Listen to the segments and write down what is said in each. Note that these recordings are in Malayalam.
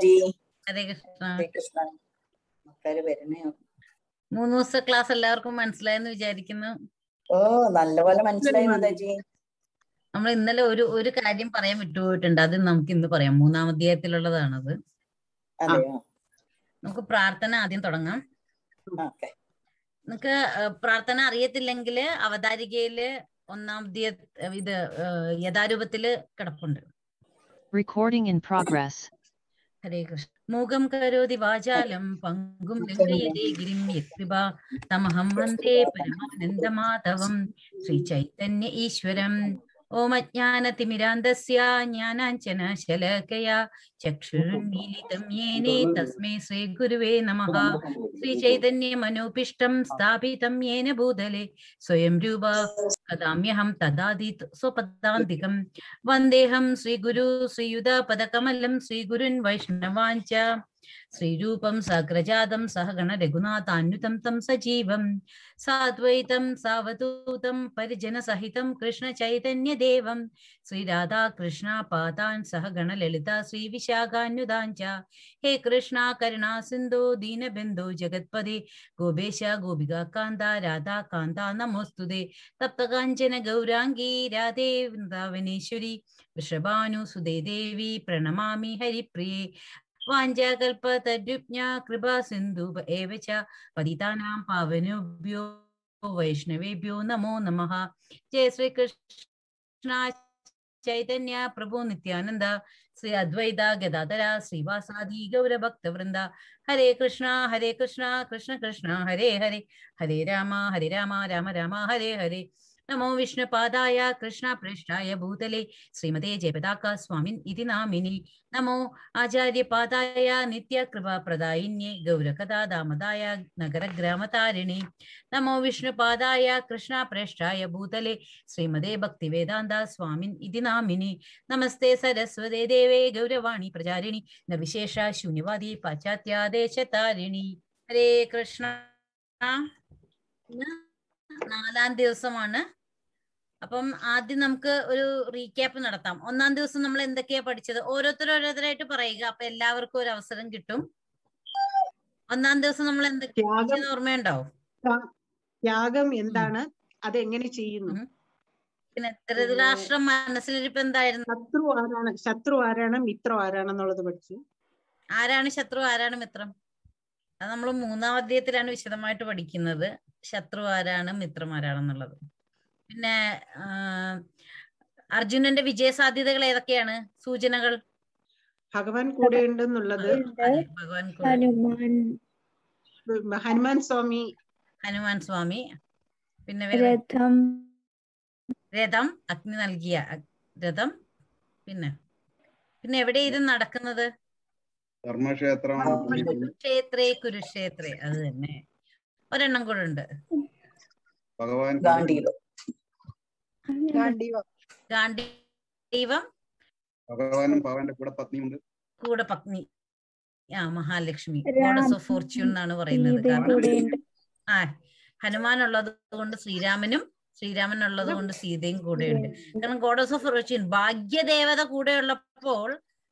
മാതാജി ഹരേ കൃഷ്ണ ഹരേ കൃഷ്ണ ആൾക്കാര് വരണേ മൂന്ന് ദിവസത്തെ ക്ലാസ് എല്ലാവർക്കും മനസ്സിലായെന്ന് വിചാരിക്കുന്നു ഓ നല്ലപോലെ മനസ്സിലായി മാതാജി നമ്മൾ ഇന്നലെ ഒരു ഒരു കാര്യം പറയാൻ വിട്ടുപോയിട്ടുണ്ട് അത് നമുക്ക് ഇന്ന് പറയാം മൂന്നാം അധ്യായത്തിലുള്ളതാണത് അതെയോ നമുക്ക് പ്രാർത്ഥന ആദ്യം തുടങ്ങാം ഓക്കെ നിങ്ങൾക്ക് പ്രാർത്ഥന അറിയത്തില്ലെങ്കിൽ അവതാരികയില് ഒന്നാം അധ്യായ ഇത് ഏഹ്, യഥാരൂപത്തില് കിടപ്പുണ്ട് Recording in progress. ഹരേ കൃഷ്ണ മൂകം കരോതി വാചാലം പങ്കും ലംഘയതേ ഗിരിം യത്കൃപ തമഹം വന്ദേ പരമാനന്ദമാധവം ശ്രീ ചൈതന്യ ഈശ്വരം ഓം അജ്ഞാനതിമിരാന്തസ്യ ജ്ഞാനാഞ്ജന ശലകയാ ചക്ഷുരുന്മീലിതം യേനേ തസ്മൈ ശ്രീ ഗുരുവേ നമഃ ശ്രീ ചൈതന്യ മനോപിഷ്ടം സ്ഥാപിതം യേന ഭൂതലെ സ്വയം രൂപ കഥാമ്യഹം തദാദിത് സ്വപദാന്തികം വന്ദേഹം ശ്രീഗുരു ശ്രീയുത പദകമലം ശ്രീഗുരുൻ വൈഷ്ണവാഞ്ച ശ്രീരൂപം സഗ്രജാതം സഹഗണ രഘുനാഥാന്യുതം തം സജീവം സാദ്വൈതം സാവധൂതം പരിജന സഹിതം കൃഷ്ണ ചൈതന്യദേവം ശ്രീരാധാ കൃഷ്ണ പാതാൻ സഹഗണ ലളിത ശ്രീ വിശാഖാന്യുതാഞ്ച ഹേ കൃഷ്ണ കരുണാ സിന്ധോ ദീനബന്ധോ ജഗത്പദേ ഗോപേശ ഗോപിക കാന്ത രാധാ കാന്ത നമോസ്തുതേ തപ്തകാഞ്ചന ഗൗരാംഗീ രാധേ വൃന്ദാവനേശ്വരി വൃഷഭാനുസുതേ ദേവി പ്രണമാമി ഹരിപ്രിയേ വാഞ്ചാകൽപതരുജ്ഞ കൃപാ സിന്ധു ഏവ ച പതിതാനാം പാവനേഭ്യോ വൈഷ്ണവേഭ്യോ നമോ നമഃ ജയ ശ്രീകൃഷ്ണ ചൈതന്യ പ്രഭു നിത്യാനന്ദ ശ്രീ അദ്വൈത ഗദാധര ശ്രീവാസാദി ഗൗരഭക്തവൃന്ദ ഹരേ കൃഷ്ണ ഹരേ കൃഷ്ണ കൃഷ്ണ കൃഷ്ണ ഹരേ ഹരേ ഹരേ രാമ ഹരേ രാമ രാമ രാമ ഹരേ ഹരേ നമോ വിഷ്ണുപാദായ കൃഷ്ണ പൃഷ്ഠായ ഭൂതലെ ശ്രീമതേ ജയപതാക സ്വാമിൻ ഇതി നാമിനി നമോ ആചാര്യപാദായ നിത്യകൃപാപ്രദായിന്യേ ഗൗരകഥാ ദാമദായ നഗരഗ്രാമതാരിണി നമോ വിഷ്ണുപാദായ കൃഷ്ണ പൃഷ്ഠായ ഭൂതലെ ശ്രീമതേ ഭക്തിവേദാന്ത സ്വാമിൻ ഇതി നാമിനി നമസ്തേ സരസ്വതേ ദേവേ ഗൗരവാണി പ്രചാരിണി നിർവിശേഷ ശൂന്യവാദി പാശ്ചാത്യാദേശതാരിണി ഹരേ കൃഷ്ണ ഇന്ന് നാലാം ദിവസമാണ് അപ്പം ആദ്യം നമുക്ക് ഒരു റീക്യാപ്പ് നടത്താം ഒന്നാം ദിവസം നമ്മൾ എന്തൊക്കെയാ പഠിച്ചത് ഓരോരുത്തർ ഓരോരുത്തരായിട്ട് പറയുക അപ്പൊ എല്ലാവർക്കും ഒരു അവസരം കിട്ടും ഒന്നാം ദിവസം നമ്മൾ എന്തൊക്കെയാ ത്യാഗം പഠിച്ചത് ഓർമ്മയുണ്ടോ ത്യാഗം എന്താണ് അതെങ്ങനെ ചെയ്യുന്നു ഉം. പിന്നെ ധൃതരാഷ്ട്രം മനസ്സിലിരിപ്പ് എന്തായിരുന്നു ശത്രു ആരാണ് ശത്രു ആരാണ് മിത്രം ആരാണെന്നുള്ളത് പഠിച്ചു ആരാണ് ശത്രു ആരാണ് മിത്രം അത് നമ്മൾ മൂന്നാം അധ്യായത്തിലാണ് വിശദമായിട്ട് പഠിക്കുന്നത് ശത്രു ആരാണ് മിത്രം ആരാണെന്നുള്ളത് പിന്നെ ആ, അർജുനന്റെ വിജയ സാധ്യതകൾ ഏതൊക്കെയാണ് സൂചനകൾ ഭഗവാൻ കൂടെ ഉണ്ടെന്നുള്ളത് അതെ, ഭഗവാൻ കൂടെ. ഹനുമാൻ ഹനുമാൻ സ്വാമി ഹനുമാൻ സ്വാമി പിന്നെ വേറെ രഥം രഥം അഗ്നി നൽകിയ അഗ്- രഥം പിന്നെ പിന്നെ എവിടെ ഇത് നടക്കുന്നത് ധർമ്മക്ഷേത്രമാണ് ക്ഷേത്രേ കുരുക്ഷേത്രേ അത് തന്നെ ഒരെണ്ണം കൂടെ ഉണ്ട് ഭഗവാൻ ഗാന്ധിയിലോ ഗാന്ധീവം ഭഗവാനും ഭഗവാന്റെ കൂടെ പത്നിയുണ്ട് കൂടെ പത്നി ആ മഹാലക്ഷ്മി രാം- ഗോഡസ് ഓഫ് ഫോർച്യൂൺ എന്നാണ് പറയുന്നത് സീതയും കാരണം കൂടെയുണ്ട് ആ ഹനുമാൻ ഉള്ളത് കൊണ്ട് ശ്രീരാമനും ശ്രീരാമൻ ഉള്ളത് കൊണ്ട് സീതയും കൂടെയുണ്ട് കാരണം ഗോഡസ് ഓഫ് ഫോർച്യൂൺ ഭാഗ്യദേവത കൂടെയുള്ളപ്പോൾ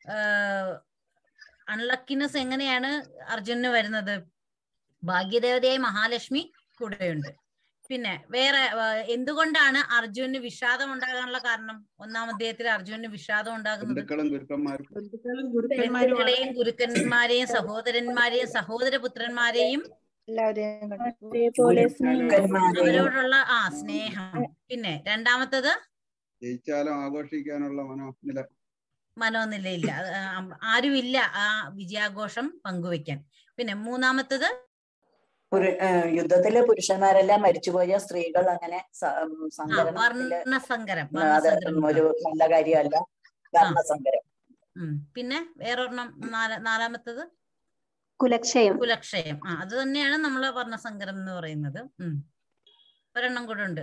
അൺലക്കിനെസ് എങ്ങനെയാണ് അർജുനന് വരുന്നത് ഭാഗ്യദേവതയായ മഹാലക്ഷ്മി കൂടെയുണ്ട് പിന്നെ വേറെ ആ, എന്തുകൊണ്ടാണ് അർജുനന് വിഷാദം ഉണ്ടാകാനുള്ള കാരണം ഒന്നാം അധ്യായത്തിൽ അർജുനന് വിഷാദം ഉണ്ടാകുന്നത് ബന്ധുക്കളും ഗുരുക്കന്മാരും ബന്ധുക്കളും ഗുരുക്കന്മാരും ബന്ധുക്കളെയും ഗുരുക്കന്മാരെയും സഹോദരന്മാരെയും സഹോദരപുത്രന്മാരെയും അതേപോലെ സ്നേഹം ഗുരുക്കന്മാരെയും അവരോടുള്ള ആ സ്നേഹം പിന്നെ രണ്ടാമത്തത് ജയിച്ചാലും ആഘോഷിക്കാനുള്ള മനോനില മനോനിലയില്ല അത് ആ, ആരുമില്ല ആ വിജയാഘോഷം പങ്കുവെക്കാൻ പിന്നെ മൂന്നാമത്തത് പുരു- ഏഹ് യുദ്ധത്തില് പുരുഷന്മാരെല്ലാം മരിച്ചുപോയ സ്ത്രീകൾ അങ്ങനെ സ- ഉം, ആ സങ്കരണത്തില് വർണ്ണസങ്കരം അത് വർണ്ണസങ്കരം ഒരു നല്ല കാര്യമല്ല വർണ്ണസങ്കരം ഉം. പിന്നെ വേറൊരെണ്ണം നാല- നാലാമത്തത് കുലക്ഷയം കുലക്ഷയം ആ അത് തന്നെയാണ് നമ്മൾ വർണ്ണസങ്കരം എന്ന് പറയുന്നത് ഉം ഒരെണ്ണം കൂടെ ഉണ്ട്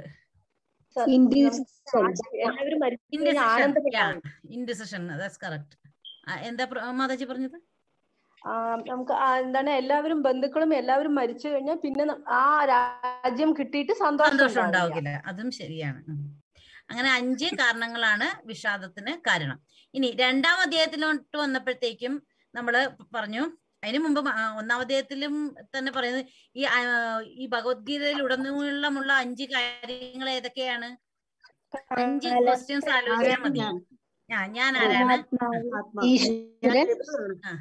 എല്ലാവരും ഇൻഡിസിഷൻ ദാറ്റ്സ് കറക്റ്റ് എന്താ പ്ര- മാതാജി പറഞ്ഞത് ആ, നമുക്ക് ആ എന്താണ് എല്ലാവരും ബന്ധുക്കളും എല്ലാവരും മരിച്ചു കഴിഞ്ഞാൽ പിന്നെ ന- ആ രാജ്യം കിട്ടിയിട്ട് സന്തോഷം സന്തോഷം ഉണ്ടാവില്ല. ഉണ്ടാവില്ല അതും ശരിയാണ് ഉം. അങ്ങനെ അഞ്ച് കാരണങ്ങളാണ് വിഷാദത്തിന് കാരണം ഇനി രണ്ടാം അധ്യായത്തിലോട്ട് വന്നപ്പോഴത്തേക്കും നമ്മള് പറഞ്ഞു അതിനു മുമ്പ് മ- ആ, ഒന്നാം അധ്യായത്തിലും തന്നെ പറയുന്നത് ഈ ആ, ഈ ഭഗവത്ഗീതയിൽ ഉടനീളമുള്ള അഞ്ച് കാര്യങ്ങൾ ഏതൊക്കെയാണ് അഞ്ച് ക്വസ്റ്റ്യൻസ് ആലോചിച്ചാൽ മതി ഞാൻ ഞാൻ ഞാൻ ആരാണ് ആത്മാവ് ഈശ്വരൻ ഞാൻ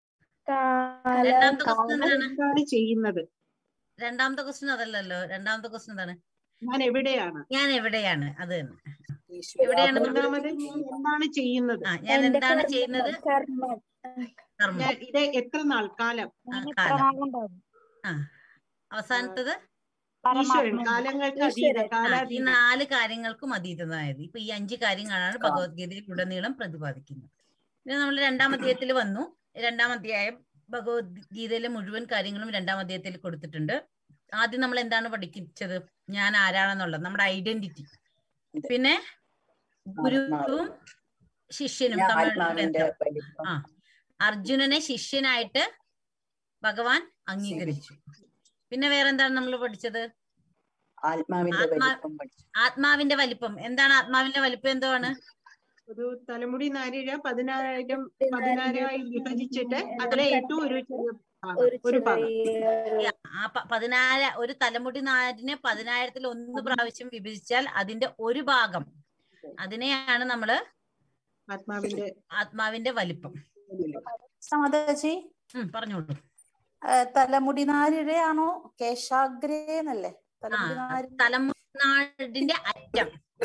രണ്ടാമത്തെ ക്വസ്റ്റ്യൻ എന്താണ് എന്താണ് ചെയ്യുന്നത് രണ്ടാമത്തെ ക്വസ്റ്റ്യൻ അതല്ലല്ലോ രണ്ടാമത്തെ ക്വസ്റ്റ്യൻ എന്താണ് ഞാൻ എവിടെയാണ് ഞാൻ എവിടെയാണ് അത് തന്നെ ഈശ്വര എവിടെയാണ് നമ്മൾ മൂന്നാമത് ഞാൻ എന്താണ് ചെയ്യുന്നത് ആ ഞാൻ എന്താണ് ചെയ്യുന്നത് കർമ്മം കർമ്മം ഞാൻ ഇത് എത്ര നാൾ കാലം ആ, കാലം ആ അവസാനത്തത് ഈശ്വരൻ കാലങ്ങൾക്ക് അതീത ആ, ഈ കാലാതീത നാല് കാര്യങ്ങൾക്കും അതീതമായത് ഇപ്പൊ ഈ അഞ്ച് കാര്യങ്ങളാണ് ഭഗവത്ഗീതയിൽ ഉടനീളം പ്രതിപാദിക്കുന്നത് പിന്നെ നമ്മൾ രണ്ടാം അധ്യായത്തിൽ വന്നു രണ്ടാം അധ്യായം ഭഗവത്ഗീതയിലെ മുഴുവൻ കാര്യങ്ങളും രണ്ടാം അധ്യായത്തിൽ കൊടുത്തിട്ടുണ്ട് ആദ്യം നമ്മൾ എന്താണ് പഠിപ്പിച്ചത് ഞാൻ ആരാണെന്നുള്ളത് നമ്മുടെ ഐഡന്റിറ്റി പിന്നെ ഗുരുവും ശിഷ്യനും ഞാൻ തമ്മിലുള്ള ആത്മാവിന്റെ ബന്ധം വലിപ്പം ആ അർജുനനെ ശിഷ്യനായിട്ട് ഭഗവാൻ അംഗീകരിച്ചു പിന്നെ വേറെന്താണ് നമ്മൾ പഠിച്ചത് ആത്മാവിന്റെ ആത്മാ- വലിപ്പം പഠിച്ചു ആത്മാവിന്റെ വലിപ്പം എന്താണ് ആത്മാവിന്റെ വലിപ്പം എന്താണ് ഒരു തലമുടി നാരിഴ പതിനായിരം പതിനായിരമായി വിഭജിച്ചിട്ട് അതിലെ ഏറ്റവും ഒരു ചെറിയ ഭാഗം ഒരു ഭാഗം ആ പ- പതിനാല് ഒരു തലമുടി നാരിനെ പതിനായിരത്തിൽ ഒന്ന് പ്രാവശ്യം വിഭജിച്ചാൽ അതിന്റെ ഒരു ഭാഗം അതിനെയാണ് നമ്മള് ആത്മാവിന്റെ ആത്മാവിന്റെ വലിപ്പം സമതേച്ചി ഉം പറഞ്ഞോളൂ തലമുടി നാരിഴയാണോ കേശാഗ്രേന്നല്ലേ ആ തലമുടി നാരി തലമുടി നാടിന്റെ അറ്റം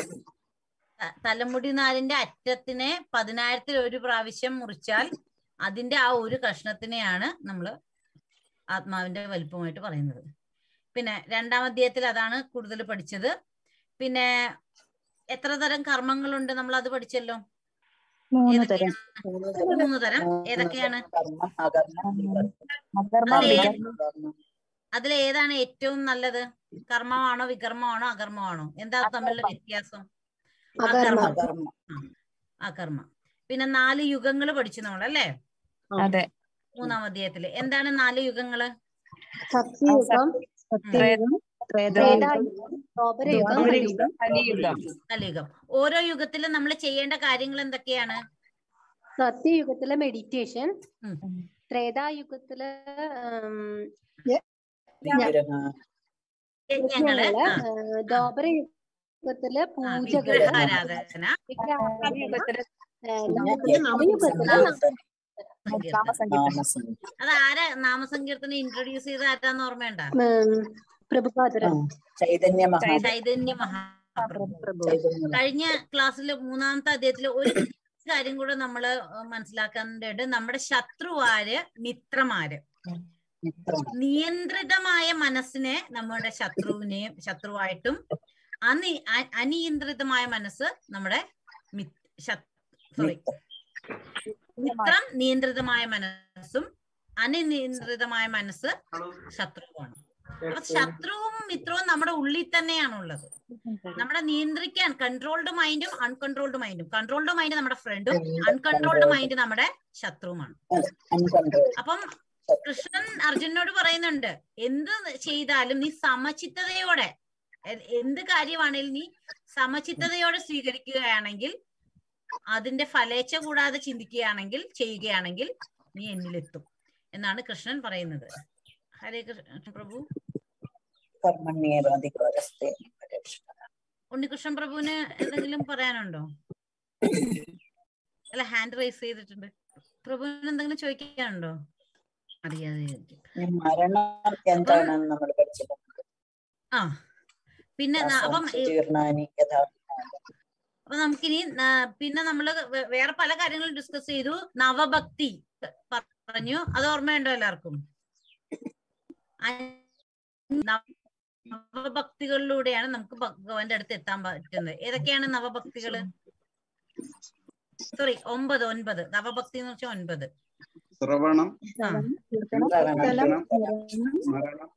ത- തലമുടി നാരിന്റെ അറ്റത്തിനെ പതിനായിരത്തിൽ ഒരു പ്രാവശ്യം മുറിച്ചാൽ അതിന്റെ ആ ഒരു കഷ്ണത്തിനെയാണ് നമ്മൾ ആത്മാവിന്റെ വലിപ്പമായിട്ട് പറയുന്നത് പിന്നെ രണ്ടാം അധ്യായത്തിൽ അതാണ് കൂടുതൽ പഠിച്ചത് പിന്നെ എത്ര തരം കർമ്മങ്ങളുണ്ട് നമ്മൾ അത് പഠിച്ചല്ലോ മൂന്ന് തരം ഏതൊക്കെയാണ്? മൂന്ന് തരം ഏതൊക്കെയാണ് കർമ്മം അകർമ്മം വികർമ്മം. അകർമ്മ അതിലെ വികർമ്മ വികർമ്മം. അതിൽ ഏതാണ് ഏറ്റവും നല്ലത് കർമ്മമാണോ വികർമ്മമാണോ അകർമ്മമാണോ എന്താ തമ്മിലുള്ള വ്യത്യാസം അകർമ്മ അകർമ്മം അകർമ്മ പിന്നെ നാല് യുഗങ്ങൾ പഠിച്ചു നമ്മൾ അല്ലേ അതെ മൂന്നാം അധ്യായത്തില് എന്താണ് നാല് യുഗങ്ങള് സത്യയുഗം സത്യയുഗം ത്രേതായുഗം ദ്വാപരയുഗം ദ്വാപരയുഗം, കലിയുഗം കലിയുഗം ഓരോ യുഗത്തിലും നമ്മൾ ചെയ്യേണ്ട കാര്യങ്ങൾ എന്തൊക്കെയാണ് സത്യയുഗത്തിലെ മെഡിറ്റേഷൻ ഉം. ത്രേതായുഗത്തിലെ വിഗ്രഹ യജ്ഞങ്ങള് ആ, ദ്വാപരയുഗത്തിലെ ആ, പൂജകള് വിഗ്രഹാരാധന വിഗ്രഹാരാധന, ഏ, പിന്നെ നവയുഗത്തിലെ നാമസങ്കീർത്തനം. സങ്കീർത്തനം. നാമസങ്കീർത്തനം. അത് ആരാ നാമസങ്കീർത്തനം ഇൻട്രൊഡ്യൂസ് ചെയ്ത ആരാന്ന് ഓർമ്മയുണ്ട ഉം, പ്രഭുപാദരൻ ആ, ചൈതന്യ മഹാ ചൈതന്യ മഹാപ്രഭു ചൈതന്യ മഹാ- കഴിഞ്ഞ ക്ലാസ്സിൽ മൂന്നാമത്തെ അധ്യായത്തില് ഒരു കാര്യം കൂടെ നമ്മള് മനസ്സിലാക്കേണ്ടത് നമ്മുടെ ശത്രുവാര് മിത്രമാര് മിത്രം. നിയന്ത്രിതമായ മനസ്സിനെ നമ്മുടെ ശത്രുവിനെയും ശത്രുവായിട്ടും അനി അ- അനിയന്ത്രിതമായ മനസ്സ് നമ്മുടെ സോറി മിത്രം നിയന്ത്രിതമായ മനസ്സും അനിയന്ത്രിതമായ മനസ്സ് ശത്രുവാണ് അപ്പൊ ശത്രുവും മിത്രവും നമ്മുടെ ഉള്ളിൽ തന്നെയാണുള്ളത് നമ്മുടെ നിയന്ത്രിക്കാൻ കൺട്രോൾഡ് മൈൻഡും അൺകൺട്രോൾഡ് മൈൻഡും കൺട്രോൾഡ് മൈൻഡ് നമ്മുടെ ഫ്രണ്ടും അൺകൺട്രോൾഡ് മൈൻഡ് നമ്മുടെ ശത്രുവുമാണ് uncontrolled. അപ്പം കൃഷ്ണൻ അർജുനോട് പറയുന്നുണ്ട് എന്ത് ചെയ്താലും നീ സമചിത്തതയോടെ എ- എന്ത് കാര്യമാണേലും നീ സമചിത്തതയോടെ സ്വീകരിക്കുകയാണെങ്കിൽ അതിന്റെ ഫലേച്ഛ കൂടാതെ ചിന്തിക്കുകയാണെങ്കിൽ ചെയ്യുകയാണെങ്കിൽ നീ എന്നിലെത്തും എന്നാണ് കൃഷ്ണൻ പറയുന്നത് ഹരേ കൃഷ്ണ പ്രഭു കർമ്മണ്യേവാധികാരസ്തേ രക്ഷ. ഉണ്ണികൃഷ്ണൻ പ്രഭുവിന് എന്തെങ്കിലും പറയാനുണ്ടോ അല്ല ഹാൻഡ് റൈസ് ചെയ്തിട്ടുണ്ട് പ്രഭുവിന് എന്തെങ്കിലും ചോദിക്കാനുണ്ടോ അറിയാതെ ഇരിക്കും. ഇനി മരണം എന്താണെന്ന് നമ്മൾ പഠിച്ചത് ആ പിന്നെ ന- അപ്പം ഈ- ജീർണാനി യഥാർത്ഥ അപ്പൊ നമുക്കിനി ന- പിന്നെ നമ്മള് വേ- വേറെ പല കാര്യങ്ങളും ഡിസ്കസ് ചെയ്തു നവഭക്തി പറഞ്ഞു അത് ഓർമ്മയുണ്ടോ എല്ലാവർക്കും അ- നവഭക്തികളിലൂടെയാണ് നമുക്ക് ഭഗവാന്റെ അടുത്ത് എത്താൻ പറ്റുന്നത് ഏതൊക്കെയാണ് നവഭക്തികള് സോറി ഒമ്പത് ഒൻപത് നവഭക്തി എന്ന് വെച്ചാൽ ഒൻപത് ശ്രവണം ആ കീർത്തനം സ്മരണം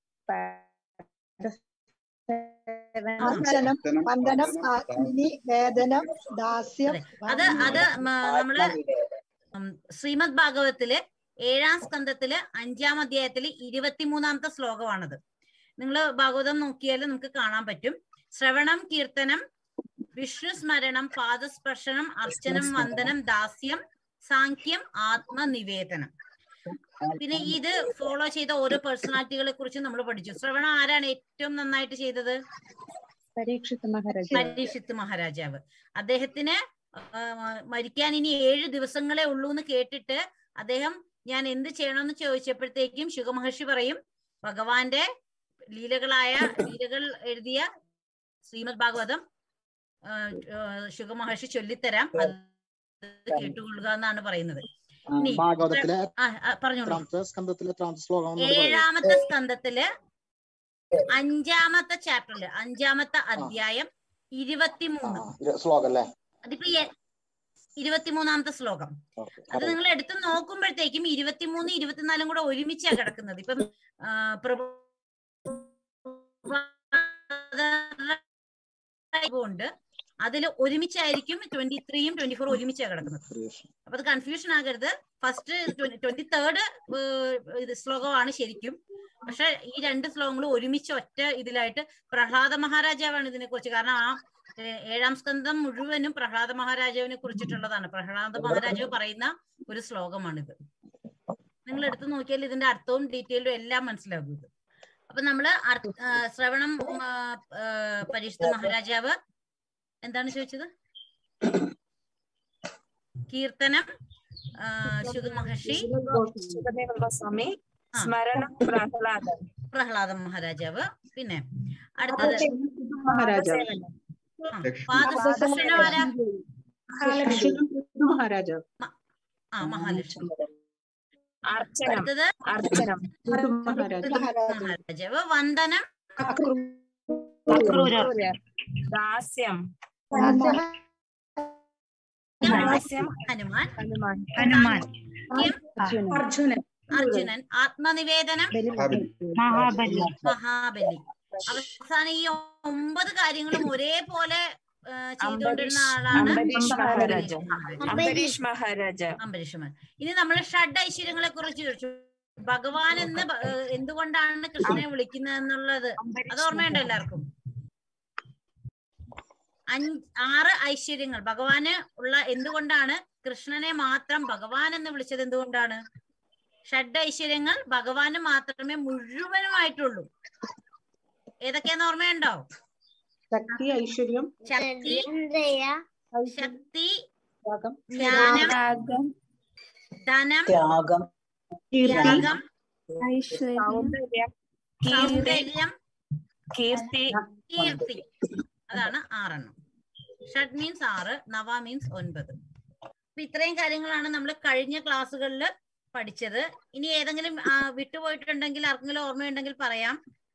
അർച്ചനം കീർത്തനം, വന്ദനം സാധനം, ആത്മിനി വേദനം ദാസ്യം അത് അത് മ- നമ്മള് ആത്മവിവേകം ഉം, ശ്രീമദ് ഭാഗവത്തില് ഏഴാം സ്കന്ധത്തില് അഞ്ചാം അധ്യായത്തില് ഇരുപത്തിമൂന്നാമത്തെ ശ്ലോകമാണത് നിങ്ങൾ ഭാഗവതം നോക്കിയാൽ നമുക്ക് കാണാൻ പറ്റും ശ്രവണം കീർത്തനം വിഷ്ണു സ്മരണം പാദസ്പർശനം അർച്ചനം വന്ദനം ദാസ്യം സാങ്ക്യം ആത്മനിവേദനം പിന്നെ ഇത് ഫോളോ ചെയ്ത ഓരോ പേഴ്സണാലിറ്റികളെ കുറിച്ച് നമ്മൾ പഠിച്ചു ശ്രവണം ആരാണ് ഏറ്റവും നന്നായിട്ട് ചെയ്തത് പരീക്ഷിത് മഹാരാജ പരീക്ഷിത്ത് മഹാരാജാവ് അദ്ദേഹത്തിന് ആ, മരിക്കാൻ ഇനി ഏഴ് ദിവസങ്ങളെ ഉള്ളൂ എന്ന് കേട്ടിട്ട് അദ്ദേഹം ഞാൻ എന്ത് ചെയ്യണമെന്ന് ചോദിച്ചപ്പോഴത്തേക്കും ശുഗമഹർഷി പറയും ഭഗവാന്റെ ലീലകളായ ലീലകൾ എഴുതിയ ശ്രീമദ് ഭാഗവതം ആ, ആ, ശുഗമഹർഷി ചൊല്ലിത്തരാം അത് കേട്ടുകൊള്ളുക എന്നാണ് പറയുന്നത് ഇനി ഭാഗവതത്തിലെ ആ, ആ, പറഞ്ഞോളൂ എത്രാമത്തെ സ്കന്ധത്തിലെ എത്രാമത്തെ ശ്ലോകം ഒന്നുകൂടി പറയൂ. ഏഴാമത്തെ സ്കന്ധത്തില് അഞ്ചാമത്തെ ചാപ്റ്ററില് അഞ്ചാമത്തെ അധ്യായം ഇരുപത്തിമൂന്ന് ഇത് ശ്ലോകം അല്ലേ അതിപ്പോ ഈ ഇരുപത്തിമൂന്നാമത്തെ ശ്ലോകം ഓക്കെ അത് നിങ്ങൾ എടുത്ത് നോക്കുമ്പോഴത്തേക്കും ഇരുപത്തിമൂന്ന് ഇരുപത്തിനാലും കൂടെ ഒരുമിച്ചാ കിടക്കുന്നത് ഇപ്പം ആ, പ്രഭു ഉണ്ട് അതിൽ ഒരുമിച്ചായിരിക്കും ട്വന്റി ത്രീയും ട്വന്റി ഫോറും ഒരുമിച്ചാ കിടക്കുന്നത് അപ്പൊ അത് കൺഫ്യൂഷൻ ആകരുത് ഫസ്റ്റ് ട്വന്റി തേർഡ് ഇത് ശ്ലോകമാണ് ശരിക്കും പക്ഷെ ഈ രണ്ട് ശ്ലോകങ്ങളും ഒരുമിച്ച് ഒറ്റ ഇതിലായിട്ട് പ്രഹ്ലാദ മഹാരാജാവാണ് ഇതിനെ കുറിച്ച് കാരണം ആ ഏ- ഏഴാം സ്കന്ധം മുഴുവനും പ്രഹ്ലാദ മഹാരാജാവിനെ കുറിച്ചിട്ടുള്ളതാണ് പ്രഹ്ലാദ മഹാരാജാവ് പറയുന്ന ഒരു ശ്ലോകമാണിത് നിങ്ങൾ എടുത്തു നോക്കിയാൽ ഇതിന്റെ അർത്ഥവും ഡീറ്റെയിലും എല്ലാം മനസ്സിലാകും ഇത് അപ്പൊ നമ്മള് അർ- ആ, ശ്രവണം ആ, ആ, പരീക്ഷിത മഹാരാജാവ് എന്താണ് ചോദിച്ചത് കീർത്തനം ആ, ശുഗ മഹർഷി സ്വാമി ആ. സ്മരണം പ്രഹ്ലാദം പ്രഹ്ലാദ മഹാരാജാവ് പിന്നെ അടുത്തത് മഹാരാജാവ് ആ, ലക്ഷ്മി പാദസേനമാരാ മഹാലക്ഷ്മി മഹാരാജാവ് ആ മഹാലക്ഷ്മി അർച്ചനം അടുത്തത് അർച്ചനം മഹാരാജാവ് മഹാരാജാവ് വന്ദനം അക്രൂരർ ദാസ്യം ദാസ്യം ഹനുമാൻ ഹനുമാൻ ഹനുമാൻ അർജുനൻ അർജുനൻ ആത്മനിവേദനം മഹാബലി മഹാബലി അവസാനം ഈ ഒമ്പത് കാര്യങ്ങളും ഒരേപോലെ ആ, ചെയ്തുകൊണ്ടിരുന്ന ആളാണ് അംബരീഷ് മഹാരാജ മഹാരാജ. അംബരീഷ് മഹാരാജ അംബരീഷമൻ ഇനി നമ്മൾ ഷഡ് ഐശ്വര്യങ്ങളെ കുറിച്ച് ചോദിച്ചു ഭഗവാൻ എന്ന് ഭ- ഏ, എന്തുകൊണ്ടാണ് കൃഷ്ണനെ വിളിക്കുന്നത് എന്നുള്ളത് അത് ഓർമ്മയുണ്ടോ എല്ലാവർക്കും അഞ്ച് ആറ് ഐശ്വര്യങ്ങൾ ഭഗവാന് ഉള്ള എന്തുകൊണ്ടാണ് കൃഷ്ണനെ മാത്രം ഭഗവാൻ എന്ന് വിളിച്ചത് എന്തുകൊണ്ടാണ് ഷഡ് ഐശ്വര്യങ്ങൾ ഭഗവാന് മാത്രമേ മുഴുവനുമായിട്ടുള്ളൂ ഏതൊക്കെയാന്ന് ഓർമ്മയുണ്ടോ ശക്തി ഐശ്വര്യം ശക്തി ശക്തി ജ്ഞാനം ധനം ത്യാഗം ത്യാഗം സൗന്ദര്യം സൗന്ദര്യം കീർത്തി കീർത്തി അതാണ് ആറെണ്ണം ഷഡ് മീൻസ് ആറ് നവ മീൻസ് ഒൻപത് അപ്പൊ ഇത്രയും കാര്യങ്ങളാണ് നമ്മൾ കഴിഞ്ഞ ക്ലാസ്സുകളിൽ പഠിച്ചത് ഇനി ഏതെങ്കിലും ആ, വിട്ടുപോയിട്ടുണ്ടെങ്കിൽ ആർക്കെങ്കിലും ഓർമ്മയുണ്ടെങ്കിൽ പറയാം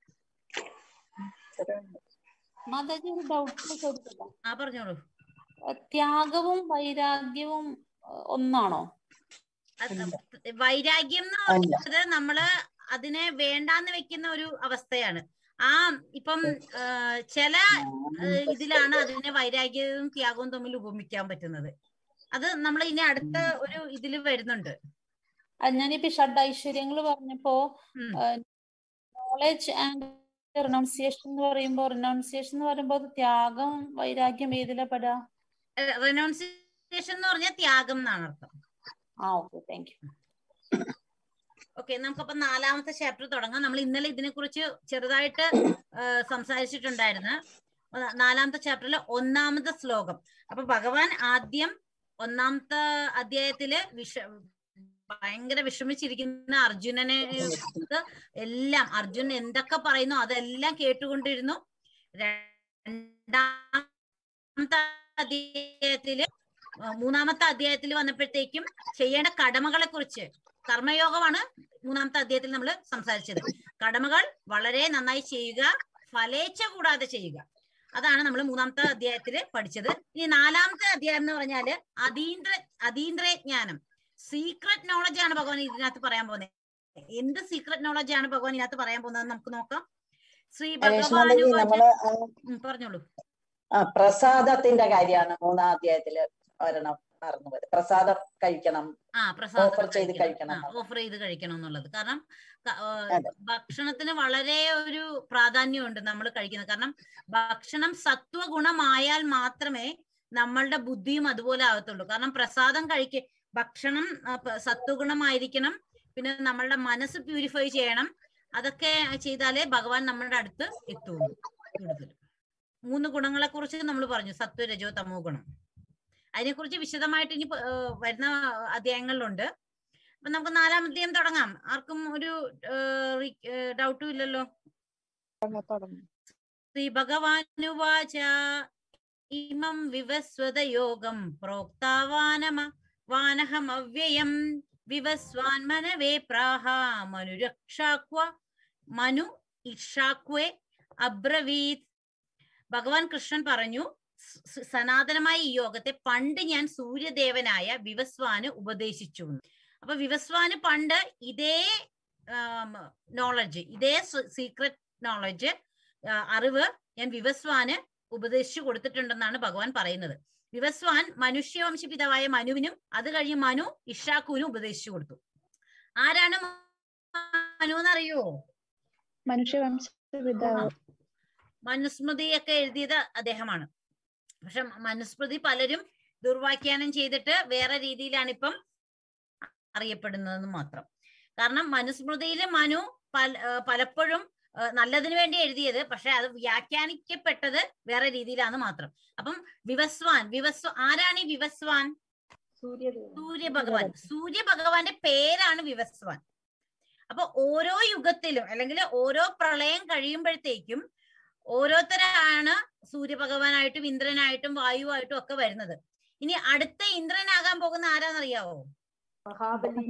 മാതാജി ഒരു ഡൗട്ട് ചോദിക്കട്ടെ ആ പറഞ്ഞോളൂ ത്യാഗവും വൈരാഗ്യവും അഹ് ഒന്നാണോ അത് വൈരാഗ്യം എന്ന് പറയുന്നത് നമ്മള് അതിനെ വേണ്ടാന്ന് വെക്കുന്ന ഒരു അവസ്ഥയാണ് ആ ഇപ്പം ആ, ചില ആ, ഇതിലാണ് അതിനെ വൈരാഗ്യവും ത്യാഗവും തമ്മിൽ ഉപമിക്കാൻ പറ്റുന്നത് അത് നമ്മൾ ഇനി അടുത്ത ഒരു ഇതിൽ വരുന്നുണ്ട് അത് ഞാനിപ്പോ ഷഡ് ഐശ്വര്യങ്ങൾ പറഞ്ഞപ്പോ ഉം. നോളജ് ആൻഡ് റിനൗൺസിയേഷൻ എന്ന് പറയുമ്പോ റിനൗൺസിയേഷൻ എന്ന് പറയുമ്പോ അത് ത്യാഗം വൈരാഗ്യം ഏതിലാ പെടാ റെനൗൺസിയേഷൻ എന്ന് പറഞ്ഞാൽ ത്യാഗം എന്നാണ് അർത്ഥം ആ ഓക്കെ താങ്ക് യു ഓക്കെ നമുക്കപ്പൊ നാലാമത്തെ ചാപ്റ്റർ തുടങ്ങാം നമ്മൾ ഇന്നലെ ഇതിനെ കുറിച്ച് ചെറുതായിട്ട് ആ, സംസാരിച്ചിട്ടുണ്ടായിരുന്നു ആ, നാലാമത്തെ ചാപ്റ്ററിലെ ഒന്നാമത്തെ ശ്ലോകം അപ്പൊ ഭഗവാൻ ആദ്യം ഒന്നാമത്തെ അധ്യായത്തില് വിഷ ഭയങ്കര വിഷമിച്ചിരിക്കുന്ന അർജുനനെ ക്ക് എല്ലാം അർജുനൻ എന്തൊക്കെ പറയുന്നു അതെല്ലാം കേട്ടുകൊണ്ടിരുന്നു രണ്ടാമത്തെ അധ്യായത്തില് ആ, മൂന്നാമത്തെ അധ്യായത്തിൽ വന്നപ്പോഴത്തേക്കും ചെയ്യേണ്ട കടമകളെ കുറിച്ച് കർമ്മയോഗമാണ് മൂന്നാമത്തെ അധ്യായത്തിൽ നമ്മൾ സംസാരിച്ചത് കടമകൾ വളരെ നന്നായി ചെയ്യുക ഫലേച്ഛ കൂടാതെ ചെയ്യുക അതാണ് നമ്മൾ മൂന്നാമത്തെ അധ്യായത്തിൽ പഠിച്ചത് ഇനി നാലാമത്തെ അധ്യായം എന്ന് പറഞ്ഞാല് അതീന്ദ്ര അതീന്ദ്ര ജ്ഞാനം സീക്രട്ട് നോളജ് ആണ് ഭഗവാൻ ഇതിനകത്ത് പറയാൻ പോകുന്നത് എന്ത് സീക്രട്ട് നോളജ് ആണ് ഭഗവാൻ ഇതിനകത്ത് പറയാൻ പോകുന്നത് നമുക്ക് നോക്കാം ശ്രീ രേഷ്മാദേവി ഭഗവാൻ നമ്മള് ആ, പറഞ്ഞോളൂ ആ പ്രസാദത്തിന്റെ കാര്യമാണ് മൂന്നാം അധ്യായത്തില് ഒരെണ്ണം മറന്നു പോയത് പ്രസാദം കഴിക്കണം ആ പ്രസാദം ഓഫർ ചെയ്ത് കഴിക്കണം ഓഫർ ചെയ്ത് കഴിക്കണം എന്നുള്ളത് കാരണം ക- ആ, അതെ. ഭക്ഷണത്തിന് വളരെ ഒരു പ്രാധാന്യമുണ്ട് നമ്മൾ കഴിക്കുന്നത് കാരണം ഭക്ഷണം സത്വഗുണമായാൽ മാത്രമേ നമ്മളുടെ ബുദ്ധിയും അതുപോലെ ആവത്തുള്ളൂ കാരണം പ്രസാദം കഴിക്ക ഭക്ഷണം ആ, പ- സത്വഗുണമായിരിക്കണം പിന്നെ നമ്മളുടെ മനസ്സ് പ്യൂരിഫൈ ചെയ്യണം അതൊക്കെ ചെയ്താലേ ഭഗവാൻ നമ്മുടെ അടുത്ത് എത്തുള്ളൂ കൂടുതൽ മൂന്ന് ഗുണങ്ങളെ കുറിച്ച് നമ്മൾ പറഞ്ഞു സത്വ രജോ തമോ ഗുണം അതിനെക്കുറിച്ച് വിശദമായിട്ട് ഇനി പ- ഏർ വരുന്ന അധ്യായങ്ങളിലുണ്ട് അപ്പൊ നമുക്ക് നാലാം അധ്യായം തുടങ്ങാം ആർക്കും ഒരു ഡൗട്ടും ഇല്ലല്ലോ ശ്രീ ഭഗവാനുവാച ഇമം വിവസ്വത യോഗം പ്രോക്താവാനമ വാനഹമവ്യയം വിവസ്വാൻ മനവേ പ്രാഹ മനുരക്ഷാക്വ മനു ഇഷാക്വേ അബ്രവീത് ഭഗവാൻ കൃഷ്ണൻ പറഞ്ഞു സ് സ് സനാതനമായ ഈ യോഗത്തെ പണ്ട് ഞാൻ സൂര്യദേവനായ വിവസ്വാന് ഉപദേശിച്ചു എന്ന്. അപ്പൊ വിവസ്വാന് പണ്ട് ഇതേ നോളജ് ഇതേ സീക്രട്ട് നോളജ് അറിവ് ഞാൻ വിവസ്വാന് ഉപദേശിച്ചു കൊടുത്തിട്ടുണ്ടെന്നാണ് ഭഗവാൻ പറയുന്നത് വിവസ്വാൻ മനുഷ്യവംശ പിതാവായ മനുവിനും അത് കഴിഞ്ഞ് മനു ഇഷാക്കുവിനും ഉപദേശിച്ചു കൊടുത്തു ആരാണ് മനു എന്നറിയോ മനുഷ്യവംശ പിതാവ് മനുസ്മൃതിയൊക്കെ എഴുതിയത് അദ്ദേഹമാണ് പക്ഷെ മനുസ്മൃതി പലരും ദുർവാഖ്യാനം ചെയ്തിട്ട് വേറെ രീതിയിലാണ് ഇപ്പം അറിയപ്പെടുന്നതെന്ന് മാത്രം കാരണം മനുസ്മൃതിയിൽ മനു പല ഏർ പലപ്പോഴും ഏർ നല്ലതിനു വേണ്ടി എഴുതിയത് പക്ഷെ അത് വ്യാഖ്യാനിക്കപ്പെട്ടത് വേറെ രീതിയിലാണ് മാത്രം അപ്പം വിവസ്വാൻ വിവസ്വ ആരാണ് ഈ വിവസ്വാൻ സൂര്യ ഭഗവാൻ സൂര്യ ഭഗവാന്റെ പേരാണ് വിവസ്വാൻ അപ്പൊ ഓരോ യുഗത്തിലും അല്ലെങ്കിൽ ഓരോ പ്രളയം കഴിയുമ്പോഴത്തേക്കും ഓരോരുത്തരാണ് സൂര്യഭഗവാനായിട്ടും ഇന്ദ്രനായിട്ടും വായുവായിട്ടും ഒക്കെ വരുന്നത് ഇനി അടുത്ത ഇന്ദ്രനാകാൻ പോകുന്ന ആരാന്നറിയാവോ മഹാബലി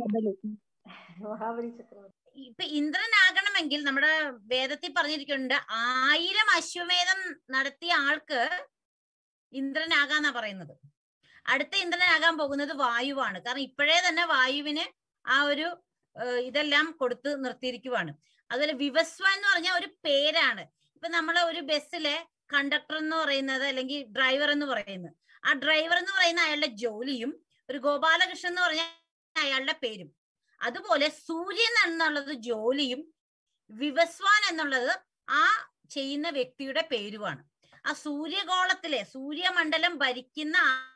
മഹാബലി ചക്രവർത്തി ഇപ്പൊ ഇന്ദ്രനാകണമെങ്കിൽ നമ്മുടെ വേദത്തിൽ പറഞ്ഞിരിക്കുന്നുണ്ട് ആയിരം അശ്വമേധം നടത്തിയ ആൾക്ക് ഇന്ദ്രനാകാന്നാ പറയുന്നത് അടുത്ത ഇന്ദ്രനാകാൻ പോകുന്നത് വായുവാണ് കാരണം ഇപ്പോഴേ തന്നെ വായുവിന് ആ ഒരു ഏർ ഇതെല്ലാം കൊടുത്ത് നിർത്തിയിരിക്കുവാണ് അതുപോലെ വിവസ്വ എന്ന് പറഞ്ഞ ഒരു പേരാണ് ഇപ്പൊ നമ്മളെ ഒരു ബസ്സിലെ കണ്ടക്ടർ എന്ന് പറയുന്നത് അല്ലെങ്കിൽ ഡ്രൈവർ എന്ന് പറയുന്നത് ആ ഡ്രൈവർ എന്ന് പറയുന്ന അയാളുടെ ജോലിയും ഒരു ഗോപാലകൃഷ്ണൻ എന്ന് പറഞ്ഞ അയാളുടെ പേരും അതുപോലെ സൂര്യൻ എന്നുള്ളത് ജോലിയും വിവസ്വാൻ എന്നുള്ളത് ആ ചെയ്യുന്ന വ്യക്തിയുടെ പേരുമാണ് ആ സൂര്യഗോളത്തിലെ സൂര്യമണ്ഡലം ഭരിക്കുന്ന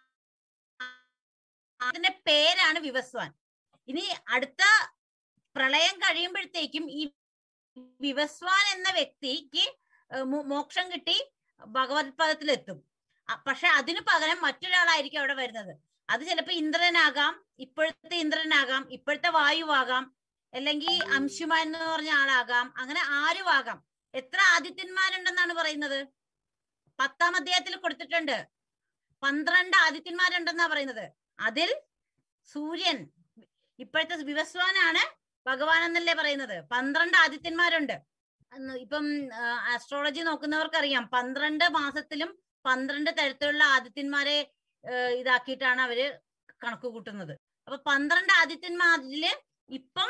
ആ- അതിന്റെ പേരാണ് വിവസ്വാൻ ഇനി അടുത്ത പ്രളയം കഴിയുമ്പോഴത്തേക്കും ഈ വിവസ്വാൻ എന്ന വ്യക്തിക്ക് ഏർ മോ- മോക്ഷം കിട്ടി ഭഗവത് പദത്തിലെത്തും അ- പക്ഷെ അതിനു പകരം മറ്റൊരാളായിരിക്കും അവിടെ വരുന്നത് അത് ചിലപ്പോ ഇന്ദ്രനാകാം ഇപ്പോഴത്തെ ഇന്ദ്രനാകാം ഇപ്പോഴത്തെ വായുവാകാം അല്ലെങ്കിൽ അംശുമാൻ എന്ന് പറഞ്ഞ ആളാകാം അങ്ങനെ ആരും ആകാം എത്ര ആദിത്യന്മാരുണ്ടെന്നാണ് പറയുന്നത് പത്താം അധ്യായത്തിൽ കൊടുത്തിട്ടുണ്ട് പന്ത്രണ്ട് ആദിത്യന്മാരുണ്ടെന്നാ പറയുന്നത് അതിൽ സൂര്യൻ ഇപ്പോഴത്തെ വിവസ്വാനാണ് ഭഗവാൻ എന്നല്ലേ പറയുന്നത് പന്ത്രണ്ട് ആദിത്യന്മാരുണ്ട് അന്ന് ഇപ്പം ആസ്ട്രോളജി നോക്കുന്നവർക്കറിയാം പന്ത്രണ്ട് മാസത്തിലും പന്ത്രണ്ട് തരത്തിലുള്ള ആദിത്യന്മാരെ ഏർ ഇതാക്കിയിട്ടാണ് അവര് കണക്ക് കൂട്ടുന്നത് അപ്പൊ പന്ത്രണ്ട് ആദിത്യന്മാരില് ഇപ്പം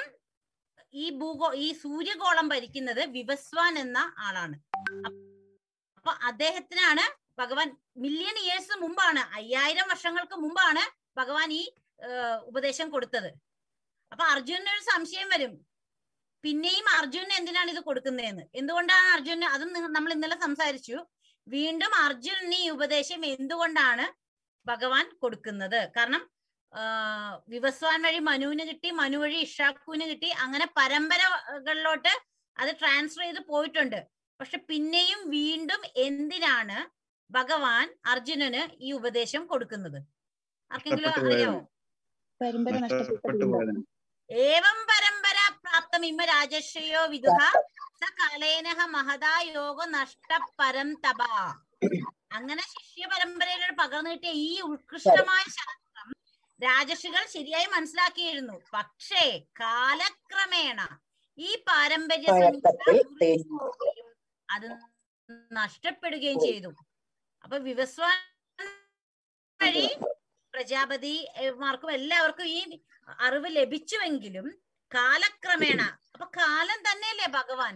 ഈ ഭൂഗോ ഈ സൂര്യഗോളം ഭരിക്കുന്നത് വിവസ്വാൻ എന്ന ആളാണ് അപ്പൊ അദ്ദേഹത്തിനാണ് ഭഗവാൻ മില്യൺ ഇയേഴ്സ് മുമ്പാണ് അയ്യായിരം വർഷങ്ങൾക്ക് മുമ്പാണ് ഭഗവാൻ ഈ ഏർ ഉപദേശം കൊടുത്തത് അപ്പൊ അർജുനന് ഒരു സംശയം വരും പിന്നെയും അർജുനന് എന്തിനാണ് ഇത് കൊടുക്കുന്നതെന്ന് എന്തുകൊണ്ടാണ് അർജുനന് അതും നിങ്ങ- നമ്മൾ ഇന്നലെ സംസാരിച്ചു വീണ്ടും അർജുനന് ഈ ഉപദേശം എന്തുകൊണ്ടാണ് ഭഗവാൻ കൊടുക്കുന്നത് കാരണം ആ, വിവസ്വാൻ വഴി മനുവിന് കിട്ടി മനു വഴി ഇഷാക്കുവിന് കിട്ടി അങ്ങനെ പരമ്പരകളിലോട്ട് അത് ട്രാൻസ്ഫർ ചെയ്ത് പോയിട്ടുണ്ട് പക്ഷെ പിന്നെയും വീണ്ടും എന്തിനാണ് ഭഗവാൻ അർജുനന് ഈ ഉപദേശം കൊടുക്കുന്നത് ആർക്കെങ്കിലും നഷ്ടപ്പെട്ടു അറിയാമോ പരമ്പര നഷ്ടപ്പെട്ടു നഷ്ടപ്പെട്ടില്ല പോയതിന് ഏവം പരമ്പര പ്രാപ്തം ഇമ രാജശ്രയോ വിദുഹ സ കാലേനഹ മഹതാ യോഗ നഷ്ടപരം തപ അങ്ങനെ ശിഷ്യ പരമ്പരയിലൂടെ പകർന്നു കിട്ടിയ ഈ ഉത്കൃഷ്ടമായ ശാസ്ത്രം രാജർഷികൾ ശരിയായി മനസ്സിലാക്കിയിരുന്നു പക്ഷേ കാലക്രമേണ ഈ പാരമ്പര്യ കുഴപ്പത്തിൽ സംഹിത തെന്നു പോവുകയും അത് നഷ്ടപ്പെടുകയും ചെയ്തു അപ്പൊ വിവസ്വാൻ വഴി പ്രജാപതിമാർക്കും എല്ലാവർക്കും ഈ അറിവ് ലഭിച്ചുവെങ്കിലും കാലക്രമേണ അപ്പൊ കാലം തന്നെയല്ലേ ഭഗവാൻ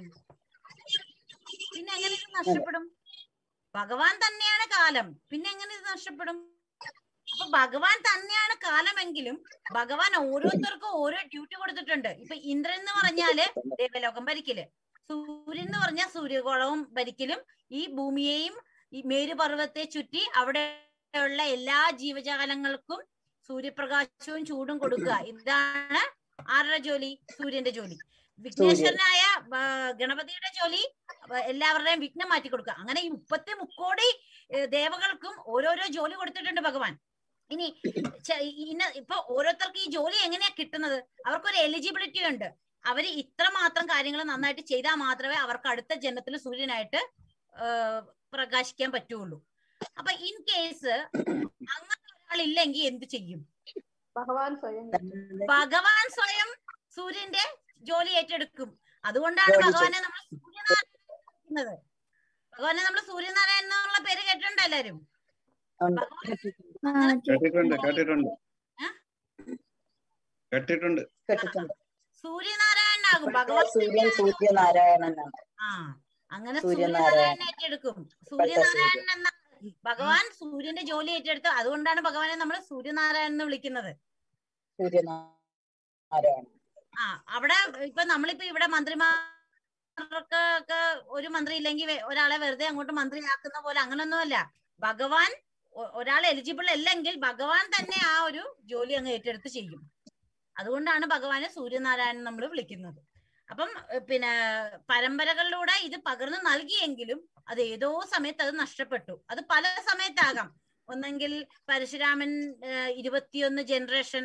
പിന്നെ എങ്ങനെ ഇത് നഷ്ടപ്പെടും ഭഗവാൻ തന്നെയാണ് കാലം പിന്നെ എങ്ങനെ ഇത് നഷ്ടപ്പെടും അപ്പൊ ഭഗവാൻ തന്നെയാണ് കാലമെങ്കിലും ഭഗവാൻ ഓരോരുത്തർക്കും ഓരോ ഡ്യൂട്ടി കൊടുത്തിട്ടുണ്ട് ഇപ്പൊ ഇന്ദ്രൻ എന്ന് പറഞ്ഞാല് ദേവലോകം ഭരിക്കല് സൂര്യൻ എന്ന് പറഞ്ഞാൽ സൂര്യഗോളവും ഭരിക്കലും ഈ ഭൂമിയെയും ഈ മേരുപർവ്വത്തെ ചുറ്റി അവിടെയുള്ള എല്ലാ ജീവജാലങ്ങൾക്കും സൂര്യപ്രകാശവും ചൂടും കൊടുക്കുക ഇതാണ് ആരുടെ ജോലി സൂര്യന്റെ ജോലി വിഘ്നേശ്വരനായ ആ, ഗണപതിയുടെ ജോലി ആ, എല്ലാവരുടെയും വിഘ്നം മാറ്റി കൊടുക്കുക അങ്ങനെ ഈ മുപ്പത്തി മുക്കോടി ഏ, ദേവകൾക്കും ഓരോരോ ജോലി കൊടുത്തിട്ടുണ്ട് ഭഗവാൻ ഇനി ച- ഇന്ന ഇപ്പൊ ഓരോരുത്തർക്ക് ഈ ജോലി എങ്ങനെയാ കിട്ടുന്നത് അവർക്കൊരു എലിജിബിലിറ്റി ഉണ്ട് അവര് ഇത്ര മാത്രം കാര്യങ്ങൾ നന്നായിട്ട് ചെയ്താൽ മാത്രമേ അവർക്ക് അടുത്ത ജന്മത്തിൽ സൂര്യനായിട്ട് ആ, പ്രകാശിക്കാൻ പറ്റുള്ളൂ അപ്പൊ ഇൻ കേസ് അങ്ങനെ ഒരാൾ ഇല്ലെങ്കിൽ എന്ത് ചെയ്യും ഭഗവാൻ സ്വയം ഭഗവാൻ സ്വയം സൂര്യന്റെ ജോലി ഏറ്റെടുക്കും അതുകൊണ്ടാണ് ജോലി ഭഗവാനെ നമ്മൾ സൂര്യനാരായണൻ എന്ന് വിളിക്കുന്നത് ഭഗവാനെ നമ്മൾ സൂര്യനാരായണൻ എന്നുള്ള പേര് കേട്ടിട്ടുണ്ടോ എല്ലാരും ഉണ്ട്. കേട്ടിട്ടുണ്ട് കേട്ടിട്ടുണ്ട് കേട്ടിട്ടുണ്ട് കേട്ടിട്ടുണ്ട് സൂര്യനാരായണനാകും ഭഗവാൻ സൂര്യൻ സൂര്യനാരായണനാണ് ആ അങ്ങനെ സൂര്യനാരായണൻ. സൂര്യനാരായണൻ ഏറ്റെടുക്കും സൂര്യനാരായണൻ എന്ന ഭഗവാൻ സൂര്യന്റെ ജോലി ഏറ്റെടുത്ത് അതുകൊണ്ടാണ് ഭഗവാനെ നമ്മൾ സൂര്യനാരായണൻ എന്ന് വിളിക്കുന്നത് സൂര്യനാരായണൻ ആ അവിടെ ഇപ്പൊ നമ്മളിപ്പോ ഇവിടെ മന്ത്രിമാർക്ക് ഒക്കെ ഒരു മന്ത്രി ഇല്ലെങ്കിൽ വെ- ഒരാളെ വെറുതെ അങ്ങോട്ട് മന്ത്രിയാക്കുന്ന പോലെ അങ്ങനൊന്നുമല്ല ഭഗവാൻ ഒ- ഒരാൾ എലിജിബിൾ അല്ലെങ്കിൽ ഭഗവാൻ തന്നെ ആ ഒരു ജോലി അങ്ങ് ഏറ്റെടുത്ത് ചെയ്യും അതുകൊണ്ടാണ് ഭഗവാനെ സൂര്യനാരായണൻ നമ്മൾ വിളിക്കുന്നത് അപ്പം ഏഹ് പിന്നെ പരമ്പരകളിലൂടെ ഇത് പകർന്നു നൽകിയെങ്കിലും അത് ഏതോ സമയത്ത് അത് നഷ്ടപ്പെട്ടു അത് പല സമയത്താകാം ഒന്നെങ്കിൽ പരശുരാമൻ ഏഹ് ഇരുപത്തിയൊന്ന് ജനറേഷൻ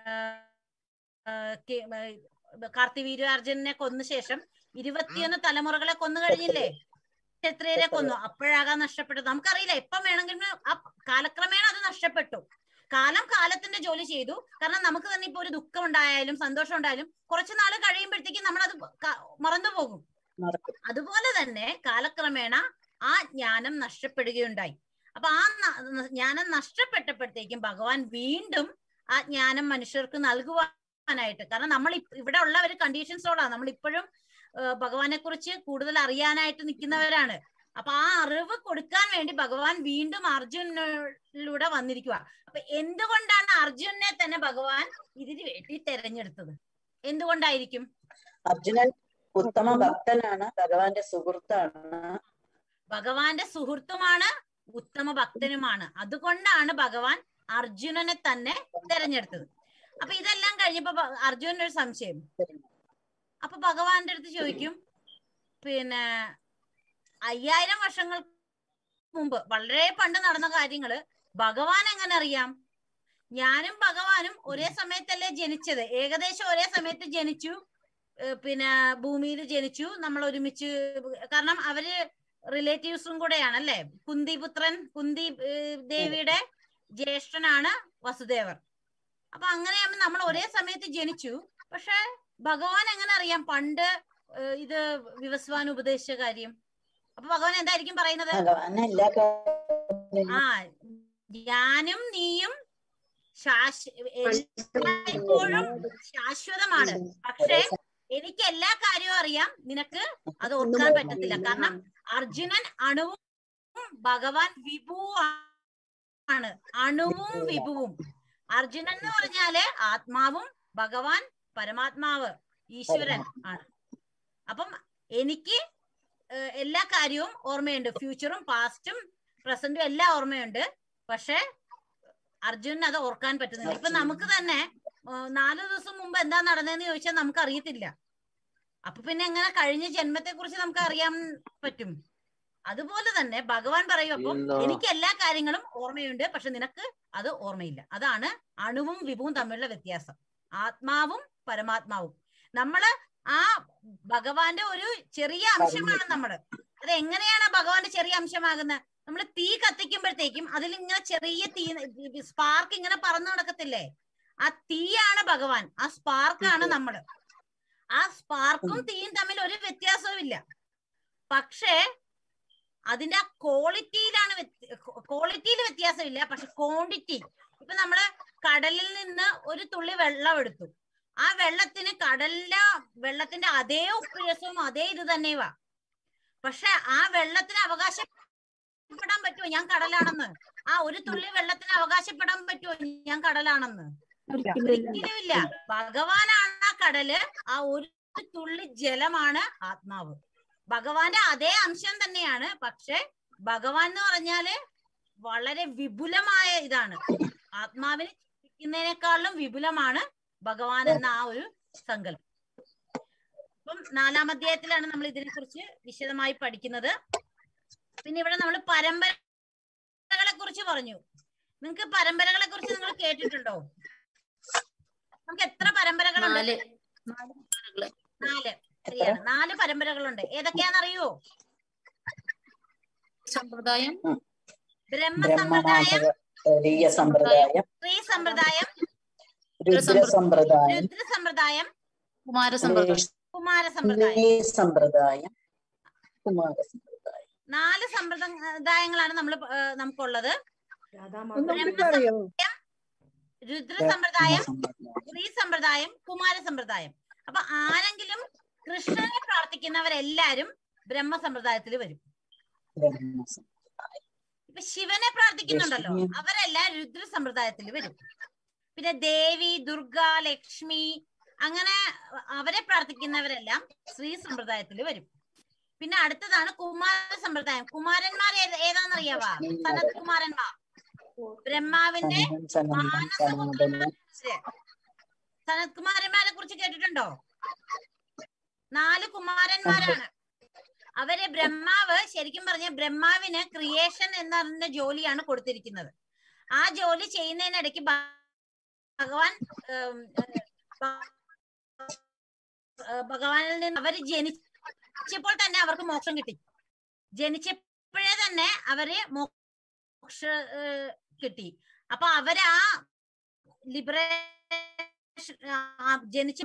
കാർത്തിവീര്യാർജുനെ കൊന്ന ശേഷം ഇരുപത്തിയൊന്ന് തലമുറകളെ കൊന്നു കഴിഞ്ഞില്ലേ ക്ഷത്രിയരെ കൊന്നു അപ്പോഴാകാൻ നഷ്ടപ്പെട്ടത് നമുക്കറിയില്ല എപ്പം വേണമെങ്കിലും ആ കാലക്രമേണ അത് നഷ്ടപ്പെട്ടു കാലം കാലത്തിന്റെ ജോലി ചെയ്തു കാരണം നമുക്ക് തന്നെ ഇപ്പൊ ഒരു ദുഃഖം ഉണ്ടായാലും സന്തോഷം ഉണ്ടായാലും കുറച്ചു നാൾ കഴിയുമ്പോഴത്തേക്കും നമ്മൾ അത് മറന്നു പോകും മറക്കും അതുപോലെ തന്നെ കാലക്രമേണ ആ ജ്ഞാനം നഷ്ടപ്പെടുകയുണ്ടായി അപ്പൊ ആ ന- ജ്ഞാനം നഷ്ടപ്പെട്ടപ്പോഴത്തേക്കും ഭഗവാൻ വീണ്ടും ആ ജ്ഞാനം മനുഷ്യർക്ക് നൽകുവാനായിട്ട് കാരണം നമ്മൾ ഇപ്പ- ഇവിടെ ഉള്ള ഒരു കണ്ടീഷൻസോടാണ് നമ്മൾ ഇപ്പോഴും ഭഗവാനെ കുറിച്ച് കൂടുതൽ അറിയാനായിട്ട് നിൽക്കുന്നവരാണ് അപ്പൊ ആ അറിവ് കൊടുക്കാൻ വേണ്ടി ഭഗവാൻ വീണ്ടും അർജുനിലൂടെ വന്നിരിക്കുക അപ്പൊ എന്തുകൊണ്ടാണ് അർജുനെ തന്നെ ഭഗവാൻ ഇതിന് വേണ്ടി തെരഞ്ഞെടുത്തത് എന്തുകൊണ്ടായിരിക്കും അർജുനൻ ഉത്തമ ഭക്തനാണ് ഭഗവാന്റെ സുഹൃത്താണ് ഭഗവാന്റെ സുഹൃത്തുമാണ് ഉത്തമ ഭക്തനുമാണ് അതുകൊണ്ടാണ് ഭഗവാൻ അർജുനനെ തന്നെ തെരഞ്ഞെടുത്തത് അപ്പൊ ഇതെല്ലാം കഴിഞ്ഞപ്പോ ഭ- അർജുനന് ഒരു സംശയം അപ്പൊ ഭഗവാന്റെ അടുത്ത് ചോദിക്കും പിന്നെ അയ്യായിരം വർഷങ്ങൾ മുമ്പ് വളരെ പണ്ട് നടന്ന കാര്യങ്ങള് ഭഗവാൻ എങ്ങനെ അറിയാം ഞാനും ഭഗവാനും ഒരേ സമയത്തല്ലേ ജനിച്ചത് ഏകദേശം ഒരേ സമയത്ത് ജനിച്ചു ഏഹ് പിന്നെ ഭൂമിയിൽ ജനിച്ചു നമ്മൾ ഒരുമിച്ച് കാരണം അവര് റിലേറ്റീവ്സും കൂടെയാണ് അല്ലെ കുന്തിപുത്രൻ കുന്തി ഏഹ് ദേവിയുടെ ജ്യേഷ്ഠനാണ് വസുദേവർ അപ്പൊ അങ്ങനെയാകുമ്പോ നമ്മൾ ഒരേ സമയത്ത് ജനിച്ചു പക്ഷെ ഭഗവാൻ എങ്ങനെ അറിയാം പണ്ട് ഏഹ് ഇത് വിവസ്വാൻ ഉപദേശിച്ച കാര്യം അപ്പൊ ഭഗവാൻ എന്തായിരിക്കും പറയുന്നത് ഭഗവാൻ എല്ലാ കാര്യങ്ങളും ആ ഞാനും നീയും ശാശ്വ എല്ലായ്പ്പോഴും ശാശ്വതമാണ് പക്ഷെ എനിക്ക് എല്ലാ കാര്യവും അറിയാം നിനക്ക് അത് ഓർക്കാൻ പറ്റത്തില്ല കാരണം അർജുനൻ അണുവും ഭഗവാൻ വിഭുവാണ് അണുവും വിഭുവും അർജുനൻ എന്ന് പറഞ്ഞാല് ആത്മാവും ഭഗവാൻ പരമാത്മാവ് ഈശ്വരൻ ആണ് അപ്പം എനിക്ക് ഏഹ്, എല്ലാ കാര്യവും ഓർമ്മയുണ്ട് ഫ്യൂച്ചറും പാസ്റ്റും പ്രസന്റും എല്ലാം ഓർമ്മയുണ്ട് പക്ഷെ അർജുനന് അത് ഓർക്കാൻ പറ്റുന്നില്ല ഇപ്പൊ നമുക്ക് തന്നെ ഏഹ്, നാല് ദിവസം മുമ്പ് എന്താ നടന്നതെന്ന് ചോദിച്ചാൽ നമുക്ക് അറിയത്തില്ല അപ്പൊ പിന്നെ എങ്ങനെ കഴിഞ്ഞ ജന്മത്തെ കുറിച്ച് നമുക്ക് അറിയാൻ പറ്റും അതുപോലെ തന്നെ ഭഗവാൻ പറയും അപ്പം ഇല്ല. എനിക്ക് എല്ലാ കാര്യങ്ങളും ഓർമ്മയുണ്ട് പക്ഷെ നിനക്ക് അത് ഓർമ്മയില്ല അതാണ് അണുവും വിഭുവും തമ്മിലുള്ള വ്യത്യാസം ആത്മാവും പരമാത്മാവും നമ്മള് ആ ഭഗവാന്റെ ഒരു ചെറിയ അംശമാണ് നമ്മള് അത് എങ്ങനെയാണ് ഭഗവാന്റെ ചെറിയ അംശമാകുന്നത് നമ്മൾ തീ കത്തിക്കുമ്പോഴത്തേക്കും അതിൽ ഇങ്ങനെ ചെറിയ തീ സ്പാർക്ക് ഇങ്ങനെ പറന്നു നടക്കത്തില്ലേ ആ തീയാണ് ഭഗവാൻ ആ സ്പാർക്കാണ് നമ്മള് ആ സ്പാർക്കും തീയും തമ്മിൽ ഒരു വ്യത്യാസവും ഇല്ല പക്ഷേ അതിന്റെ ആ ക്വാളിറ്റിയിലാണ് ക്വാളിറ്റിയിൽ വ്യത്യാസമില്ല പക്ഷെ ക്വാണ്ടിറ്റി ഇപ്പൊ നമ്മള് കടലിൽ നിന്ന് ഒരു തുള്ളി വെള്ളം എടുത്തു ആ വെള്ളത്തിന് കടലിലെ വെള്ളത്തിന്റെ അതേ ഉപ്പുരസവും അതേ ഇത് തന്നെയുവാ പക്ഷെ ആ വെള്ളത്തിന് അവകാശപ്പെടാൻ പറ്റുമോ ഞാൻ കടലാണെന്ന് ആ ഒരു തുള്ളി വെള്ളത്തിന് അവകാശപ്പെടാൻ പറ്റുമോ ഞാൻ കടലാണെന്ന് ഒരിക്കലും ഇല്ല ഭഗവാനാണ് ആ കടല് ആ ഒരു തുള്ളി ജലമാണ് ആത്മാവ് ഭഗവാന്റെ അതേ അംശം തന്നെയാണ് പക്ഷെ ഭഗവാൻ എന്ന് പറഞ്ഞാല് വളരെ വിപുലമായ ഇതാണ് ആത്മാവിന് ഇന്നതിനേക്കാളും വിപുലമാണ് ഭഗവാൻ എന്ന ആ ഒരു സങ്കല്പം അപ്പം നാലാം അധ്യായത്തിലാണ് നമ്മൾ ഇതിനെ കുറിച്ച് വിശദമായി പഠിക്കുന്നത് പിന്നെ ഇവിടെ നമ്മൾ പരമ്പരകളെ കുറിച്ച് പറഞ്ഞു നിങ്ങൾക്ക് പരമ്പരകളെ കുറിച്ച് നിങ്ങൾ കേട്ടിട്ടുണ്ടോ നമുക്ക് എത്ര പരമ്പരകളുണ്ട് നാല് നാല് ശരിയാണ് നാല് പരമ്പരകളുണ്ട് ഏതൊക്കെയാണെന്നറിയോ സമ്പ്രദായം ബ്രഹ്മ സമ്പ്രദായം ബ്രഹ്മമാധവ സമ്പ്രദായം ശ്രീ സമ്പ്രദായം രുദ്ര സമ്പ്രദായം രുദ്ര സമ്പ്രദായം കുമാര സമ്പ്രദായം കുമാര സമ്പ്രദായം ലീ സമ്പ്രദായം കുമാര സമ്പ്രദായം നാല് സമ്പ്രദായങ്ങളാണ് നമ്മൾ നമുക്കുള്ളത് ഒന്നുകൂടി പറയോ രുദ്ര സമ്പ്രദായം ശ്രീ സമ്പ്രദായം കുമാര സമ്പ്രദായം അപ്പൊ ആരെങ്കിലും കൃഷ്ണനെ പ്രാർത്ഥിക്കുന്നവരെല്ലാരും ബ്രഹ്മ സമ്പ്രദായത്തിൽ വരും ഇപ്പൊ ശിവനെ പ്രാർത്ഥിക്കുന്നുണ്ടല്ലോ അവരെല്ലാം രുദ്ര സമ്പ്രദായത്തിൽ വരും പിന്നെ ദേവി ദുർഗ ലക്ഷ്മി അങ്ങനെ അവരെ പ്രാർത്ഥിക്കുന്നവരെല്ലാം ശ്രീ സമ്പ്രദായത്തിൽ വരും പിന്നെ അടുത്തതാണ് കുമാര സമ്പ്രദായം കുമാരന്മാർ ഏത് ഏതാണെന്നറിയാവാ സനത് കുമാരന്മാർ ബ്രഹ്മാവിന്റെ മാനസപുത്രന്മാര് സനത് കുമാരന്മാരെ കുറിച്ച് കേട്ടിട്ടുണ്ടോ നാല് കുമാരന്മാരാണ് അവര് ബ്രഹ്മാവ് ശരിക്കും പറഞ്ഞ ബ്രഹ്മാവിന് ക്രിയേഷൻ എന്ന് പറഞ്ഞ ജോലിയാണ് കൊടുത്തിരിക്കുന്നത് ആ ജോലി ചെയ്യുന്നതിനിടയ്ക്ക് ഭഗവാൻ ഉം, ഭ- ഭഗവാനിൽ നിന്ന് അവര് ജനിച്ചപ്പോൾ തന്നെ അവർക്ക് മോക്ഷം കിട്ടി ജനിച്ചപ്പോഴേ തന്നെ അവര് മോക്ഷ ഏഹ്, കിട്ടി അപ്പൊ അവരാ ലിബറേഷൻ ജനിച്ച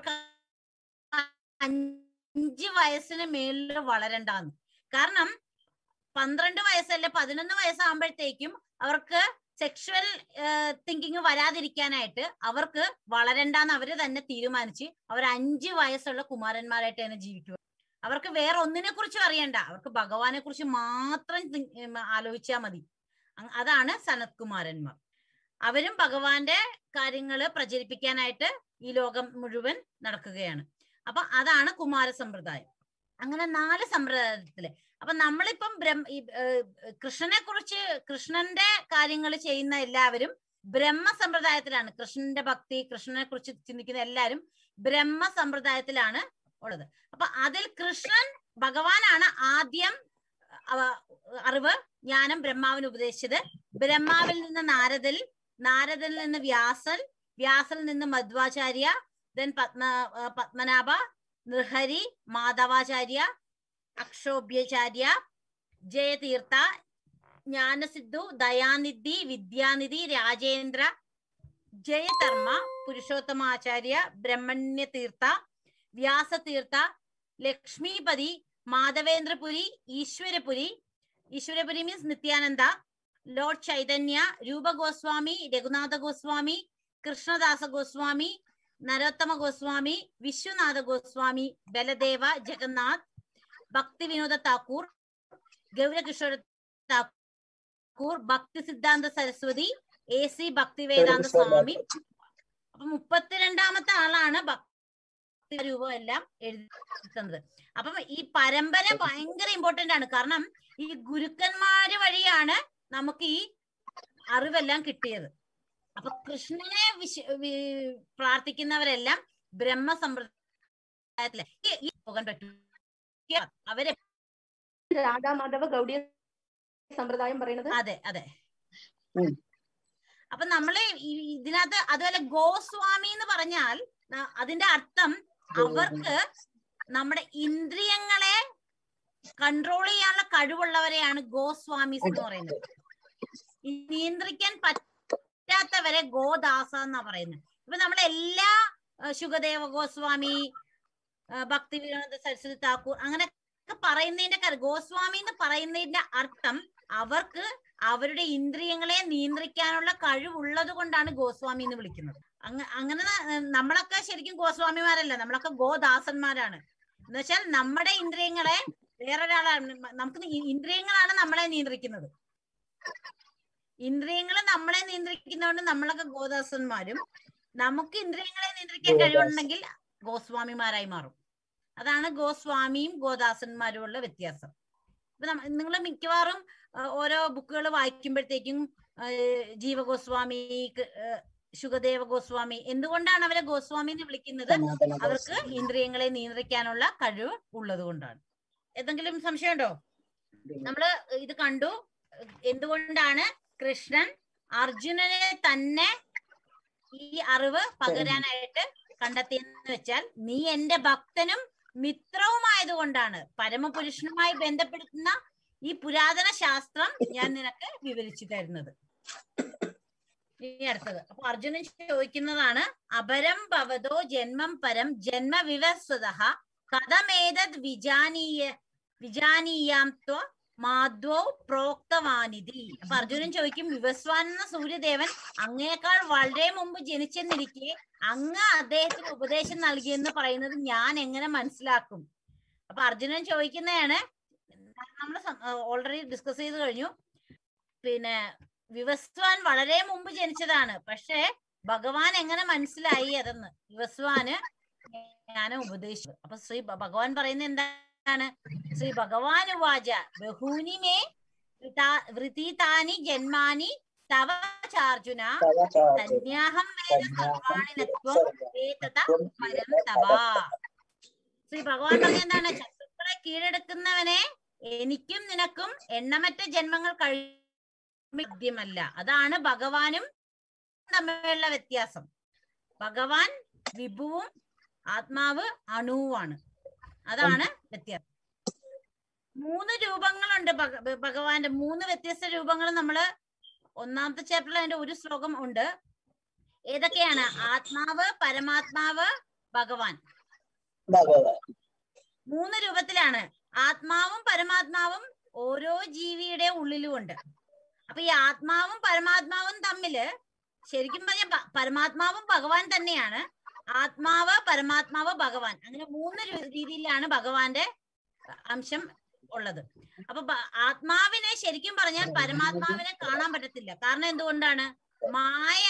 അഞ്ച് വയസ്സിന് മേളിൽ വളരണ്ടാന്ന് കാരണം പന്ത്രണ്ട് വയസ്സല്ല പതിനൊന്ന് വയസ്സാകുമ്പോഴത്തേക്കും അവർക്ക് സെക്ഷുവൽ തിങ്കിങ് വരാതിരിക്കാനായിട്ട് അവർക്ക് വളരണ്ടാന്ന് അവര് തന്നെ തീരുമാനിച്ച് അവർ അഞ്ച് വയസ്സുള്ള കുമാരന്മാരായിട്ട് തന്നെ ജീവിക്കുക അവർക്ക് വേറെ ഒന്നിനെ കുറിച്ചും അറിയണ്ട അവർക്ക് ഭഗവാനെ കുറിച്ച് മാത്രം think- ഉം, ആലോചിച്ചാൽ മതി അങ് അതാണ് സനത് കുമാരന്മാർ അവരും ഭഗവാന്റെ കാര്യങ്ങള് പ്രചരിപ്പിക്കാനായിട്ട് ഈ ലോകം മുഴുവൻ നടക്കുകയാണ് അപ്പൊ അതാണ് കുമാര സമ്പ്രദായം അങ്ങനെ നാല് സമ്പ്രദായത്തില് അപ്പൊ നമ്മളിപ്പം ബ്രഹ്മ ഈ ഏഹ്, കൃഷ്ണനെ കുറിച്ച് കൃഷ്ണന്റെ കാര്യങ്ങൾ ചെയ്യുന്ന എല്ലാവരും ബ്രഹ്മ സമ്പ്രദായത്തിലാണ് കൃഷ്ണന്റെ ഭക്തി കൃഷ്ണനെ കുറിച്ച് ചിന്തിക്കുന്ന എല്ലാവരും ബ്രഹ്മ സമ്പ്രദായത്തിലാണ് ഉള്ളത് അപ്പൊ അതിൽ കൃഷ്ണൻ ഭഗവാനാണ് ആദ്യം അവ- അറിവ് ജ്ഞാനം ബ്രഹ്മാവിന് ഉപദേശിച്ചത് ബ്രഹ്മാവിൽ നിന്ന് നാരദൽ നാരദൽ നിന്ന് വ്യാസൻ വ്യാസിൽ നിന്ന് മധ്വാചാര്യ ദെൻ പത്മ ആ, പത്മനാഭ നൃഹരി മാധവാചാര്യ അക്ഷോഭ്യചാര്യ ജയതീർത്ഥ ജ്ഞാനസിദ്ധു ദയാനിധി വിദ്യാനിധി രാജേന്ദ്ര ജയധർമ്മ പുരുഷോത്തമാചാര്യ ബ്രഹ്മണ്യതീർത്ഥ വ്യാസതീർത്ഥ ലക്ഷ്മീപതി മാധവേന്ദ്രപുരി ഈശ്വരപുരി ഈശ്വരപുരി മീൻസ് നിത്യാനന്ദ ലോർഡ് ചൈതന്യ രൂപ ഗോസ്വാമി രഘുനാഥ ഗോസ്വാമി കൃഷ്ണദാസ ഗോസ്വാമി നരോത്തമ ഗോസ്വാമി വിശ്വനാഥ ഗോസ്വാമി ബലദേവ ജഗന്നാഥ് ഭക്തി വിനോദ താക്കൂർ ഗൗരകിഷോര താക്കൂർ ഭക്തി സിദ്ധാന്ത സരസ്വതി എ സി ഭക്തി വേദാന്ത സ്വാമി അപ്പൊ മുപ്പത്തിരണ്ടാമത്തെ ആളാണ് ഭക്തി രൂപം എല്ലാം എഴുതുന്നത് അപ്പം ഈ പരമ്പര ഭയങ്കര ഇമ്പോർട്ടന്റ് ആണ് കാരണം ഈ ഗുരുക്കന്മാര് വഴിയാണ് നമുക്ക് ഈ അറിവെല്ലാം കിട്ടിയത് അപ്പൊ കൃഷ്ണനെ വിശ വി- പ്രാർത്ഥിക്കുന്നവരെല്ലാം ബ്രഹ്മ സമ്പ്രദായത്തിലെ ഈ- ഈ പോകാൻ പറ്റും അവരെ രാധാമാധവ ഗൗഡിയ സമ്പ്രദായം പറയുന്നത് അതെ അതെ അപ്പൊ നമ്മള് ഈ- ഇതിനകത്ത് അതുപോലെ ഗോസ്വാമി എന്ന് പറഞ്ഞാൽ ന- അതിന്റെ അർത്ഥം അവർക്ക് നമ്മുടെ ഇന്ദ്രിയങ്ങളെ കൺട്രോൾ ചെയ്യാനുള്ള കഴിവുള്ളവരെയാണ് ഗോസ്വാമീസ് എന്ന് പറയുന്നത് ഈ നിയന്ത്രിക്കാൻ പറ്റാത്തവരെ ഗോദാസ എന്നാ പറയുന്നത് ഇപ്പൊ നമ്മളെ എല്ലാ ആ, ശുഗദേവ ഗോസ്വാമി ആ, ഭക്തി വിനോദ സരസ്വതി താക്കൂർ അങ്ങനെ ഒക്കെ പറയുന്നതിന്റെ കാര്യം ഗോസ്വാമി എന്ന് പറയുന്നതിന്റെ അർത്ഥം അവർക്ക് അവരുടെ ഇന്ദ്രിയങ്ങളെ നിയന്ത്രിക്കാനുള്ള കഴിവുള്ളത് കൊണ്ടാണ് ഗോസ്വാമി എന്ന് വിളിക്കുന്നത് അങ്ങ അങ്ങനെ ന- നമ്മളൊക്കെ ശരിക്കും ഗോസ്വാമിമാരല്ല നമ്മളൊക്കെ ഗോദാസന്മാരാണ് എന്ന് വെച്ചാൽ നമ്മുടെ ഇന്ദ്രിയങ്ങളെ വേറൊരാളാണ് നമുക്ക് ഈ ഇന്ദ്രിയങ്ങളാണ് നമ്മളെ നിയന്ത്രിക്കുന്നത് ഇന്ദ്രിയങ്ങൾ നമ്മളെ നിയന്ത്രിക്കുന്നതുകൊണ്ട് നമ്മളൊക്കെ ഗോദാസന്മാരും നമുക്ക് ഇന്ദ്രിയങ്ങളെ നിയന്ത്രിക്കാൻ കഴിവുണ്ടെങ്കിൽ ഗോസ്വാമിമാരായി മാറും അതാണ് ഗോസ്വാമിയും ഗോദാസന്മാരും ഉള്ള വ്യത്യാസം ഇപ്പൊ നിങ്ങൾ മിക്കവാറും ആ, ഓരോ ബുക്കുകൾ വായിക്കുമ്പോഴത്തേക്കും ആ, ജീവഗോസ്വാമി ക- ആ, ശുഗദേവ ഗോസ്വാമി എന്തുകൊണ്ടാണ് അവരെ ഗോസ്വാമി എന്ന് വിളിക്കുന്നത് സനാതന അവർക്ക് ഇന്ദ്രിയങ്ങളെ നിയന്ത്രിക്കാനുള്ള കഴിവ് ഉള്ളത് കൊണ്ടാണ് എന്തെങ്കിലും സംശയമുണ്ടോ നമ്മള് ഇത് കണ്ടു എന്തുകൊണ്ടാണ് കൃഷ്ണൻ അർജുനനെ തന്നെ ഈ അറിവ് പകരാനായിട്ട് കണ്ടെത്തിയെന്ന് വെച്ചാൽ നീ എന്റെ ഭക്തനും മിത്രവുമായതുകൊണ്ടാണ് പരമപുരുഷനുമായി ബന്ധപ്പെടുത്തുന്ന ഈ പുരാതന ശാസ്ത്രം ഞാൻ നിനക്ക് വിവരിച്ചു തരുന്നത് ഇനി അടുത്തത് അപ്പൊ അർജുനൻ ചോദിക്കുന്നതാണ് അപരം ഭവതോ ജന്മം പരം ജന്മവിവസ്വത കഥമേതത് വിജാനീയ വിജാനീയാം ത്വ മാധ്വോ പ്രോക്തവാനിധി അപ്പൊ അർജുനൻ ചോദിക്കും വിവസ്വാൻ എന്ന സൂര്യദേവൻ അങ്ങേക്കാൾ വളരെ മുമ്പ് ജനിച്ചെന്നിരിക്കെ അങ്ങ് അദ്ദേഹത്തിന് ഉപദേശം നൽകിയെന്ന് പറയുന്നത് ഞാൻ എങ്ങനെ മനസ്സിലാക്കും അപ്പൊ അർജുനൻ ചോദിക്കുന്നതാണ് നമ്മൾ ഓൾറെഡി ഡിസ്കസ് ചെയ്ത് കഴിഞ്ഞു പിന്നെ വിവസ്വാൻ വളരെ മുമ്പ് ജനിച്ചതാണ് പക്ഷേ ഭഗവാൻ എങ്ങനെ മനസ്സിലായി അതെന്ന് വിവസ്വാന് ഞാൻ ഉപദേശിച്ചു അപ്പൊ ശ്രീ ഭ- ഭഗവാൻ പറയുന്നത് എന്താണ് ശ്രീ ഭഗവാൻ ഉവാച ബഹൂനി മേ വൃതാ- വൃതീതാനി ജന്മാനി തവ ചാർജുന തന്യാഹം വേദ സർവാണി നത്വം ഏതത പരം തവ ശ്രീ ഭഗവാൻ പറഞ്ഞ എന്താണ് ശത്രുക്കളെ കീഴടക്കുന്നവനെ എനിക്കും നിനക്കും എണ്ണമറ്റ ജന്മങ്ങൾ കഴിയുമല്ല അതാണ് ഭഗവാനും തമ്മിലുള്ള വ്യത്യാസം ഭഗവാൻ വിഭുവും ആത്മാവ് അണുവുമാണ് അതാണ് വ്യത്യാസം മൂന്ന് രൂപങ്ങളുണ്ട് ഭഗ- ഭഗവാന്റെ മൂന്ന് വ്യത്യസ്ത രൂപങ്ങൾ നമ്മള് ഒന്നാമത്തെ ചാപ്റ്ററിൽ അതിന്റെ ഒരു ശ്ലോകം ഉണ്ട് ഏതൊക്കെയാണ് ആത്മാവ് പരമാത്മാവ് ഭഗവാൻ ഭഗവാൻ മൂന്ന് രൂപത്തിലാണ് ആത്മാവും പരമാത്മാവും ഓരോ ജീവിയുടെ ഉള്ളിലും ഉണ്ട് അപ്പൊ ഈ ആത്മാവും പരമാത്മാവും തമ്മില് ശരിക്കും പറഞ്ഞ പ- പരമാത്മാവും ഭഗവാൻ തന്നെയാണ് ആത്മാവ് പരമാത്മാവ് ഭഗവാൻ അങ്ങനെ മൂന്ന് രു- രീതിയിലാണ് ഭഗവാന്റെ അംശം ഉള്ളത് അപ്പൊ ബ- ആത്മാവിനെ ശരിക്കും പറഞ്ഞാൽ പരമാത്മാവിനെ കാണാൻ പറ്റത്തില്ല കാരണം എന്തുകൊണ്ടാണ് മായ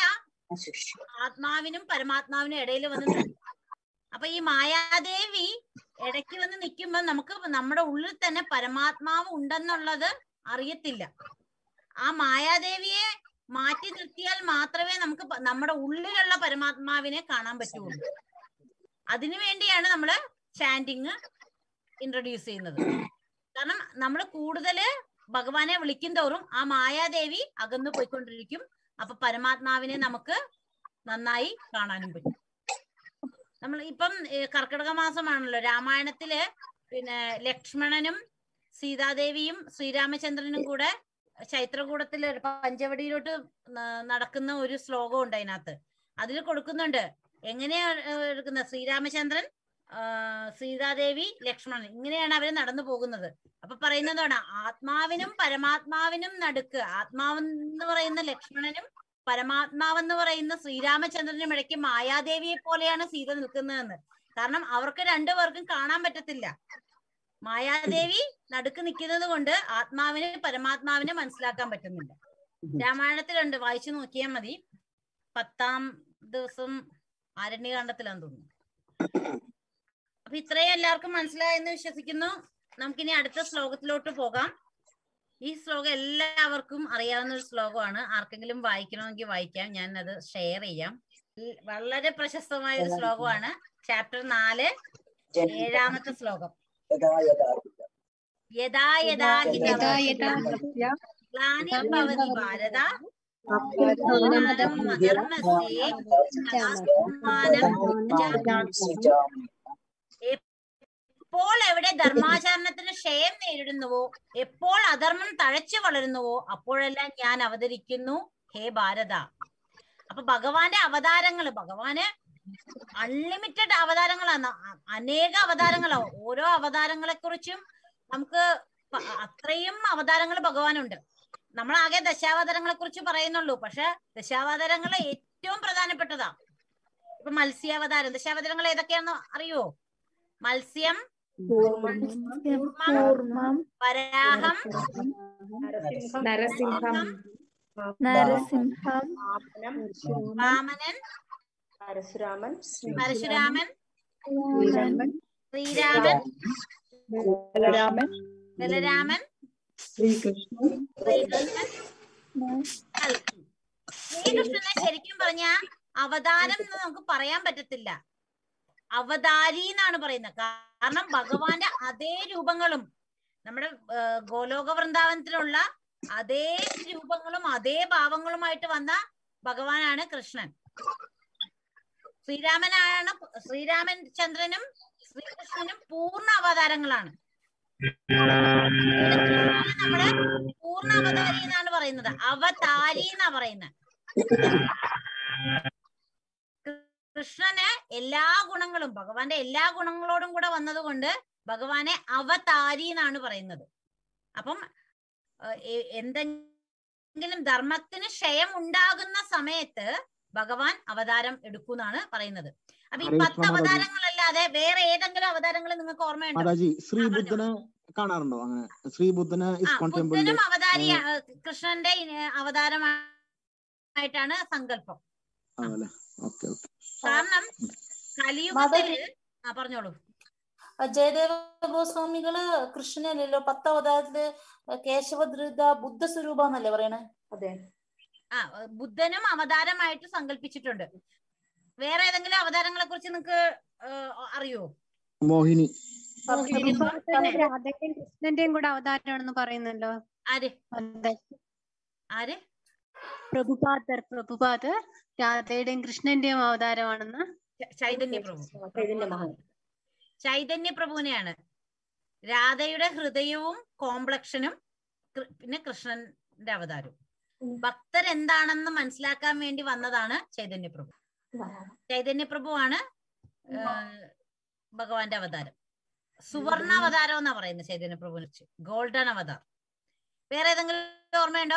ആത്മാവിനും പരമാത്മാവിനും ഇടയിൽ വന്ന് നിൽക്കും അപ്പൊ ഈ മായാദേവി ഇടയ്ക്ക് വന്ന് നിൽക്കുമ്പോ നമുക്ക് നമ്മുടെ ഉള്ളിൽ തന്നെ പരമാത്മാവ് ഉണ്ടെന്നുള്ളത് അറിയത്തില്ല ആ മായാദേവിയെ മാറ്റി നിർത്തിയാൽ മാത്രമേ നമുക്ക് പ- നമ്മുടെ ഉള്ളിലുള്ള പരമാത്മാവിനെ കാണാൻ പറ്റുള്ളൂ അതിനു വേണ്ടിയാണ് നമ്മള് ചാൻഡിങ് ഇൻട്രൊഡ്യൂസ് ചെയ്യുന്നത് കാരണം നമ്മൾ കൂടുതല് ഭഗവാനെ വിളിക്കും തോറും ആ മായാദേവി അകന്നു പോയിക്കൊണ്ടിരിക്കും അപ്പൊ പരമാത്മാവിനെ നമുക്ക് നന്നായി കാണാനും പറ്റും നമ്മൾ ഇപ്പം ഏഹ്, കർക്കിടക മാസമാണല്ലോ രാമായണത്തില് പിന്നെ ലക്ഷ്മണനും സീതാദേവിയും ശ്രീരാമചന്ദ്രനും കൂടെ ചൈത്രകൂടത്തില് പഞ്ചവടിയിലോട്ട് ന- നടക്കുന്ന ഒരു ശ്ലോകം ഉണ്ട് അതിനകത്ത് അതിൽ കൊടുക്കുന്നുണ്ട് എങ്ങനെയാ ഏഹ്, എടുക്കുന്നത് ശ്രീരാമചന്ദ്രൻ ആ, സീതാദേവി ലക്ഷ്മണൻ ഇങ്ങനെയാണ് അവര് നടന്നു പോകുന്നത് അപ്പൊ പറയുന്നതാണ് ആത്മാവിനും പരമാത്മാവിനും നടുക്ക് ആത്മാവെന്ന് പറയുന്ന ലക്ഷ്മണനും പരമാത്മാവെന്ന് പറയുന്ന ശ്രീരാമചന്ദ്രനും ഇടയ്ക്ക് മായാദേവിയെ പോലെയാണ് സീത നിൽക്കുന്നതെന്ന് കാരണം അവർക്ക് രണ്ടുപേർക്കും കാണാൻ പറ്റത്തില്ല മായാദേവി നടുക്ക് നിൽക്കുന്നത് കൊണ്ട് ആത്മാവിന് പരമാത്മാവിനെ മനസ്സിലാക്കാൻ പറ്റുന്നില്ല രാമായണത്തിലുണ്ട് വായിച്ചു നോക്കിയാൽ മതി പത്താം ദിവസം ആരണ്യകാണ്ഡത്തിലാന്ന് തോന്നുന്നു അപ്പൊ ഇത്രയും എല്ലാവർക്കും മനസ്സിലായെന്ന് വിശ്വസിക്കുന്നു നമുക്കിനി അടുത്ത ശ്ലോകത്തിലോട്ട് പോകാം ഈ ശ്ലോകം എല്ലാവർക്കും അറിയാവുന്ന ഒരു ശ്ലോകമാണ് ആർക്കെങ്കിലും വായിക്കണമെങ്കിൽ വായിക്കാം ഞാൻ അത് ഷെയർ ചെയ്യാം ഈ വളരെ പ്രശസ്തമായ ഒരു ശ്ലോകമാണ് ചാപ്റ്റർ നാല് ഏഴാമത്തെ ശ്ലോകം യഥാ യഥാ ഹി യഥാ തവ യഥാ ഗ്ലാനിർഭവതി ഭാരത അഭ്യുത്ഥാനം അധർമ്മസ്യേ തഥാത്മാനം എപ്പോൾ എവിടെ ധർമാചരണത്തിന് ക്ഷയം നേരിടുന്നുവോ എപ്പോൾ അധർമ്മം തഴച്ചു വളരുന്നുവോ അപ്പോഴെല്ലാം ഞാൻ അവതരിക്കുന്നു ഹേ ഭാരത അപ്പൊ ഭഗവാന്റെ അവതാരങ്ങള് ഭഗവാന് അൺലിമിറ്റഡ് അവതാരങ്ങളാണ് അ- അനേക അവതാരങ്ങളാണ് ഓരോ അവതാരങ്ങളെ കുറിച്ചും നമുക്ക് പ- അത്രയും അവതാരങ്ങൾ ഭഗവാനുണ്ട് നമ്മൾ ആകെ ദശാവതാരങ്ങളെ കുറിച്ച് പറയുന്നുള്ളൂ പക്ഷെ ദശാവതാരങ്ങൾ ഏറ്റവും പ്രധാനപ്പെട്ടതാ ഇപ്പൊ മത്സ്യാവതാരം ദശാവതാരങ്ങൾ ഏതൊക്കെയാണെന്ന് അറിയോ മത്സ്യം കൂർമ്മം വരാഹം നരസിംഹം നരസിംഹം നരസിംഹം വാമനൻ പരശുരാമൻ പരശുരാമൻ ശ്രീരാമൻ ശ്രീരാമൻ ബലരാമൻ ബലരാമൻ ശ്രീകൃഷ്ണൻ ശ്രീകൃഷ്ണൻ കൽക്കി ശ്രീകൃഷ്ണനെ ശരിക്കും പറഞ്ഞ അവതാരം എന്ന് നമുക്ക് പറയാൻ പറ്റത്തില്ല അവതാരി എന്നാണ് പറയുന്നത് കാരണം ഭഗവാന്റെ അതേ രൂപങ്ങളും നമ്മുടെ ആ, ഗോലോക വൃന്ദാവനത്തിലുള്ള അതേ രൂപങ്ങളും അതേ ഭാവങ്ങളുമായിട്ട് വന്ന ഭഗവാനാണ് കൃഷ്ണൻ ശ്രീരാമനാണ് ശ്രീരാമൻ ചന്ദ്രനും ശ്രീകൃഷ്ണനും പൂർണ്ണ അവതാരങ്ങളാണ് നമ്മള് പൂർണ്ണ അവതാരി എന്നാണ് പറയുന്നത് അവതാരി എന്നാ പറയുന്നത് കൃഷ്ണന് എല്ലാ ഗുണങ്ങളും ഭഗവാന്റെ എല്ലാ ഗുണങ്ങളോടും കൂടെ വന്നതുകൊണ്ട് ഭഗവാനെ അവതാരി എന്നാണ് പറയുന്നത് അപ്പം ഏഹ്, എ- എന്തെങ്കിലും ധർമ്മത്തിന് ക്ഷയം ഉണ്ടാകുന്ന സമയത്ത് ഭഗവാൻ അവതാരം എടുക്കുന്നാണ് പറയുന്നത് അപ്പൊ ഈ ഹരേ പത്ത് കൃഷ്ണ മാതാജി. അവതാരങ്ങളല്ലാതെ വേറെ ഏതെങ്കിലും അവതാരങ്ങൾ നിങ്ങൾക്ക് ഓർമ്മയുണ്ടോ മാതാജി ശ്രീബുദ്ധനെ കാണാറുണ്ടോ അങ്ങനെ ശ്രീബുദ്ധനെ ആ ഇസ്കോൺ ടെമ്പിളില് ബുദ്ധനും അവതാരിയ കൃഷ്ണന്റെ ഇന- അവതാരമായിട്ടാണ് സങ്കല്പം അതല്ലേ ഓക്കെ ഓക്കെ കാരണം കലിയുഗത്തില് ആ പറഞ്ഞോളൂ ജയദേവ ഗോസ്വാമികള് കൃഷ്ണനല്ലല്ലോ പത്ത് അവതാരത്തില് കേശവധൃത ബുദ്ധ സ്വരൂപ എന്നല്ലേ പറയണേ അതെ ആ ബുദ്ധനും അവതാരമായിട്ട് സങ്കല്പിച്ചിട്ടുണ്ട് വേറെ ഏതെങ്കിലും അവതാരങ്ങളെ കുറിച്ച് നിങ്ങൾക്ക് അറിയോ മോഹിനി രാധയുടെയും കൃഷ്ണന്റെയും കൂടെ അവതാരമാണെന്ന് പറയുന്നല്ലോ ആര് അതെ ആര് പ്രഭുപാദർ പ്രഭുപാദർ രാധയുടെയും കൃഷ്ണന്റെയും അവതാരമാണെന്ന് ച- ചൈതന്യ പ്രഭു ചൈതന്യ മഹാൻ ചൈതന്യ പ്രഭുവിനെയാണ് രാധയുടെ ഹൃദയവും കോംപ്ലക്ഷനും കൃ- പിന്നെ കൃഷ്ണന്റെ അവതാരവും ഭക്തർ എന്താണെന്ന് മനസ്സിലാക്കാൻ വേണ്ടി വന്നതാണ് ചൈതന്യ പ്രഭു ചൈതന്യ പ്രഭുവാണ് ഏഹ്, ഭഗവാന്റെ അവതാരം സുവർണ അവതാരം എന്നാ പറയുന്നത് ചൈതന്യ പ്രഭുവിനെ കുറിച്ച് ഗോൾഡൻ അവതാർ വേറെ ഏതെങ്കിലും ഓർമ്മയുണ്ടോ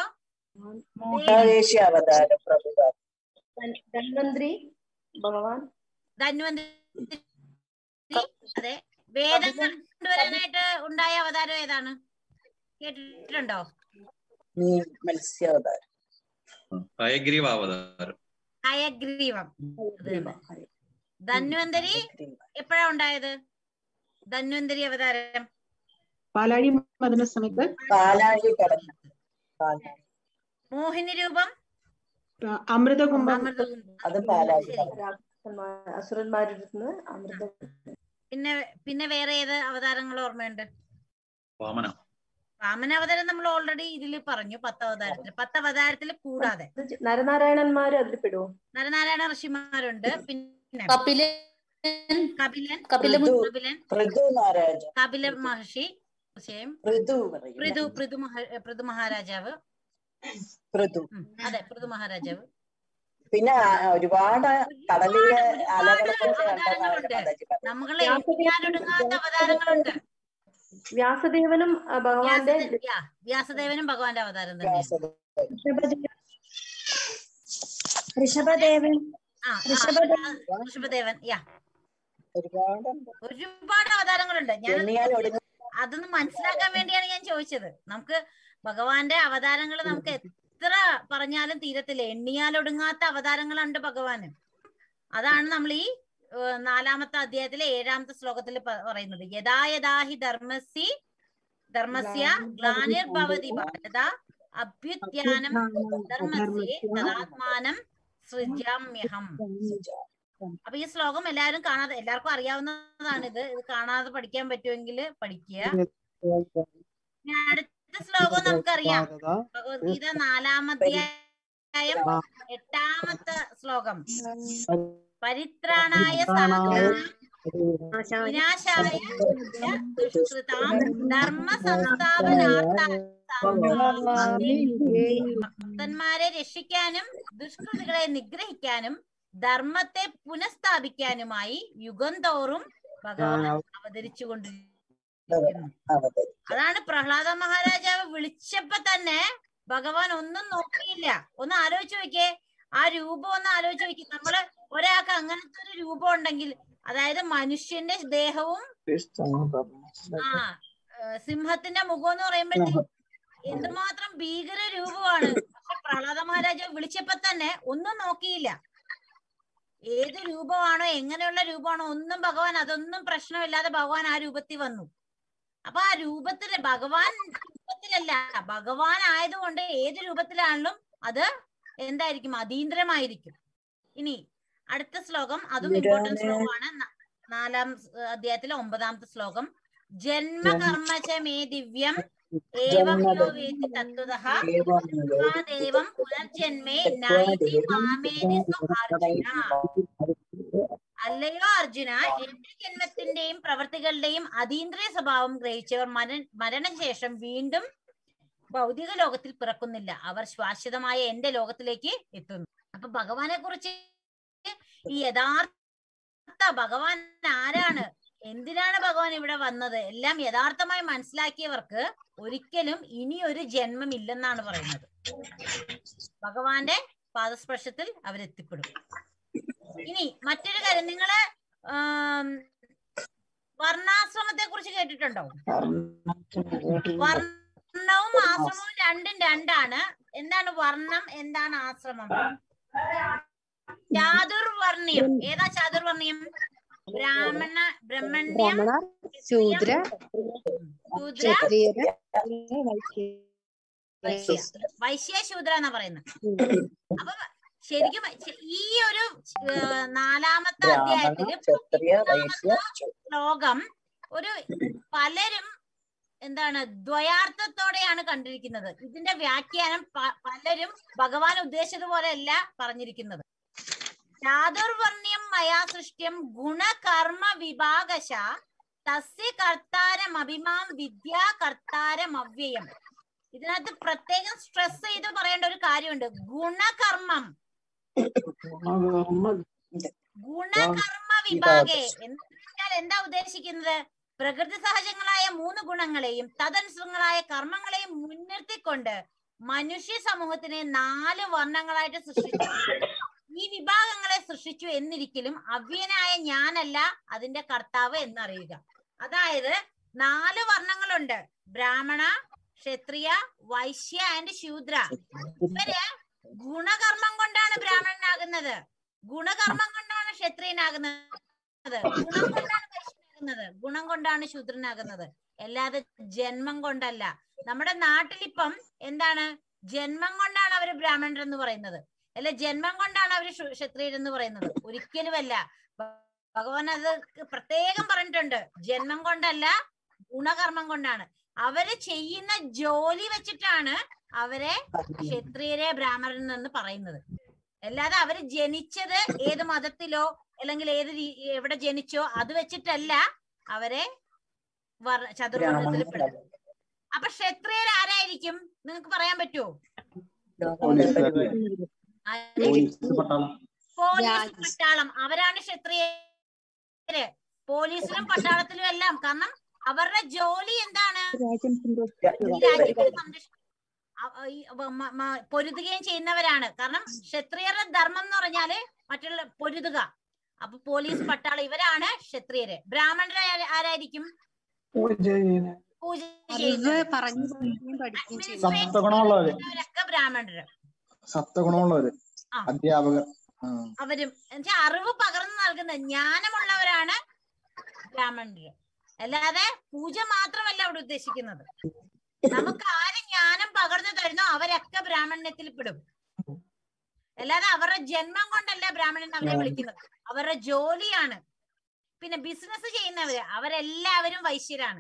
ദേശീയ അവതാരം പ്രഭുപാദ ധന്വന്ത്രി ഭഗവാൻ ധന്വന്തരി അതെ വേദങ്ങൾ കൊണ്ടുവരാനായിട്ട് ഉണ്ടായ അവതാരം ഏതാണ് കേട്ടിട്ടുണ്ടോ മത്സ്യാവതാരം ഹയഗ്രീവ അവതാരം ഹയഗ്രീവം അത് തന്നെ. ധന്വന്തരി എപ്പോഴാ ഉണ്ടായത് ധന്വന്തരി അവതാരം പാലാഴി മദന സമയത്ത് പാലാഴി കടന്നു പാലാഴി. മോഹിനി രൂപം അമൃതകുംഭം അത് പാലാഴി അസുരന്മാരുടെ നിന്ന് അമൃത പിന്നെ പിന്നെ വേറെ ഏത് അവതാരങ്ങൾ ഓർമ്മയുണ്ട് വാമന വാമന അവതാരം നമ്മൾ ഓൾറെഡി ഇതിൽ പറഞ്ഞു പത്ത് അവതാരത്തിൽ പത്ത് അവതാരത്തിൽ കൂടാതെ നരനാരായണന്മാര് അതിൽ പെടുവോ നരനാരായണ ഋഷിമാരുണ്ട് പിന്നെ കപിലൻ കപിലൻ കപില കപിലൻ പൃഥു നാരാജ കപില മഹർഷി തീർച്ചയായും പൃഥു പറയും പൃഥു പൃഥു മഹ പൃഥു മഹാരാജാവ് പൃഥു ഉം, അതെ പൃഥു മഹാരാജാവ് പിന്നെ ആ- ഒരുപാട് കടലിലെ അലകൾ പോലെ അവതാരങ്ങളുണ്ട് നമ്മളെ എണ്ണിയാലൊടുങ്ങാത്ത അവതാരങ്ങളുണ്ട് വ്യാസദേവനും ആ, ഭഗവാന്റെ വ്യാസദേ- യാ, വ്യാസദേവനും ഭഗവാന്റെ അവതാരം തന്നെയാണ് ഋഷഭദേവൻ ആ, ആ, ഋഷഭദേവൻ യാ ഒരുപാടുണ്ട് ഒരുപാട് അവതാരങ്ങളുണ്ട് ഞാൻ എണ്ണിയാൽ ഒടുങ്ങ അതൊന്ന് മനസ്സിലാക്കാൻ വേണ്ടിയാണ് ഞാൻ ചോദിച്ചത് നമുക്ക് ഭഗവാന്റെ അവതാരങ്ങൾ നമുക്ക് എത്ര പറഞ്ഞാലും തീരത്തില്ല എണ്ണിയാലൊടുങ്ങാത്ത അവതാരങ്ങളുണ്ട് ഭഗവാന് അതാണ് നമ്മൾ ഈ ഏഹ്, നാലാമത്തെ അധ്യായത്തിലെ ഏഴാമത്തെ ശ്ലോകത്തിൽ പ- പറയുന്നത് യഥാ യഥാ ഹി ധർമ്മസി ധർമ്മസ്യ ഗ്ലാനിർഭവതി ഭാരത അഭ്യുത്യാനം ധർമ്മസ്യ തദാത്മാനം സൃജാമ്യഹം അപ്പൊ ഈ ശ്ലോകം എല്ലാവരും കാണാതെ എല്ലാവർക്കും അറിയാവുന്നതാണ് ഇത് ഇത് കാണാതെ പഠിക്കാൻ പറ്റുമെങ്കിൽ പഠിക്കുക ഇനി അടുത്ത ശ്ലോകം നമുക്കറിയാം ഭഗവത്ഗീത നാലാമധ്യായം എട്ടാമത്തെ ശ്ലോകം പരിത്രാണായ സാധുനാം വിനാശായ ദുഷ്കൃതാം ധർമ്മ ഭക്തന്മാരെ രക്ഷിക്കാനും ദുഷ്കൃതികളെ നിഗ്രഹിക്കാനും ധർമ്മത്തെ പുനഃസ്ഥാപിക്കാനുമായി യുഗം തോറും ഭഗവാൻ അവതരിച്ചുകൊണ്ടിരിക്കുന്നു അതാണ് പ്രഹ്ലാദ മഹാരാജാവ് വിളിച്ചപ്പോ തന്നെ ഭഗവാൻ ഒന്നും നോക്കിയില്ല ഒന്ന് ആലോചിച്ച് നോക്കിയേ ആ രൂപം ഒന്ന് ആലോചിച്ച് നോക്കി നമ്മള് ഒരാൾക്ക് അങ്ങനത്തെ ഒരു രൂപം ഉണ്ടെങ്കിൽ അതായത് മനുഷ്യന്റെ ദേഹവും ആ ഏഹ് സിംഹത്തിന്റെ മുഖം എന്ന് പറയുമ്പോഴത്തേക്ക് എന്തുമാത്രം ഭീകര രൂപമാണ് പക്ഷെ പ്രഹ്ലാദ മഹാരാജാവ് വിളിച്ചപ്പോ തന്നെ ഒന്നും നോക്കിയില്ല ഏത് രൂപമാണോ എങ്ങനെയുള്ള രൂപമാണോ ഒന്നും ഭഗവാൻ അതൊന്നും പ്രശ്നമില്ലാതെ ഭഗവാൻ ആ രൂപത്തിൽ വന്നു അപ്പൊ ആ രൂപത്തില് ഭഗവാൻ രൂപത്തിലല്ല ഭഗവാൻ ആയതുകൊണ്ട് ഏത് രൂപത്തിലാണെങ്കിലും അത് എന്തായിരിക്കും അതീന്ദ്രമായിരിക്കും ഇനി അടുത്ത ശ്ലോകം അതും ഇമ്പോർട്ടന്റ് ശ്ലോകമാണ് ന- നാലാം സ് അധ്യായത്തിലെ ഒമ്പതാമത്തെ ശ്ലോകം ജന്മകർമ്മച മേ ദിവ്യം ഏവം യോ വേത്തി തത്വതഃ ദേവം പുനർജന്മേ നൈതി മാമേതി സു അർജുന അല്ലയോ അർജുന എന്റെ ജന്മത്തിന്റെയും പ്രവർത്തികളുടെയും അതീന്ദ്രിയ സ്വഭാവം ഗ്രഹിച്ചവർ മര മരണശേഷം വീണ്ടും ഭൗതിക ലോകത്തിൽ പിറക്കുന്നില്ല അവർ ശാശ്വതമായ എന്റെ ലോകത്തിലേക്ക് എത്തുന്നു അപ്പൊ ഭഗവാനെ കുറിച്ച് ഈ യഥാർത്ഥ ഭഗവാൻ ആരാണ് എന്തിനാണ് ഭഗവാൻ ഇവിടെ വന്നത് എല്ലാം യഥാർത്ഥമായി മനസ്സിലാക്കിയവർക്ക് ഒരിക്കലും ഇനി ഒരു ജന്മം ഇല്ലെന്നാണ് പറയുന്നത് ഭഗവാന്റെ പാദസ്പർശത്തിൽ അവരെത്തിപ്പെടും ഇനി മറ്റൊരു കാര്യം നിങ്ങള് ആം, വർണ്ണാശ്രമത്തെ കുറിച്ച് കേട്ടിട്ടുണ്ടോ വർണ്ണവും ആശ്രമവും രണ്ടും രണ്ടാണ് എന്താണ് വർണ്ണം എന്താണ് ആശ്രമം ചാതുർവർണ്ണ്യം ഏതാ ചാതുർവർണ്ണ്യം ബ്രാഹ്മണ ബ്രഹ്മണ്യം ബ്രാഹ്മണ ശൂദ്ര ശൂദ്ര ക്ഷത്രിയര് വൈശ്യ വൈശ്യ ശൂദ്ര എന്നാ പറയുന്നത് അപ്പൊ ശരിക്കും ശ- ഈ ഒരു ഏർ, നാലാമത്തെ അധ്യായത്തില് ക്ഷത്രിയ വൈശ്യ പതിമൂന്നാമത്തെ ശ്ലോകം ഒരു പലരും എന്താണ് ദ്വയാർത്ഥത്തോടെയാണ് കണ്ടിരിക്കുന്നത് ഇതിന്റെ വ്യാഖ്യാനം പ- പലരും ഭഗവാൻ ഉദ്ദേശിച്ചതുപോലെ അല്ല പറഞ്ഞിരിക്കുന്നത് ചാതുർവർണ്ണ്യം മയാ സൃഷ്ട്യം ഗുണകർമ്മ വിഭാഗശ തസ്യ കർത്താരമഭിമാം വിദ്യാ കർത്താരമവ്യയം ഇതിനകത്ത് പ്രത്യേകം സ്ട്രെസ് ചെയ്ത് പറയേണ്ട ഒരു കാര്യമുണ്ട് ഗുണകർമ്മം ഗുണകർമ്മ വിഭാഗേ എന്ന് വെച്ചാൽ എന്താ ഉദ്ദേശിക്കുന്നത് പ്രകൃതി സഹജങ്ങളായ മൂന്ന് ഗുണങ്ങളെയും തദനുസൃതങ്ങളായ കർമ്മങ്ങളെയും മുൻനിർത്തിക്കൊണ്ട് മനുഷ്യ സമൂഹത്തിനെ നാല് വർണ്ണങ്ങളായിട്ട് സൃഷ്ടിച്ചു ഈ വിഭാഗങ്ങളെ സൃഷ്ടിച്ചു എന്നിരിക്കലും അവ്യനായ ഞാനല്ല അതിന്റെ കർത്താവ് എന്നറിയുക അതായത് നാല് വർണ്ണങ്ങളുണ്ട് ബ്രാഹ്മണ ക്ഷത്രിയ വൈശ്യ ആൻഡ് ശൂദ്ര ഇവര് ഗുണകർമ്മം കൊണ്ടാണ് ബ്രാഹ്മണനാകുന്നത് ഗുണകർമ്മം കൊണ്ടാണ് ക്ഷത്രിയനാകുന്നത് ഗുണം കൊണ്ടാണ് വൈശ്യനാകുന്നത് ഗുണം കൊണ്ടാണ് ശൂദ്രനാകുന്നത് അല്ലാതെ ജന്മം കൊണ്ടല്ല നമ്മുടെ നാട്ടിലിപ്പം എന്താണ് ജന്മം കൊണ്ടാണ് അവര് ബ്രാഹ്മണർ എന്ന് പറയുന്നത് അല്ല ജന്മം കൊണ്ടാണ് അവര് ശു- ക്ഷത്രിയരെന്ന് പറയുന്നത് ഒരിക്കലുമല്ല ഭ- ഭഗവാൻ അത് പ്രത്യേകം പറഞ്ഞിട്ടുണ്ട് ജന്മം കൊണ്ടല്ല ഗുണകർമ്മം കൊണ്ടാണ് അവര് ചെയ്യുന്ന ജോലി വെച്ചിട്ടാണ് അവരെ ക്ഷത്രിയരെ ബ്രാഹ്മണൻ എന്ന് പറയുന്നത് അല്ലാതെ അവര് ജനിച്ചത് ഏത് മതത്തിലോ അല്ലെങ്കിൽ ഏത് രീ- എവിടെ ജനിച്ചോ അത് വെച്ചിട്ടല്ല അവരെ വർ- ചതുർവർണ്ണത്തിൽ പെടുന്നത് അപ്പൊ ക്ഷത്രിയർ ആരായിരിക്കും നിങ്ങൾക്ക് പറയാൻ പറ്റുമോ പോലീസ് പട്ടാളം പോലീസ് പട്ടാളം അവരാണ് ക്ഷത്രിയര് പോലീസിലും പട്ടാളത്തിലും എല്ലാം കാരണം അവരുടെ ജോലി എന്താണ് ഈ രാജ്യത്തെ സംരക്ഷ അ- ഈ വ- മ- മ- പൊരുതുകയും ചെയ്യുന്നവരാണ് കാരണം ക്ഷത്രിയരുടെ ധർമ്മം എന്ന് പറഞ്ഞാല് മറ്റുള്ള പൊരുതുക അപ്പൊ പോലീസ് പട്ടാളം ഇവരാണ് ക്ഷത്രിയര് ബ്രാഹ്മണര് ആര- ആരായിരിക്കും പൂജ അറിവ് ചെയ്യുന്നത് പറഞ്ഞു കൊടുക്കുകയും പഠിക്കുകയും ചെയ്യുന്നു സപ്തഗുണമുള്ളവര് ചെയ്യുന്നവരൊക്കെ ബ്രാഹ്മണര് സപ്തഗുണമുള്ളവര് ആ. അധ്യാപകർ ആ. അവരും എന്നുവെച്ചാൽ അറിവ് പകർന്നു നൽകുന്ന ജ്ഞാനമുള്ളവരാണ് ബ്രാഹ്മണര് അല്ലാതെ പൂജ മാത്രമല്ല അവിടെ ഉദ്ദേശിക്കുന്നത് നമുക്ക് ആര് ജ്ഞാനം പകർന്നു തരുന്നോ അവരൊക്കെ ബ്രാഹ്മണ്യത്തിൽ പെടും അല്ലാതെ അവരുടെ ജന്മം കൊണ്ടല്ല ബ്രാഹ്മണൻ അവരെ വിളിക്കുന്നത് അവരുടെ ജോലിയാണ് പിന്നെ ബിസിനസ് ചെയ്യുന്നവര് അവരെല്ലാവരും വൈശ്യരാണ്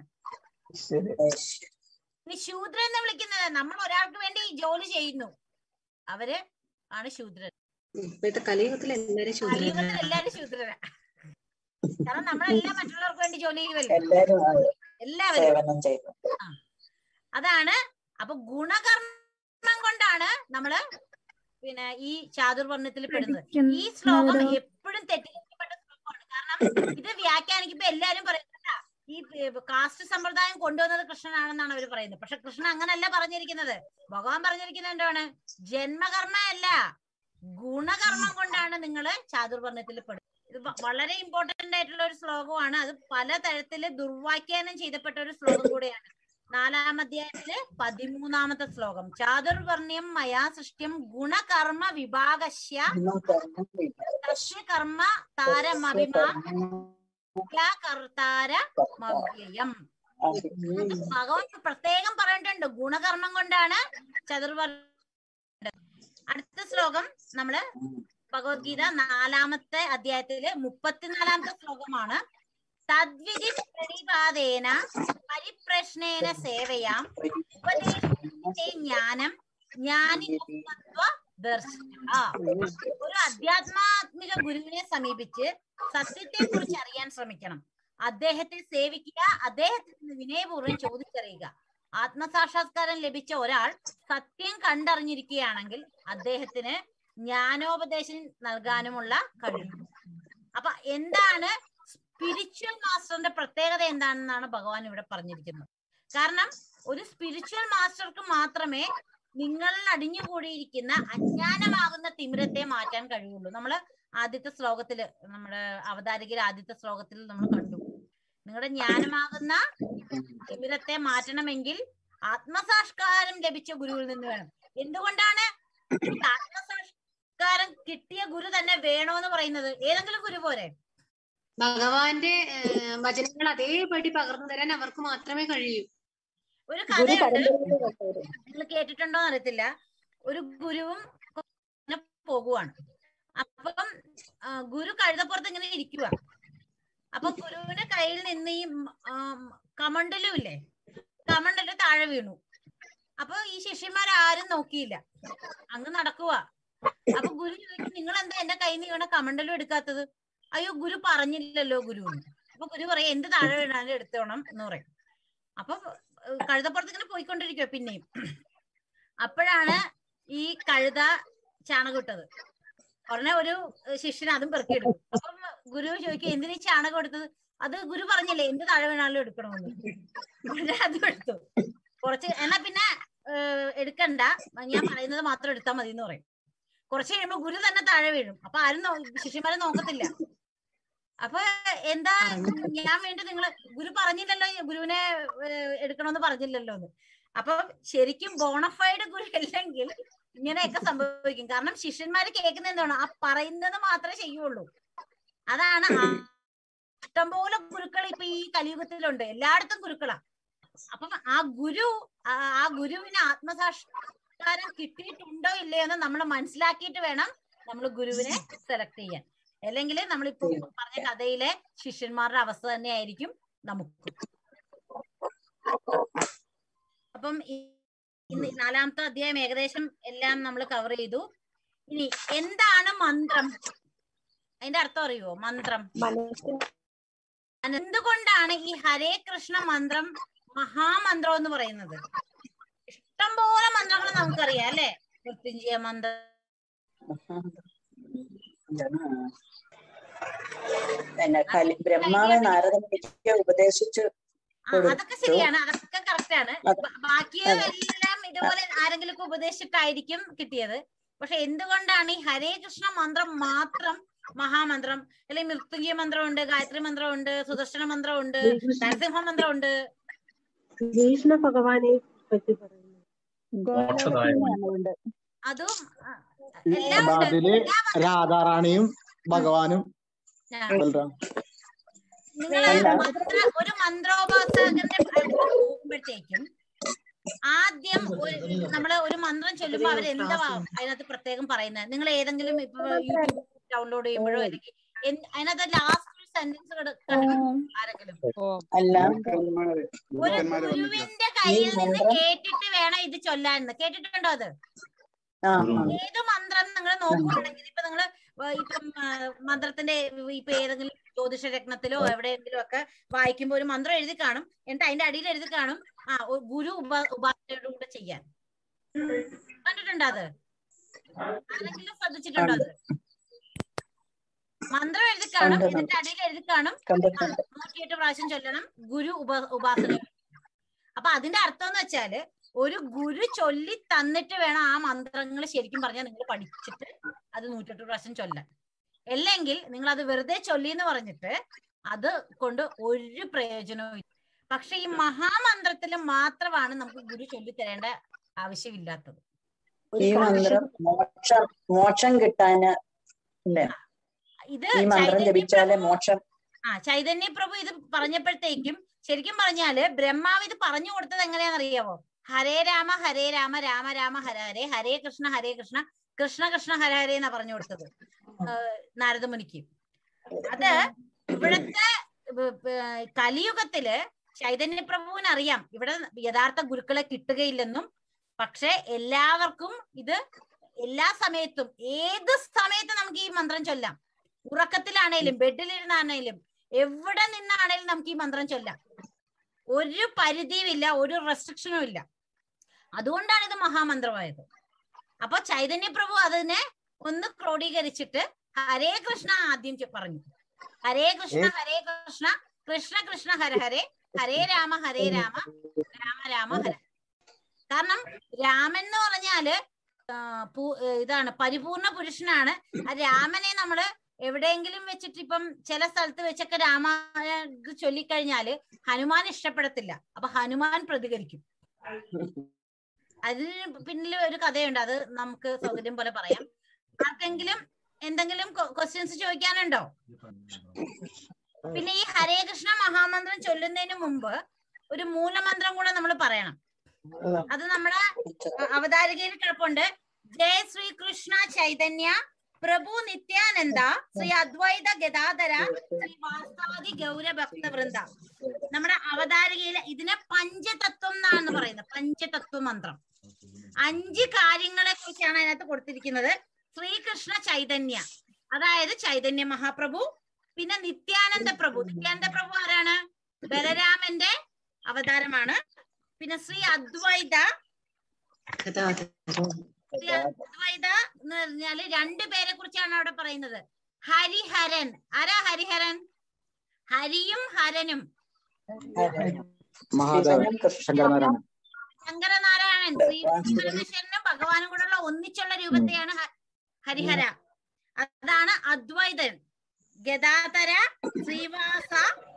ഇനി ശൂദ്രൻ എന്ന് വിളിക്കുന്നത് നമ്മൾ ഒരാൾക്ക് വേണ്ടി ജോലി ചെയ്യുന്നു അവര് ആണ് ശൂദ്രൻ ഇപ്പോഴത്തെ കലിയുഗത്തിൽ എല്ലാരും ശൂദ്രരാണ് കലിയുഗത്തിൽ എല്ലാരും ശൂദ്രരാ കാരണം നമ്മളെല്ലാം മറ്റുള്ളവർക്ക് വേണ്ടി ജോലി ചെയ്യുമല്ലോ എല്ലാരും ആ എല്ലാവരും സേവനം ചെയ്തു ആ. അതാണ് അപ്പൊ ഗുണകർമ്മം കൊണ്ടാണ് നമ്മള് പിന്നെ ഈ ചാതുർവർണ്ണത്തിൽ പെടുന്നത് ഈ ശ്ലോകം എപ്പോഴും തെറ്റിദ്ധരിക്കപ്പെട്ട ശ്ലോകമാണ് കാരണം ഇത് വ്യാഖ്യാനിക്കുമ്പോ എല്ലാരും പറയുന്നത് ഈ കാസ്റ്റ് സമ്പ്രദായം കൊണ്ടുവന്നത് കൃഷ്ണനാണെന്നാണ് അവർ പറയുന്നത് പക്ഷെ കൃഷ്ണൻ അങ്ങനല്ല പറഞ്ഞിരിക്കുന്നത് ഭഗവാൻ പറഞ്ഞിരിക്കുന്നത് എന്താണ് ജന്മകർമ്മ അല്ല ഗുണകർമ്മം കൊണ്ടാണ് നിങ്ങൾ ചാതുർവർണ്ണത്തിൽ പെടുന്നത് ഇത് വ- വളരെ ഇമ്പോർട്ടന്റ് ആയിട്ടുള്ള ഒരു ശ്ലോകമാണ് അത് പല തരത്തില് ദുർവാഖ്യാനം ചെയ്തപ്പെട്ട ഒരു ശ്ലോകം കൂടെയാണ് നാലാം അധ്യായത്തില് പതിമൂന്നാമത്തെ ശ്ലോകം ചാതുർവർണ്ണ്യം മയാ സൃഷ്ട്യം ഗുണകർമ്മ വിഭാഗശ്യ തസ്യ കർമ്മ താരമഭിമാ കർത്താരമവ്യയം ഭഗവാൻ പ്രത്യേകം പറഞ്ഞിട്ടുണ്ട് ഗുണകർമ്മം കൊണ്ടാണ് ചതുർവർണ്ണ അടുത്ത ശ്ലോകം നമ്മള് ഭഗവത്ഗീത നാലാമത്തെ അധ്യായത്തില് മുപ്പത്തിനാലാമത്തെ ശ്ലോകമാണ് തദ്വിധി പ്രണിപാതേന പരിപ്രശ്നേന സേവയാം ഉപദേശത്തെ ജ്ഞാനം ജ്ഞാനിത്വ ദർശന ഒരു അധ്യാത്മാത്മിക ഗുരുവിനെ സമീപിച്ച് സത്യത്തെ കുറിച്ച് അറിയാൻ ശ്രമിക്കണം അദ്ദേഹത്തെ സേവിക്കുക അദ്ദേഹത്തിൽ നിന്ന് വിനയപൂർവ്വം ചോദിച്ചറിയുക ആത്മസാക്ഷാത്കാരം ലഭിച്ച ഒരാൾ സത്യം കണ്ടറിഞ്ഞിരിക്കുകയാണെങ്കിൽ അദ്ദേഹത്തിന് ജ്ഞാനോപദേശം നൽകാനുമുള്ള കഴിവ് അപ്പൊ എന്താണ് സ്പിരിച്വൽ മാസ്റ്ററിന്റെ പ്രത്യേകത എന്താണെന്നാണ് ഭഗവാൻ ഇവിടെ പറഞ്ഞിരിക്കുന്നത് കാരണം ഒരു സ്പിരിച്വൽ മാസ്റ്റർക്ക് മാത്രമേ നിങ്ങളിൽ അടിഞ്ഞുകൂടിയിരിക്കുന്ന അജ്ഞാനമാകുന്ന തിമിരത്തെ മാറ്റാൻ കഴിയുള്ളൂ നമ്മള് ആദ്യത്തെ ശ്ലോകത്തില് നമ്മുടെ അവതാരികയിൽ ആദ്യത്തെ ശ്ലോകത്തിൽ നമ്മൾ കണ്ടു നിങ്ങളുടെ ജ്ഞാനമാകുന്ന തിമിരത്തെ മാറ്റണമെങ്കിൽ ആത്മസാക്ഷാത്കാരം ലഭിച്ച ഗുരുവിൽ നിന്ന് വേണം എന്തുകൊണ്ടാണ് ഈ ആത്മസാക്ഷാത്കാരം കിട്ടിയ ഗുരു തന്നെ വേണോന്ന് പറയുന്നത് ഏതെങ്കിലും ഗുരു പോരെ ഭഗവാന്റെ ഏഹ്, വചനങ്ങൾ അതേപടി പകർന്നു തരാൻ അവർക്ക് മാത്രമേ കഴിയൂ ഒരു ഗുരു കഥയുണ്ട് നിങ്ങൾ കേട്ടിട്ടുണ്ടോ അറിയത്തില്ല ഒരു ഗുരുവും ഇങ്ങനെ പോകുവാണ് അപ്പം ആ, ഗുരു കഴുതപ്പുറത്ത് ഇങ്ങനെ ഇരിക്കുക അപ്പൊ ഗുരുവിന്റെ കയ്യിൽ നിന്ന് ഈ ആം, കമണ്ടലും ഇല്ലേ കമണ്ടല് താഴെ വീണു അപ്പൊ ഈ ശിഷ്യന്മാരാരും നോക്കിയില്ല അങ്ങ് നടക്കുക അപ്പൊ ഗുരു ചോദിക്കും നിങ്ങൾ എന്താ എന്റെ കയ്യിൽ നിന്ന് വീണ കമണ്ടലും എടുക്കാത്തത് അയ്യോ ഗുരു പറഞ്ഞില്ലല്ലോ ഗുരു എന്ന്." അപ്പൊ ഗുരു പറയും എന്ത് താഴെ വീണാലും എടുത്തോണം എന്ന് പറയും അപ്പൊ ഏഹ് കഴുതപ്പുറത്ത് ഇങ്ങനെ പോയിക്കൊണ്ടിരിക്കുക പിന്നെയും അപ്പോഴാണ് ഈ കഴുത ചാണകം ഇട്ടത് ഉടനെ ഒരു ഏഹ് ശിഷ്യൻ അതും പെറുക്കിയെടുക്കും അപ്പം ഗുരു ചോദിക്കും എന്തിനീ ചാണകം എടുത്തത് അത് ഗുരു പറഞ്ഞില്ലേ എന്ത് താഴെ വീണാലും എടുക്കണമെന്ന് ഉടനെ അതും എടുത്തു കുറച്ച് എന്നാ പിന്നെ ഏഹ് എടുക്കണ്ട ഞാൻ പറയുന്നത് മാത്രം എടുത്താൽ മതി എന്ന് പറയും കുറച്ച് കഴിയുമ്പോ ഗുരു തന്നെ താഴെ വീഴും അപ്പൊ ആരും നോ- ശിഷ്യന്മാരെ നോക്കത്തില്ല അപ്പൊ എന്താ ഞാൻ വേണ്ടി നിങ്ങള് ഗുരു പറഞ്ഞില്ലല്ലോ ഈ ഗുരുവിനെ ഏഹ് എടുക്കണമെന്ന് പറഞ്ഞില്ലല്ലോ എന്ന് അപ്പൊ ശരിക്കും ബോണഫൈഡ് ഗുരു അല്ലെങ്കിൽ ഇങ്ങനെയൊക്കെ സംഭവിക്കും കാരണം ശിഷ്യന്മാര് കേൾക്കുന്ന എന്താണ് ആ പറയുന്നത് മാത്രമേ ചെയ്യുള്ളൂ അതാണ് ആ ഇഷ്ടംപോലെ ഗുരുക്കൾ ഇപ്പൊ ഈ കലിയുഗത്തിലുണ്ട് എല്ലായിടത്തും ഗുരുക്കളാ അപ്പം ആ ഗുരു ആ ആ ഗുരുവിന് ആത്മസാക്ഷാത്കാരം കിട്ടിയിട്ടുണ്ടോ ഇല്ലയോ എന്ന് നമ്മൾ മനസ്സിലാക്കിയിട്ട് വേണം നമ്മൾ ഗുരുവിനെ സെലക്ട് ചെയ്യാൻ അല്ലെങ്കിൽ നമ്മളിപ്പോ പറഞ്ഞ കഥയിലെ ശിഷ്യന്മാരുടെ അവസ്ഥ തന്നെയായിരിക്കും നമുക്ക് അപ്പം ഈ ഇന്ന് നാലാമത്തെ അധ്യായം ഏകദേശം എല്ലാം നമ്മൾ കവർ ചെയ്തു ഇനി എന്താണ് മന്ത്രം അതിന്റെ അർത്ഥം അറിയുവോ മന്ത്രം എന്തുകൊണ്ടാണ് ഈ ഹരേ കൃഷ്ണ മന്ത്രം മഹാമന്ത്രം എന്ന് പറയുന്നത് ഇഷ്ടംപോലെ മന്ത്രങ്ങൾ നമുക്കറിയാം അല്ലെ മൃത്യുഞ്ജയ മന്ത്രം പിന്നെ കലി ബ്രഹ്മാവ് നാരദമുനിക്ക് ഉപദേശിച്ചു ആ, അതൊക്കെ ശരിയാണ് അതൊക്കെ കറക്റ്റ് ആണ് അതെ. ബ- ബാക്കിയെല്ലാം ഇതുപോലെ ആരെങ്കിലും ഉപദേശിച്ചിട്ടായിരിക്കും കിട്ടിയത് പക്ഷെ എന്തുകൊണ്ടാണ് ഈ ഹരേ കൃഷ്ണ മന്ത്രം മാത്രം മഹാമന്ത്രം അല്ലെങ്കിൽ മൃത്യുഞ്ജയ മന്ത്രമുണ്ട് ഗായത്രി മന്ത്രമുണ്ട് സുദർശന മന്ത്രമുണ്ട് നരസിംഹ മന്ത്രമുണ്ട് കൃഷ്ണ ഭഗവാനെ പറ്റി പറയുന്നു മോക്ഷദായകമാണ്. അതും ആ, എല്ലാം ഉണ്ട് അതില് രാധാറാണിയും ഭഗവാനും ആ. ബലറാം നിങ്ങള് മന്ത്ര ഒരു മന്ത്രോപാസകന്റെ അടുത്ത് പോകുമ്പോഴത്തേക്കും ആദ്യം ഒരു നമ്മള് ഒരു മന്ത്രം ചൊല്ലുമ്പോ അവർ എന്താ അതിനകത്ത് പ്രത്യേകം പറയുന്നത് നിങ്ങൾ ഏതെങ്കിലും ഇപ്പൊ യൂട്യൂബ് ഡൗൺലോഡ് ചെയ്യുമ്പോഴോ അല്ലെങ്കിൽ എന്ത്- അതിനകത്ത് ലാസ്റ്റ് സെന്റൻസ് ആരെങ്കിലും അല്ല ഒരു ഗുരുവിന്റെ കയ്യിൽ നിന്ന് കേട്ടിട്ട് വേണം ഇത് ചൊല്ലാൻ കേട്ടിട്ടുണ്ടോ അത് ആ ഏത് മന്ത്രം നിങ്ങൾ നോക്കുകയാണെങ്കിൽ ഇപ്പൊ നിങ്ങൾ ഇപ്പം ആ, മന്ത്രത്തിന്റെ ഇപ്പൊ ഏതെങ്കിലും ജ്യോതിഷ രത്നത്തിലോ എവിടെയെങ്കിലും ഒക്കെ വായിക്കുമ്പോ ഒരു മന്ത്രം എഴുതി കാണും എന്നിട്ട് അതിന്റെ അടിയിൽ എഴുതി കാണും ആ ഒ- ഗുരു ഉപ ഉപാസനയോട് കൂടെ ചെയ്യാൻ കണ്ടിട്ടുണ്ടോ അത് ആരെങ്കിലും ശ്രദ്ധിച്ചിട്ടുണ്ടോ അത് മന്ത്രം എഴുതി കാണും കണ്ടു, എന്നിട്ട് അടിയിൽ എഴുതി കാണും കണ്ടിട്ടുണ്ട് നൂറ്റിയെട്ട് പ്രാവശ്യം ചൊല്ലണം ഗുരു ഉപ ഉപാസന അപ്പൊ അതിന്റെ അർത്ഥം എന്ന് വെച്ചാല് ഒരു ഗുരു ചൊല്ലി തന്നിട്ട് വേണം ആ മന്ത്രങ്ങൾ ശരിക്കും പറഞ്ഞാൽ നിങ്ങൾ പഠിച്ചിട്ട് അത് നൂറ്റെട്ട് പ്രാവശ്യം ചൊല്ലാൻ അല്ലെങ്കിൽ നിങ്ങൾ അത് വെറുതെ ചൊല്ലി എന്ന് പറഞ്ഞിട്ട് അത് കൊണ്ട് ഒരു പ്രയോജനവും ഇല്ല പക്ഷെ ഈ മഹാമന്ത്രത്തിൽ മാത്രമാണ് നമുക്ക് ഗുരു ചൊല്ലി തരേണ്ട ആവശ്യമില്ലാത്തത് ഈ മന്ത്രം മോക്ഷം മോക്ഷം കിട്ടാന് അല്ലേ ഇത് ഈ മന്ത്രം ചൈതന്യ ജപിച്ചാലേ മോക്ഷം ആ ചൈതന്യ പ്രഭു ഇത് പറഞ്ഞപ്പോഴത്തേക്കും ശരിക്കും പറഞ്ഞാല് ബ്രഹ്മാവ് ഇത് പറഞ്ഞു കൊടുത്തത് എങ്ങനെയാണെന്ന് അറിയാവോ ഹരേ രാമ ഹരേ രാമ രാമ രാമ ഹര ഹരേ ഹരേ കൃഷ്ണ ഹരേ കൃഷ്ണ കൃഷ്ണ കൃഷ്ണ ഹരഹര എന്നാ പറഞ്ഞു കൊടുത്തത് ഏഹ് നാരദമുനിക്ക് അത് ഇവിടുത്തെ ബ- ബ- കലിയുഗത്തില് ചൈതന്യ പ്രഭുവിന് അറിയാം ഇവിടെ യഥാർത്ഥ ഗുരുക്കളെ കിട്ടുകയില്ലെന്നും പക്ഷെ എല്ലാവർക്കും ഇത് എല്ലാ സമയത്തും ഏത് സമയത്ത് നമുക്ക് ഈ മന്ത്രം ചൊല്ലാം ഉറക്കത്തിലാണേലും ബെഡിലിരുന്നാണേലും എവിടെ നിന്നാണേലും നമുക്ക് ഈ മന്ത്രം ചൊല്ലാം ഒരു പരിധിയും ഇല്ല ഒരു റെസ്ട്രിക്ഷനും ഇല്ല അതുകൊണ്ടാണ് ഇത് മഹാമന്ത്രമായത് അപ്പൊ ചൈതന്യ പ്രഭു അതിനെ ഒന്ന് ക്രോഡീകരിച്ചിട്ട് ഹരേ കൃഷ്ണ ആദ്യം ചെ- പറഞ്ഞു ഹരേ കൃഷ്ണ ഹരേ കൃഷ്ണ കൃഷ്ണ കൃഷ്ണ ഹര ഹരേ ഹരേ രാമ ഹരേ രാമ രാമ രാമ ഹര കാരണം രാമൻ എന്ന് പറഞ്ഞാല് ആ, പൂ- ഏ, ഇതാണ് പരിപൂർണ പുരുഷനാണ് ആ രാമനെ നമ്മള് എവിടെയെങ്കിലും വെച്ചിട്ട് ഇപ്പം ചില സ്ഥലത്ത് വെച്ചൊക്കെ രാമ ഇത് ചൊല്ലിക്കഴിഞ്ഞാല് ഹനുമാൻ ഇഷ്ടപ്പെടത്തില്ല അപ്പൊ ഹനുമാൻ പ്രതികരിക്കും അതിന് പിന്നിൽ ഒരു കഥയുണ്ട് അത് നമുക്ക് സൗകര്യം പോലെ പറയാം ആർക്കെങ്കിലും എന്തെങ്കിലും ക്വസ്റ്റ്യൻസ് ചോദിക്കാനുണ്ടോ പിന്നെ ഈ ഹരേ കൃഷ്ണ മഹാമന്ത്രം ചൊല്ലുന്നതിന് മുമ്പ് ഒരു മൂലമന്ത്രം കൂടെ നമ്മൾ പറയണം അത് നമ്മുടെ അ- അവതാരികയിൽ കിടപ്പുണ്ട് ജയ ശ്രീ കൃഷ്ണ ചൈതന്യ പ്രഭു നിത്യാനന്ദ ശ്രീ അദ്വൈത ഗദാധര ശ്രീ വാസ്തവാദി ഗൗര ഭക്തവൃന്ദ നമ്മുടെ അവതാരികയിൽ ഇതിനെ പഞ്ചതത്വം എന്നാണ് പറയുന്നത് പഞ്ചതത്വ മന്ത്രം അഞ്ച് കാര്യങ്ങളെ കുറിച്ചാണ് അതിനകത്ത് കൊടുത്തിരിക്കുന്നത് ശ്രീകൃഷ്ണ ചൈതന്യ അതായത് ചൈതന്യ മഹാപ്രഭു പിന്നെ നിത്യാനന്ദ പ്രഭു നിത്യാനന്ദ പ്രഭു ആരാണ് ബലരാമന്റെ അവതാരമാണ് പിന്നെ ശ്രീ അദ്വൈത ശ്രീ അദ്വൈത എന്ന് പറഞ്ഞാല് രണ്ടു പേരെ കുറിച്ചാണ് അവിടെ പറയുന്നത് ഹരിഹരൻ ആരാ ഹരിഹരൻ ഹരിയും ഹരനും മഹാദേവൻ ശങ്കരനാരായണൻ ശങ്കരനാരായണൻ ശ്രീ പരമേശ്വരനും ഭഗവാനും കൂടെയുള്ള ഒന്നിച്ചുള്ള രൂപത്തെയാണ് ഹ- ഹരിഹര അതാണ് അദ്വൈതൻ ഗദാധര ശ്രീവാസ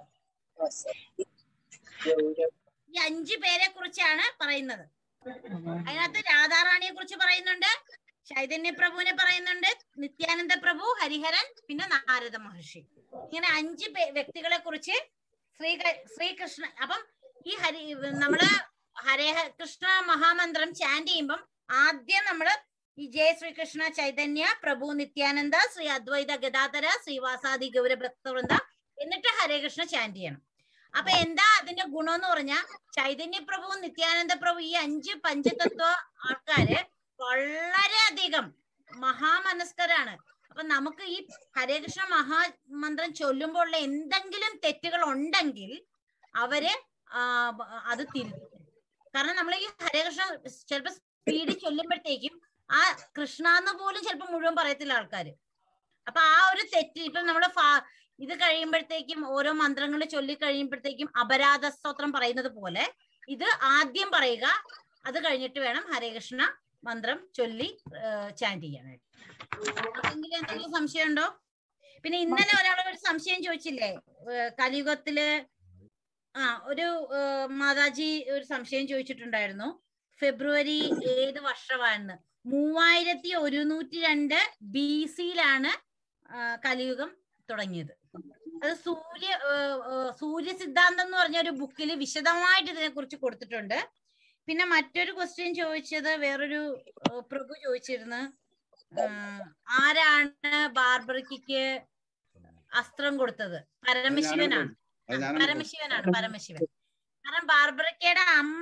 ഈ അഞ്ചു പേരെ കുറിച്ചാണ് പറയുന്നത് അതിനകത്ത് രാധാറാണിയെ കുറിച്ച് പറയുന്നുണ്ട് ചൈതന്യ പ്രഭുവിനെ പറയുന്നുണ്ട് നിത്യാനന്ദ പ്രഭു ഹരിഹരൻ പിന്നെ നാരദ മഹർഷി ഇങ്ങനെ അഞ്ച് പേ- വ്യക്തികളെ കുറിച്ച് ശ്രീ ശ്രീകൃഷ്ണ അപ്പം ഈ ഹരി നമ്മള് ഹരേ കൃഷ്ണ മഹാമന്ത്രം ചാൻഡ് ചെയ്യുമ്പം ആദ്യം നമ്മള് ഈ ജയ ശ്രീകൃഷ്ണ ചൈതന്യ പ്രഭു നിത്യാനന്ദ ശ്രീ അദ്വൈത ഗദാധര ശ്രീവാസാദി ഗൗരഭക്തവൃന്ദ എന്നിട്ട് ഹരേ കൃഷ്ണ ചാൻഡ് ചെയ്യണം അപ്പൊ എന്താ അതിന്റെ ഗുണം എന്ന് പറഞ്ഞാൽ ചൈതന്യ പ്രഭു നിത്യാനന്ദ പ്രഭു ഈ അഞ്ച് പഞ്ചതത്വ ആൾക്കാര് വളരെയധികം മഹാമനസ്കരാണ് അപ്പൊ നമുക്ക് ഈ ഹരേകൃഷ്ണ മഹാമന്ത്രം ചൊല്ലുമ്പോൾ ഉള്ള എന്തെങ്കിലും തെറ്റുകൾ ഉണ്ടെങ്കിൽ അവര് ആ, ബ- അത് തിരുത്തും കാരണം നമ്മൾ ഈ ഹരേകൃഷ്ണ ചിലപ്പോ സ്പീഡിൽ ചൊല്ലുമ്പോഴത്തേക്കും ആ കൃഷ്ണ എന്ന് പോലും ചിലപ്പോ മുഴുവൻ പറയത്തില്ല ആൾക്കാര് അപ്പൊ ആ ഒരു തെറ്റ് ഇപ്പൊ നമ്മള് ഫാ- ഇത് കഴിയുമ്പോഴത്തേക്കും ഓരോ മന്ത്രങ്ങൾ ചൊല്ലി കഴിയുമ്പോഴത്തേക്കും അപരാധ സ്തോത്രം പറയുന്നത് പോലെ ഇത് ആദ്യം പറയുക അത് കഴിഞ്ഞിട്ട് വേണം ഹരേകൃഷ്ണ മന്ത്രം ചൊല്ലി ചാൻഡ് ചെയ്യാനായിട്ട് ആർക്കെങ്കിലും എന്തെങ്കിലും സംശയം ഉണ്ടോ പിന്നെ ഇന്നലെ ഒരാൾ ഒരു സംശയം ചോദിച്ചില്ലേ ഏഹ് കലിയുഗത്തില് ആ ഒരു ഏഹ് മാതാജി ഒരു സംശയം ചോദിച്ചിട്ടുണ്ടായിരുന്നു ഫെബ്രുവരി ഏത് വർഷമാണെന്ന് മൂവായിരത്തി ഒരുന്നൂറ്റി രണ്ട് ബി സിയിലാണ് കലിയുഗം തുടങ്ങിയത് അത് സൂര്യ ഏഹ്, ഏഹ്, സൂര്യ സിദ്ധാന്തം എന്ന് പറഞ്ഞ ഒരു ബുക്കിൽ വിശദമായിട്ട് ഇതിനെ കുറിച്ച് കൊടുത്തിട്ടുണ്ട് പിന്നെ മറ്റൊരു ക്വസ്റ്റ്യൻ ചോദിച്ചത് വേറൊരു ഏഹ്, പ്രഭു ചോദിച്ചിരുന്നു ഏഹ്, ആരാണ് ബാർബറിക്ക് അസ്ത്രം കൊടുത്തത് പരമശിവനാണ് അത് ഞാനാണ് പരമശിവനാണ് പരമശിവൻ കാരണം ബാർബറിക്കയുടെ അമ്മ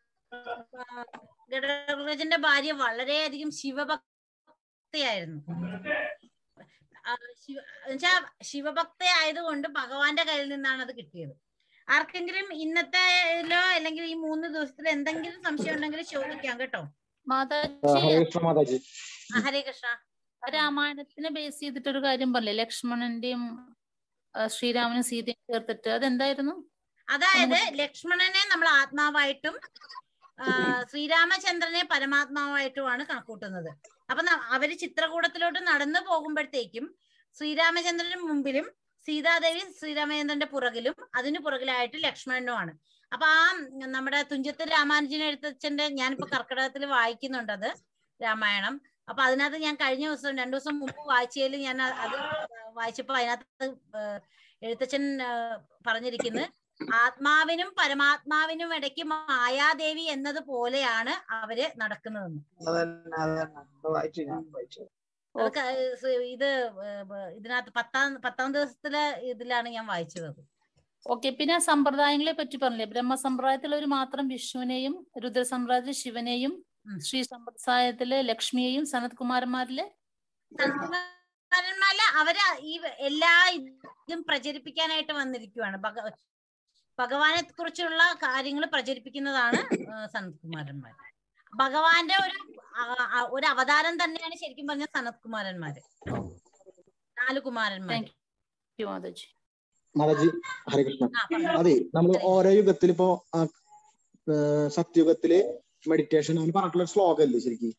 ആ, ഘടകരാജന്റെ ഭാര്യ വളരെയധികം ശിവഭക്തയായിരുന്നു ആ, ശിവ എന്നുവെച്ചാ ശിവഭക്ത ആയതുകൊണ്ട് ഭഗവാന്റെ കയ്യിൽ നിന്നാണ് അത് കിട്ടിയത് ആർക്കെങ്കിലും ഇന്നത്തെയിലോ അല്ലെങ്കിൽ ഈ മൂന്ന് ദിവസത്തിൽ എന്തെങ്കിലും സംശയം ഉണ്ടെങ്കിൽ ചോദിക്കാം കേട്ടോ മാതാജി ഹരേ കൃഷ്ണ മാതാജി ആ, ഹരേ കൃഷ്ണ രാമായണത്തിനെ ബേസ് ചെയ്തിട്ടൊരു കാര്യം പറഞ്ഞില്ലേ ലക്ഷ്മണന്റെയും ആ, ശ്രീരാമനും സീതയും ചേർത്തിട്ട് അതെന്തായിരുന്നു അതായത് ലക്ഷ്മണനെ നമ്മൾ ആത്മാവായിട്ടും ആ, ശ്രീരാമചന്ദ്രനെ പരമാത്മാവായിട്ടുമാണ് കണക്കൂട്ടുന്നത് അപ്പൊ ന- അവര് ചിത്രകൂടത്തിലോട്ട് നടന്നു പോകുമ്പോഴത്തേക്കും ശ്രീരാമചന്ദ്രന് മുമ്പിലും സീതാദേവി ശ്രീരാമചന്ദ്രന്റെ പുറകിലും അതിനു പുറകിലായിട്ട് ലക്ഷ്മണനുമാണ് അപ്പൊ ആ നമ്മുടെ തുഞ്ചത്ത് രാമാനുജൻ എഴുത്തച്ഛന്റെ ഞാനിപ്പോ കർക്കിടകത്തിൽ വായിക്കുന്നുണ്ടത് രാമായണം അപ്പൊ അതിനകത്ത് ഞാൻ കഴിഞ്ഞ ദിവസം രണ്ടു ദിവസം മുമ്പ് വായിച്ചതിൽ ഞാൻ അ- അത് വായിച്ചപ്പോ അതിനകത്ത് ഏഹ് എഴുത്തച്ഛൻ ഏഹ് പറഞ്ഞിരിക്കുന്നത് ആത്മാവിനും പരമാത്മാവിനും ഇടയ്ക്ക് മായാദേവി എന്നതുപോലെയാണ് അവര് നടക്കുന്നതെന്ന് അതന്നെ അതന്നെ അത് വായിച്ചു ഞാൻ വായിച്ചു അതൊക്കെ ഏഹ് സ് ഇത് ഏഹ് ബ- ഇതിനകത്ത് പത്താം പത്താം ദിവസത്തിലെ ഇതിലാണ് ഞാൻ വായിച്ചത് ഓക്കെ പിന്നെ സമ്പ്രദായങ്ങളെ പറ്റി പറഞ്ഞില്ലേ ബ്രഹ്മ സമ്പ്രദായത്തിൽ മാത്രം വിഷ്ണുവിനെയും രുദ്ര സമ്പ്രദായത്തിൽ ശിവനെയും ശ്രീ സമ്പ്രദായത്തില് ലക്ഷ്മിയെയും സനത് കുമാരന്മാരില് സനത്കുമാരന്മാരില് അവര് ഈ എല്ലാ ഇതും പ്രചരിപ്പിക്കാനായിട്ട് വന്നിരിക്കുവാണ് ഭഗ ഭഗവാനെ കുറിച്ചുള്ള കാര്യങ്ങൾ പ്രചരിപ്പിക്കുന്നതാണ് ഏഹ് സനത്കുമാരന്മാർ ഭഗവാന്റെ ഒരു ആ- ആ- ഒരു അവതാരം തന്നെയാണ് ശരിക്കും പറഞ്ഞ സനത്കുമാരന്മാര് നാല് കുമാരന്മാര് മാതാജി മാതാജി ഹരികൃഷ്ണൻ ആ, പറഞ്ഞോ. അതെ നമ്മൾ ഓരോ യുഗത്തിൽ ഇപ്പോ ആ, ഏ, സത്യയുഗത്തില് മെഡിറ്റേഷൻ അവന് പറഞ്ഞിട്ടുള്ള ഒരു ശ്ലോകം അല്ലേ ശരിക്കും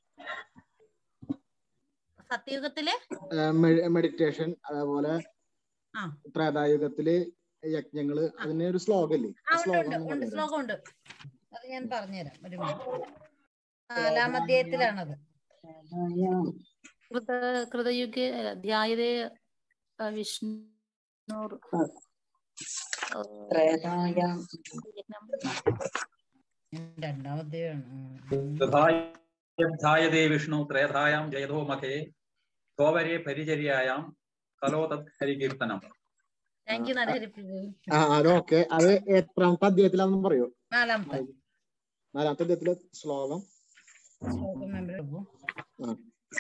സത്യയുഗത്തില് മെഡിറ്റേഷൻ അതേപോലെ ആ. ത്രേതായുഗത്തില് യജ്ഞങ്ങള് അതിന് ഒരു ശ്ലോകം അല്ലേ ആ ആ ഉണ്ട് ശ്ലോകം ഉണ്ട് ഒന്ന് ഉണ്ട് പറഞ്ഞുതരാമോ? ശ്ലോകം ഉണ്ട് അത് ഞാൻ പറഞ്ഞുതരാം ഒരു മിനിറ്റ് നാലാം അധ്യായത്തിലാണത് കൃത കൃതയുഗ ധ്യായതേ ആ, വിഷ്ണു ത്രേതായാം രണ്ടാം അധ്യായമാണ് ധ്യായതേ വിഷ്ണു ത്രേധായാം ജയതോ മഖേ തോവരെ പരിചര്യായാം കലോ തത് ഹരികീർത്തനം താങ്ക് യു നരഹരി പ്രഭു ആ അതൊക്കെ അത് എത്രാമത്തെ അധ്യായത്തിലാണെന്ന് പറയോ നാലാമത്തെ നാലാമത്തെ അധ്യായത്തിലെ ശ്ലോകം ശ്ലോകം member പ്രഭു ആ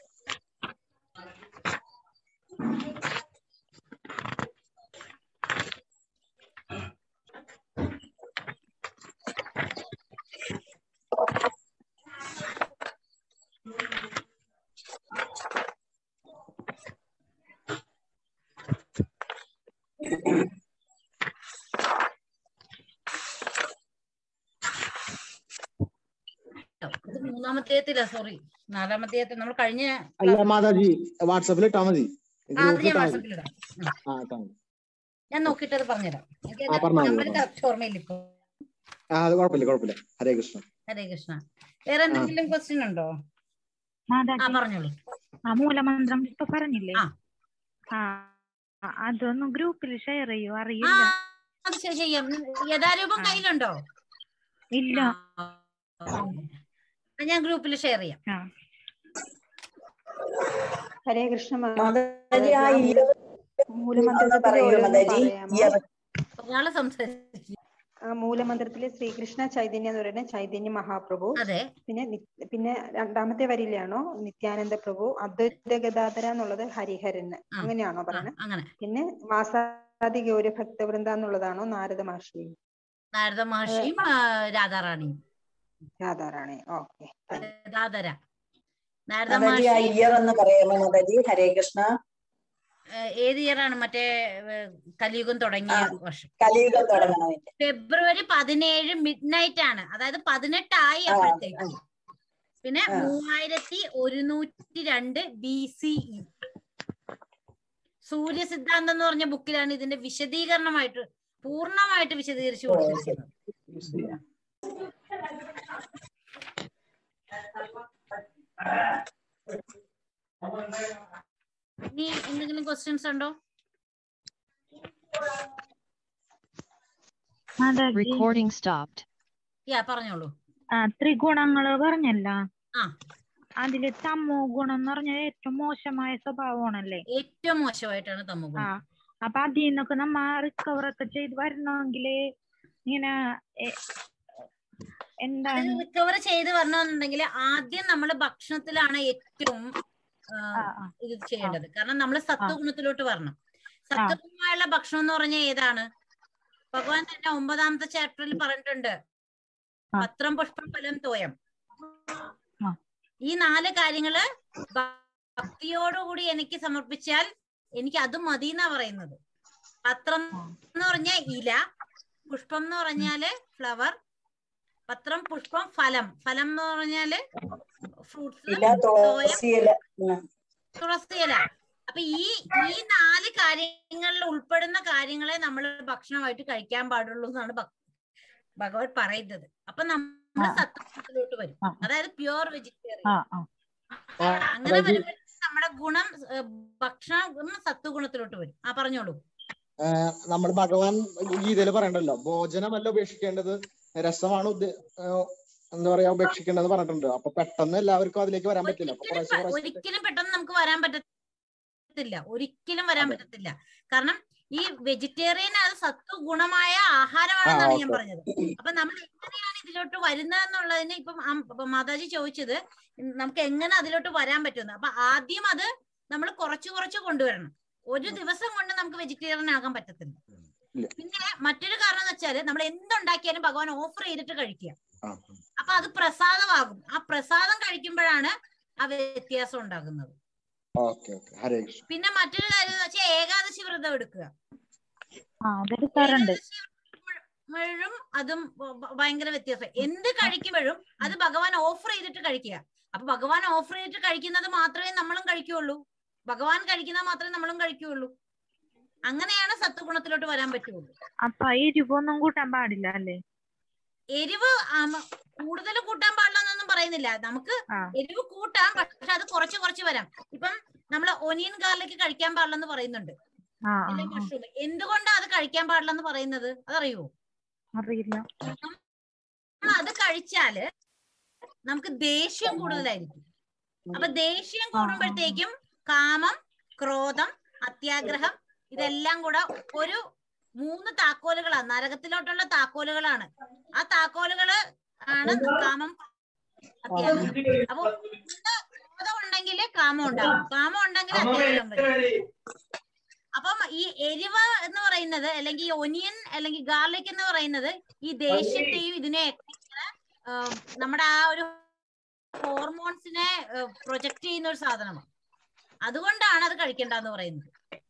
ഇത് മൂന്നാമത്തേത്തില്ല സോറി നാലാമത്തേത്തിൽ നമ്മൾ കഴിഞ്ഞ അല്ല മാതാജി വാട്സാപ്പിൽ ഇട്ടാ മതി ആ, അത് ഗ്രൂപ്പിൽ ഞാൻ ഇട്ടാ മതി വാട്സപ്പിൽ ഇടാം ഉം. ആ ഇട്ടാ മതി ഞാൻ നോക്കിയിട്ട് അത് പറഞ്ഞുതരാം എനിക്ക് ആ, പറഞ്ഞാ മതി, നമ്പർ പറഞ്ഞാ കറക്റ്റ് ഓർമ്മയില്ല ഇപ്പൊ ആ അത് കുഴപ്പമില്ല കുഴപ്പമില്ല ഹരേ കൃഷ്ണ ഹരേ കൃഷ്ണ വേറെ എന്തെങ്കിലും ക്വസ്റ്റ്യൻ ഉണ്ടോ ആ പറഞ്ഞോളൂ ആ മൂലമന്ത്രം ഇപ്പൊ പറഞ്ഞില്ലേ ആ. ആ ആ, അതൊന്ന് ഗ്രൂപ്പിൽ ഷെയർ ചെയ്യൂ ആ അറിയില്ല അത് ശരി ചെയ്യാം യഥാരൂപം കയ്യിലുണ്ടോ ഇല്ല ആ, ഞാൻ ഗ്രൂപ്പിൽ ഷെയർ ചെയ്യാം ഹരേ കൃഷ്ണ മാതാജി ആ ഇയർ മൂലമന്ത്രത്തിലെ പറയൂ ഓരോന്ന് മാതാജി പറയാമോ ഇയർ ഒരാളെ സംസാരിച്ചു ആ മൂലമന്ത്രത്തിലെ ശ്രീകൃഷ്ണ ചൈതന്യ എന്ന് പറയുന്നത് ചൈതന്യ മഹാപ്രഭു അതെ പിന്നെ നി- പിന്നെ രണ്ടാമത്തെ വരിയിലാണോ നിത്യാനന്ദ പ്രഭു അദ്വൈത ഗദാധര എന്നുള്ളത് ഹരിഹരൻ അങ്ങനെയാണോ പറയുന്നത് അങ്ങനെ പിന്നെ വാസാദി ഗൗരി ഭക്തവൃന്ദ എന്നുള്ളതാണോ നാരദ മഹർഷി നാരദ മഹർഷിയും ആ, രാധാറാണിയും രാധാറാണി ഓക്കെ രാധാര നാരദ മാതാജി ആ മഹർഷി ഇയർ എന്ന് പറയാമോ മാതാജി ഹരേ കൃഷ്ണ ഏഹ്, ഏത് ഇയറാണ് മറ്റേ ഏഹ്, കലിയുഗം തുടങ്ങിയ വർഷം കലിയുഗം തുടങ്ങണതിന്റെ ഫെബ്രുവരി പതിനേഴ് മിഡ് നൈറ്റ് ആണ് അതായത് പതിനെട്ടായി ആ, അപ്പോഴത്തേക്ക് പിന്നെ ആ. മൂവായിരത്തി ഒരുന്നൂറ്റി രണ്ട് ബി സി ഇ സൂര്യ സിദ്ധാന്തം എന്ന് പറഞ്ഞ ബുക്കിലാണ് ഇതിന്റെ വിശദീകരണമായിട്ട് പൂർണ്ണമായിട്ട് വിശദീകരിച്ചു കൊടുത്തിരിക്കുന്നത് ഇനി എന്തെങ്കിലും ക്വസ്റ്റ്യൻസ് ഉണ്ടോ മാതാജി Recording stopped. യാ പറഞ്ഞോളൂ ആ ത്രിഗുണങ്ങള് പറഞ്ഞല്ല ആ അതില് തമോ ഗുണം എന്ന് പറഞ്ഞാൽ ഏറ്റവും മോശമായ സ്വഭാവമാണല്ലേ ഏറ്റവും മോശമായിട്ടാണ് തമോ ആ ഗുണം അപ്പൊ അതിൽ നിന്നൊക്കെ നമ്മ റിക്കവർ ഒക്കെ ചെയ്ത് വരണമെങ്കില് ഇങ്ങനെ എ- എന്താണ് റിക്കവർ ചെയ്ത് വരണമെന്നുണ്ടെങ്കിൽ ആദ്യം നമ്മൾ ഭക്ഷണത്തിലാണ് ഏറ്റവും ആ, ഇത് ചെയ്യേണ്ടത് കാരണം നമ്മൾ സത്വഗുണത്തിലോട്ട് വരണം സത്വഗുണമായുള്ള ഭക്ഷണം എന്ന് പറഞ്ഞാൽ ഏതാണ് ഭഗവാൻ തന്നെ ഒമ്പതാമത്തെ ചാപ്റ്ററിൽ പറഞ്ഞിട്ടുണ്ട് പത്രം പുഷ്പം ഫലം തോയം ഈ നാല് കാര്യങ്ങള് ഭ- ഭക്തിയോടുകൂടി എനിക്ക് സമർപ്പിച്ചാൽ എനിക്ക് അത് മതി എന്നാ പറയുന്നത് പത്രം എന്ന് പറഞ്ഞാൽ ഇല പുഷ്പം എന്ന് പറഞ്ഞാല് ഫ്ലവർ പത്രം പുഷ്പം ഫലം ഫലം എന്ന് പറഞ്ഞാല് ഫ്രൂട്ട്സ് ഇല തുളസി ഇല ഉം. തുളസി ഇല അപ്പൊ ഈ ഈ നാല് കാര്യങ്ങളിൽ ഉൾപ്പെടുന്ന കാര്യങ്ങളെ നമ്മൾ ഭക്ഷണമായിട്ട് കഴിക്കാൻ പാടുള്ളൂ എന്നാണ് ഭഗ- ഭഗവത് പറയുന്നത് അപ്പൊ നമ്മൾ സത്വത്തിലോട്ട് വരും അതായത് പ്യുവർ വെജിറ്റേറിയൻ ആ ആ അങ്ങനെ വരുമ്പോൾ നമ്മുടെ ഗുണം ഏഹ്, ഭക്ഷണം സത്വഗുണത്തിലോട്ട് വരും ആ പറഞ്ഞോളൂ നമ്മൾ ഭഗവാൻ ഗീതയിൽ പറയണ്ടല്ലോ ഭോജനമല്ല ഉപേക്ഷിക്കേണ്ടത് രസമാണ് ഉദ്ദേ- ഏഹ് എന്താ പറയാ ഉപേക്ഷിക്കേണ്ടത് പറഞ്ഞിട്ടുണ്ട് അപ്പൊ പെട്ടെന്ന് എല്ലാവർക്കും അതിലേക്ക് വരാൻ പറ്റില്ല അപ്പൊ കുറേശ്ശെ കുറേശ്ശെ ഒരിക്കലും പെട്ടെന്ന് നമുക്ക് വരാൻ പറ്റത്തില്ല ഒരിക്കലും വരാൻ പറ്റത്തില്ല കാരണം ഈ വെജിറ്റേറിയൻ അത് സത്വ ഗുണമായ ആഹാരമാണെന്നാണ് ഞാൻ ഓക്കേ. പറഞ്ഞത് അപ്പൊ നമ്മൾ എങ്ങനെയാണ് ഇതിലോട്ട് വരുന്നതെന്നുള്ളതിന് ഇപ്പം അം- ഇപ്പം മാതാജി ചോദിച്ചത് നമുക്ക് എങ്ങനെ അതിലോട്ട് വരാൻ പറ്റുമെന്ന് അപ്പൊ ആദ്യം അത് നമ്മൾ കുറച്ച് കുറച്ച് കൊണ്ടുവരണം ഒരു ദിവസം കൊണ്ട് നമുക്ക് വെജിറ്റേറിയൻ ആകാൻ പറ്റത്തില്ല ഇല്ല. പിന്നെ മറ്റൊരു കാരണം എന്ന് വെച്ചാല് നമ്മൾ എന്തുണ്ടാക്കിയാലും ഭഗവാൻ ഓഫർ ചെയ്തിട്ട് കഴിക്കുക ആ. അപ്പൊ അത് പ്രസാദമാകും ആ പ്രസാദം കഴിക്കുമ്പോഴാണ് ആ വ്യത്യാസം ഉണ്ടാകുന്നത് ഓക്കെ ഓക്കെ ഹരേ കൃഷ്ണ പിന്നെ മറ്റൊരു കാര്യം എന്ന് വെച്ചാൽ ഏകാദശി വ്രതം എടുക്കുക ആ അതെടുക്കാറുണ്ട് കഴിക്കുമ്പോഴും അതും ഭ- ഭ- ഭയങ്കര വ്യത്യാസം എന്ത് കഴിക്കുമ്പോഴും അത് ഭഗവാൻ ഓഫർ ചെയ്തിട്ട് കഴിക്കുക അപ്പൊ ഭഗവാൻ ഓഫർ ചെയ്തിട്ട് കഴിക്കുന്നത് മാത്രമേ നമ്മളും കഴിക്കുകയുള്ളൂ ഭഗവാൻ കഴിക്കുന്നത് മാത്രമേ നമ്മളും കഴിക്കുകയുള്ളൂ അങ്ങനെയാണ് സത്വഗുണത്തിലോട്ട് വരാൻ പറ്റുള്ളൂ അപ്പൊ എരിവൊന്നും കൂട്ടാൻ പാടില്ല അല്ലേ എരിവ് കൂടുതൽ കൂട്ടാൻ പാടില്ലെന്നൊന്നും പറയുന്നില്ല നമുക്ക് ആ. എരിവ് കൂട്ടാം പക്ഷെ അത് കുറച്ച് കുറച്ച് വരാം ഇപ്പം നമ്മൾ ഒനിയൻ ഗാർലിക് കഴിക്കാൻ പാടില്ലെന്ന് പറയുന്നുണ്ട് ആ ആ, അല്ലെ ആ. മഷ്റൂം എന്തുകൊണ്ടാണ് അത് കഴിക്കാൻ പാടില്ലെന്ന് പറയുന്നത് അതറിയോ അറിയില്ല നമ്മൾ അത് കഴിച്ചാല് നമുക്ക് ദേഷ്യം കൂടുതലായിരിക്കും അപ്പൊ ദേഷ്യം കൂടുമ്പോഴത്തേക്കും കാമം ക്രോധം അത്യാഗ്രഹം ഇതെല്ലാം കൂടെ ഒരു മൂന്ന് താക്കോലുകളാണ് നരകത്തിലോട്ടുള്ള താക്കോലുകളാണ് ആ താക്കോലുകള് ആണ് കാമം അത്യാഗ്രഹം അപ്പൊ ക്രോധം ഉണ്ടെങ്കിൽ കാമം ഉണ്ടാവും കാമം ഉണ്ടെങ്കിൽ അത്യാഗ്രഹം വരും അപ്പം ഈ എരിവ് എന്ന് പറയുന്നത് അല്ലെങ്കിൽ ഈ ഒനിയൻ അല്ലെങ്കിൽ ഗാർലിക് എന്ന് പറയുന്നത് ഈ ദേഷ്യത്തെയും ഇതിനെ നമ്മുടെ ആ ഒരു ഹോർമോൺസിനെ പ്രൊജക്ട് ചെയ്യുന്ന ഒരു സാധനമാണ് അതുകൊണ്ടാണ് അത് കഴിക്കേണ്ടെന്ന് പറയുന്നത്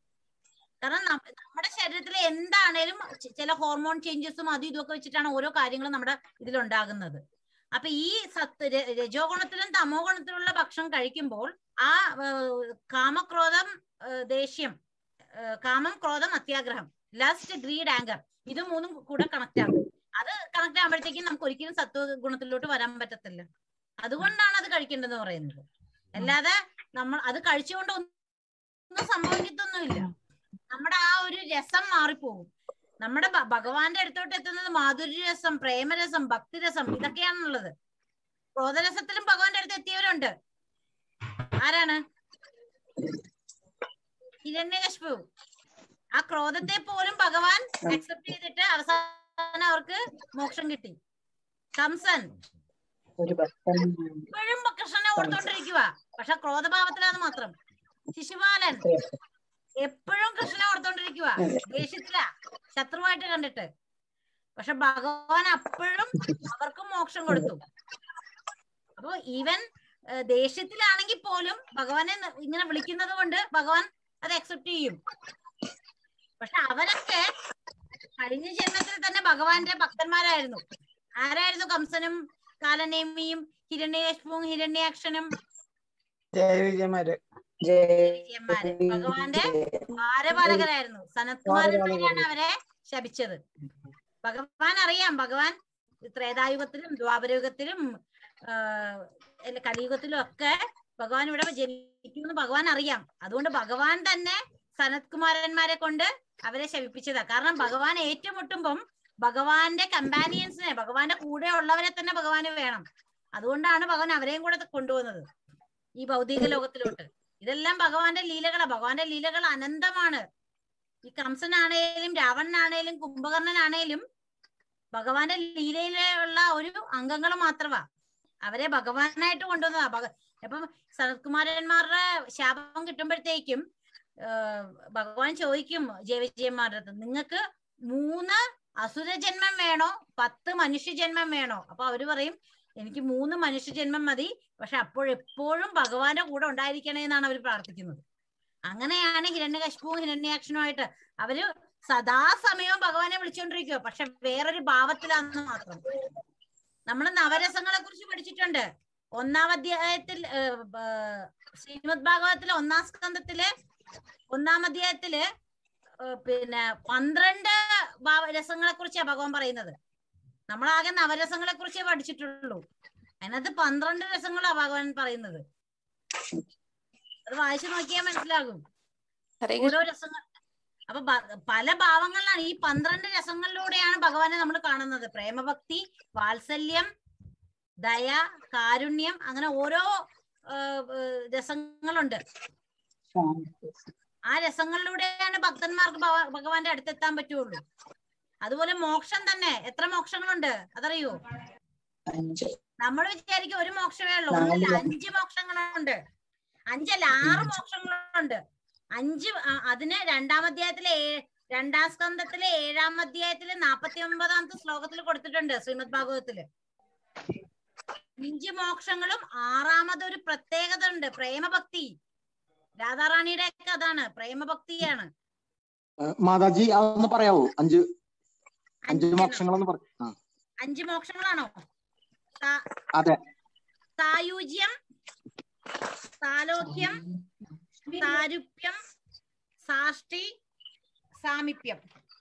കാരണം നം- നമ്മുടെ ശരീരത്തിൽ എന്താണേലും ചി- ചില ഹോർമോൺ ചേഞ്ചസും അതും ഇതൊക്കെ വെച്ചിട്ടാണ് ഓരോ കാര്യങ്ങളും നമ്മുടെ ഇതിലുണ്ടാകുന്നത് അപ്പൊ ഈ സത്ത് ര- രജോ ഗുണത്തിലും തമോ ഗുണത്തിലുള്ള ഭക്ഷണം കഴിക്കുമ്പോൾ ആ ഏഹ്, കാമക്രോധം ഏഹ്, ദേഷ്യം ഏഹ്, കാമം ക്രോധം അത്യാഗ്രഹം ലാസ്റ്റ് ഗ്രീഡ് ആങ്കർ ഇത് മൂന്നും കൂടെ കണക്ട് ആകും അത് കണക്ട് ആകുമ്പോഴത്തേക്കും നമുക്ക് ഒരിക്കലും സത്വ ഗുണത്തിലോട്ട് വരാൻ പറ്റത്തില്ല അതുകൊണ്ടാണ് അത് കഴിക്കേണ്ടതെന്ന് പറയുന്നത് അല്ലാതെ നമ്മൾ അത് കഴിച്ചുകൊണ്ട് ഒന്നും സംഭവിക്കത്തൊന്നുമില്ല നമ്മുടെ ആ ഒരു രസം മാറിപ്പോകും നമ്മുടെ ഭ- ഭഗവാന്റെ അടുത്തോട്ട് എത്തുന്നത് മാധുര്യരസം പ്രേമരസം ഭക്തിരസം ഇതൊക്കെയാണുള്ളത് ക്രോധരസത്തിലും ഭഗവാന്റെ അടുത്ത് എത്തിയവരുണ്ട് ആരാണ് ഹിരണ്യകശിപു ആ ക്രോധത്തെ പോലും ഭഗവാൻ അക്സെപ്റ്റ് ചെയ്തിട്ട് അവസാനം അവർക്ക് മോക്ഷം കിട്ടി കംസൻ ഒരു ഭക്തൻ ഇപ്പോഴും കൃഷ്ണനെ ഓർത്തോണ്ടിരിക്കുക പക്ഷെ ക്രോധഭാവത്തിലാന്ന് മാത്രം ശിശുപാലൻ എപ്പോഴും കൃഷ്ണനെ ഓർത്തോണ്ടിരിക്കുക ദേഷ്യത്തിലാ ശത്രുവായിട്ട് കണ്ടിട്ട് പക്ഷെ ഭഗവാൻ അപ്പോഴും അവർക്കും മോക്ഷം കൊടുത്തു അപ്പൊ ഈവൻ ഏഹ്, ദേഷ്യത്തിലാണെങ്കിൽ പോലും ഭഗവാനെ ന- ഇങ്ങനെ വിളിക്കുന്നത് കൊണ്ട് ഭഗവാൻ അത് അക്സെപ്റ്റ് ചെയ്യും പക്ഷെ അവരൊക്കെ കഴിഞ്ഞ ജന്മത്തിൽ തന്നെ ഭഗവാന്റെ ഭക്തന്മാരായിരുന്നു ആരായിരുന്നു കംസനും കാലനേമിയും ഹിരണ്യകശിപുവും ഹിരണ്യാക്ഷനും ജയവിജയമാര് വിജയന്മാര് ഭഗവാന്റെ ഭാരപാലകരായിരുന്നു സനത്കുമാരന്മാരാണ് അവരെ ശപിച്ചത് ഭഗവാൻ അറിയാം ഭഗവാൻ ത്രേതായുഗത്തിലും ദ്വാപരയുഗത്തിലും ആഹ് അല്ല, കലിയുഗത്തിലും ഒക്കെ ഭഗവാൻ ഇവിടെ ജനിക്കുമെന്ന് ഭഗവാൻ അറിയാം അതുകൊണ്ട് ഭഗവാൻ തന്നെ സനത്കുമാരന്മാരെ കൊണ്ട് അവരെ ശപിപ്പിച്ചതാ കാരണം ഭഗവാൻ ഏറ്റുമുട്ടുമ്പം ഭഗവാന്റെ കമ്പാനിയൻസിനെ ഭഗവാന്റെ കൂടെ ഉള്ളവരെ തന്നെ ഭഗവാന് വേണം അതുകൊണ്ടാണ് ഭഗവാൻ അവരെയും കൂടെ കൊണ്ടുവന്നത് ഈ ഭൗതിക ലോകത്തിലോട്ട് ഇതെല്ലാം ഭഗവാന്റെ ലീലകളാ ഭഗവാന്റെ ലീലകൾ അനന്തമാണ് ഈ കംസനാണേലും രാവണനാണേലും കുംഭകർണനാണേലും ഭഗവാന്റെ ലീലയിലുള്ള ഒരു അംഗങ്ങൾ മാത്രമാ അവരെ ഭഗവാനായിട്ട് കൊണ്ടുവന്നതാ ഭഗ അപ്പം സനത്കുമാരന്മാരുടെ ശാപം കിട്ടുമ്പോഴത്തേക്കും ആഹ് ഭഗവാൻ ചോദിക്കും ജയവിജയന്മാരുടെ അടുത്ത് നിങ്ങൾക്ക് മൂന്ന് അസുര ജന്മം വേണോ പത്ത് മനുഷ്യജന്മം വേണോ അപ്പൊ അവര് പറയും എനിക്ക് മൂന്ന് മനുഷ്യജന്മം മതി പക്ഷെ അപ്പോഴെപ്പോഴും ഭഗവാന്റെ കൂടെ ഉണ്ടായിരിക്കണേ എന്നാണ് അവർ പ്രാർത്ഥിക്കുന്നത് അങ്ങനെയാണ് ഹിരണ്യകശിപുവും ഹിരണ്യാക്ഷനുമായിട്ട് അവര് സദാസമയവും ഭഗവാനെ വിളിച്ചുകൊണ്ടിരിക്കുക പക്ഷെ വേറൊരു ഭാവത്തിലാണെന്ന് മാത്രം നമ്മൾ നവരസങ്ങളെ കുറിച്ച് പഠിച്ചിട്ടുണ്ട് ഒന്നാം അധ്യായത്തിൽ ഏഹ്, ഏഹ്, ശ്രീമദ് ഭാഗവതത്തിലെ ഒന്നാം സ്കന്ധത്തിലെ ഒന്നാം അധ്യായത്തില് ഏഹ്, പിന്നെ പന്ത്രണ്ട് ഭാവ രസങ്ങളെ കുറിച്ചാണ് ഭഗവാൻ പറയുന്നത് നമ്മളാകെ നവരസങ്ങളെ കുറിച്ചേ പഠിച്ചിട്ടുള്ളൂ അതിനകത്ത് പന്ത്രണ്ട് രസങ്ങളാ ഭഗവാൻ പറയുന്നത് അത് വായിച്ചു നോക്കിയാൽ മനസ്സിലാകും ഓരോ രസങ്ങൾ അപ്പൊ ഭ- പല ഭാവങ്ങളിലാണ് ഈ പന്ത്രണ്ട് രസങ്ങളിലൂടെയാണ് ഭഗവാനെ നമ്മൾ കാണുന്നത് പ്രേമഭക്തി വാത്സല്യം ദയ കാരുണ്യം അങ്ങനെ ഓരോ ആ, ആ, രസങ്ങളുണ്ട് ആ രസങ്ങളിലൂടെയാണ് ഭക്തന്മാർക്ക് ഭഗ- ഭഗവാന്റെ അടുത്തെത്താൻ പറ്റുള്ളൂ അതുപോലെ മോക്ഷം തന്നെ എത്ര മോക്ഷങ്ങളുണ്ട് അതറിയോ നമ്മൾ വിചാരിക്കും ഒരു മോക്ഷമേ ഉള്ളൂ ഒന്നില്ല അഞ്ച് മോക്ഷങ്ങളുണ്ട് അഞ്ചല്ല ആറ് മോക്ഷങ്ങളുണ്ട് അഞ്ച് ആ, അതിന് രണ്ടാം അധ്യായത്തിലെ ഏ- രണ്ടാം സ്കന്ധത്തിലെ ഏഴാം അധ്യായത്തിലെ നാപ്പത്തി ഒമ്പതാമത്തെ ശ്ലോകത്തിൽ കൊടുത്തിട്ടുണ്ട് ശ്രീമദ് ഭാഗവതത്തില് അഞ്ച് മോക്ഷങ്ങളും ആറാമതൊരു പ്രത്യേകത ഉണ്ട് പ്രേമഭക്തി രാധാറാണിയുടെ ഒക്കെ അതാണ് പ്രേമഭക്തിയാണ് ഏഹ് മാതാജി അതൊന്ന് പറയാവോ അഞ്ച് അഞ്ച് മോക്ഷങ്ങളൊന്ന് പറ ആ അഞ്ച് മോക്ഷങ്ങളാണോ സാ- അതെ സായുജ്യം സാലോക്യം സാരുപ്യം സാഷ്ടി സാമീപ്യം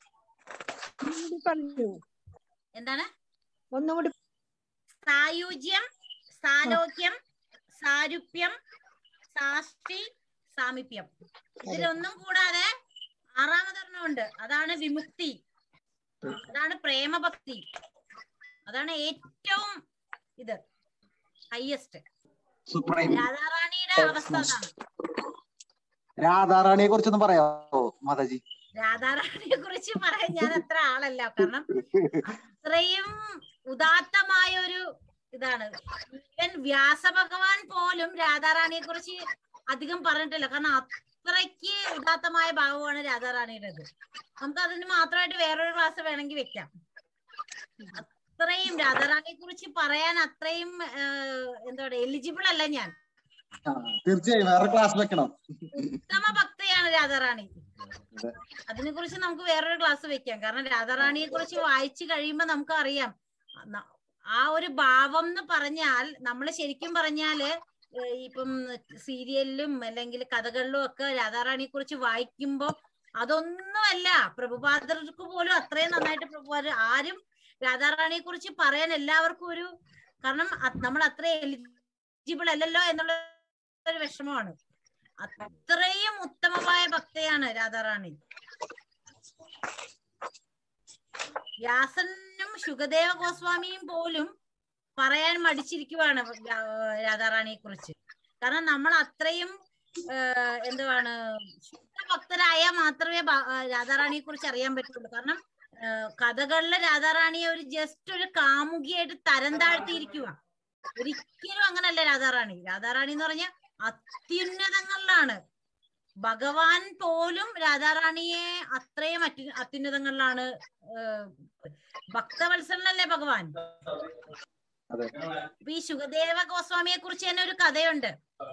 പറഞ്ഞു എന്താണ് ഒന്നുകൂടി സായുജ്യം സാലോക്യം സാരുപ്യം സാഷ്ടി സാമീപ്യം ഇതിലൊന്നും കൂടാതെ ആറാമതൊരെണ്ണമുണ്ട് അതാണ് വിമുക്തി അതാണ് പ്രേമഭക്തി അതാണ് ഏറ്റവും ഇത് ഹയസ്റ്റ് സുപ്രീം രാധാറാണിയുടെ അവസ്ഥ അതാണ് രാധാറാണിയെ കുറിച്ചൊന്ന് പറയാവോ മാതാജി രാധാറാണിയെ കുറിച്ച് പറയാൻ ഞാൻ അത്ര ആളല്ല കാരണം അത്രയും ഉദാത്തമായ ഒരു ഇതാണ് ഈവൻ വ്യാസഭഗവാൻ പോലും രാധാറാണിയെ കുറിച്ച് അധികം പറഞ്ഞിട്ടില്ല കാരണം അത്രയ്ക്ക് ഉദാത്തമായ ഭാവമാണ് രാധാറാണിയുടേത് നമുക്ക് അതിന് മാത്രമായിട്ട് വേറൊരു ക്ലാസ് വേണമെങ്കിൽ വെക്കാം അത്രയും രാധാറാണിയെ കുറിച്ച് പറയാൻ അത്രയും ഏഹ്, എന്താ പറയുക എലിജിബിൾ അല്ല ഞാൻ ആ, തീർച്ചയായും വേറെ ക്ലാസ് വെക്കണം ഉത്തമ ഭക്തയാണ് രാധാറാണി അതിനെ കുറിച്ച് നമുക്ക് വേറൊരു ക്ലാസ് വെക്കാം കാരണം രാധാറാണിയെ കുറിച്ച് വായിച്ചു കഴിയുമ്പോൾ നമുക്ക് അറിയാം ന- ആ ഒരു ഭാവം എന്ന് പറഞ്ഞാൽ നമ്മൾ ശരിക്കും പറഞ്ഞാല് ഏഹ് ഇപ്പം സീരിയലിലും അല്ലെങ്കിൽ കഥകളിലും ഒക്കെ രാധാറാണിയെ കുറിച്ച് വായിക്കുമ്പോ അതൊന്നുമല്ല പ്രഭുപാദർക്ക് പോലും അത്രയും നന്നായിട്ട് പ്രഭുപാദർ ആരും രാധാറാണിയെ കുറിച്ച് പറയാൻ എല്ലാവർക്കും ഒരു കാരണം അത് നമ്മൾ അത്ര എലിജിബിൾ അല്ലല്ലോ എന്നുള്ള ഒരു വിഷമമാണ് അത്രയും ഉത്തമമായ ഭക്തയാണ് രാധാറാണി വ്യാസനും ശുഗദേവ ഗോസ്വാമിയും പോലും പറയാൻ മടിച്ചിരിക്കുവാണ് രാധാറാണിയെ കുറിച്ച് കാരണം നമ്മൾ അത്രയും ഏഹ്, എന്തുവാണ് ശുദ്ധഭക്തരായാൽ മാത്രമേ ഭ- ആ, രാധാറാണിയെ കുറിച്ച് അറിയാൻ പറ്റുള്ളൂ കാരണം ഏഹ്, കഥകളിലെ രാധാറാണിയെ ഒരു ജസ്റ്റ് ഒരു കാമുകിയായിട്ട് തരം താഴ്ത്തിയിരിക്കുക ഒരിക്കലും അങ്ങനല്ല രാധാറാണി രാധാറാണി എന്ന് പറഞ്ഞാൽ അത്യുന്നതങ്ങളിലാണ് ഭഗവാൻ പോലും രാധാറാണിയെ അത്രയും അത്യു അത്യുന്നതങ്ങളിലാണ് ഏഹ്, ഭക്തവത്സലനല്ലേ ഭഗവാൻ അതെ ഇപ്പൊ ഈ ശുഗദേവ ഗോസ്വാമിയെ കുറിച്ച് തന്നെ ഒരു കഥയുണ്ട്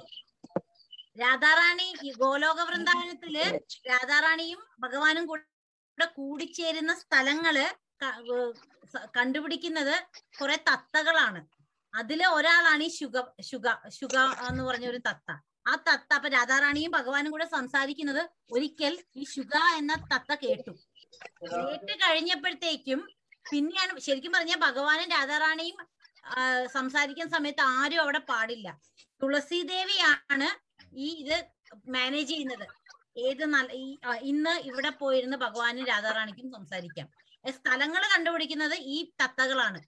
രാധാറാണി ഈ ഗോലോക വൃന്ദാവനത്തില് രാധാറാണിയും ഭഗവാനും കൂടെ കൂടിച്ചേരുന്ന സ്ഥലങ്ങള് ക- ഏർ സ- കണ്ടുപിടിക്കുന്നത് കുറെ തത്തകളാണ് അതില് ഒരാളാണ് ഈ ശുഗ ശുഗ ശുഗ എന്ന് പറഞ്ഞ ഒരു തത്ത ആ തത്ത അപ്പൊ രാധാറാണിയും ഭഗവാനും കൂടെ സംസാരിക്കുന്നത് ഒരിക്കൽ ഈ ശുഗ എന്ന തത്ത കേട്ടു കേട്ട് കഴിഞ്ഞപ്പോഴത്തേക്കും പിന്നെയാണ് ശരിക്കും പറഞ്ഞാൽ ഭഗവാനും രാധാറാണിയും ആ, സംസാരിക്കുന്ന സമയത്ത് ആരും അവിടെ പാടില്ല തുളസി ദേവിയാണ് ഈ ഇത് മാനേജ് ചെയ്യുന്നത് ഏത് നല്ല ഈ ആ, ഇന്ന് ഇവിടെ പോയിരുന്ന് ഭഗവാനും രാധാറാണിക്കും സംസാരിക്കാം സ്ഥലങ്ങൾ കണ്ടുപിടിക്കുന്നത് ഈ തത്തകളാണ്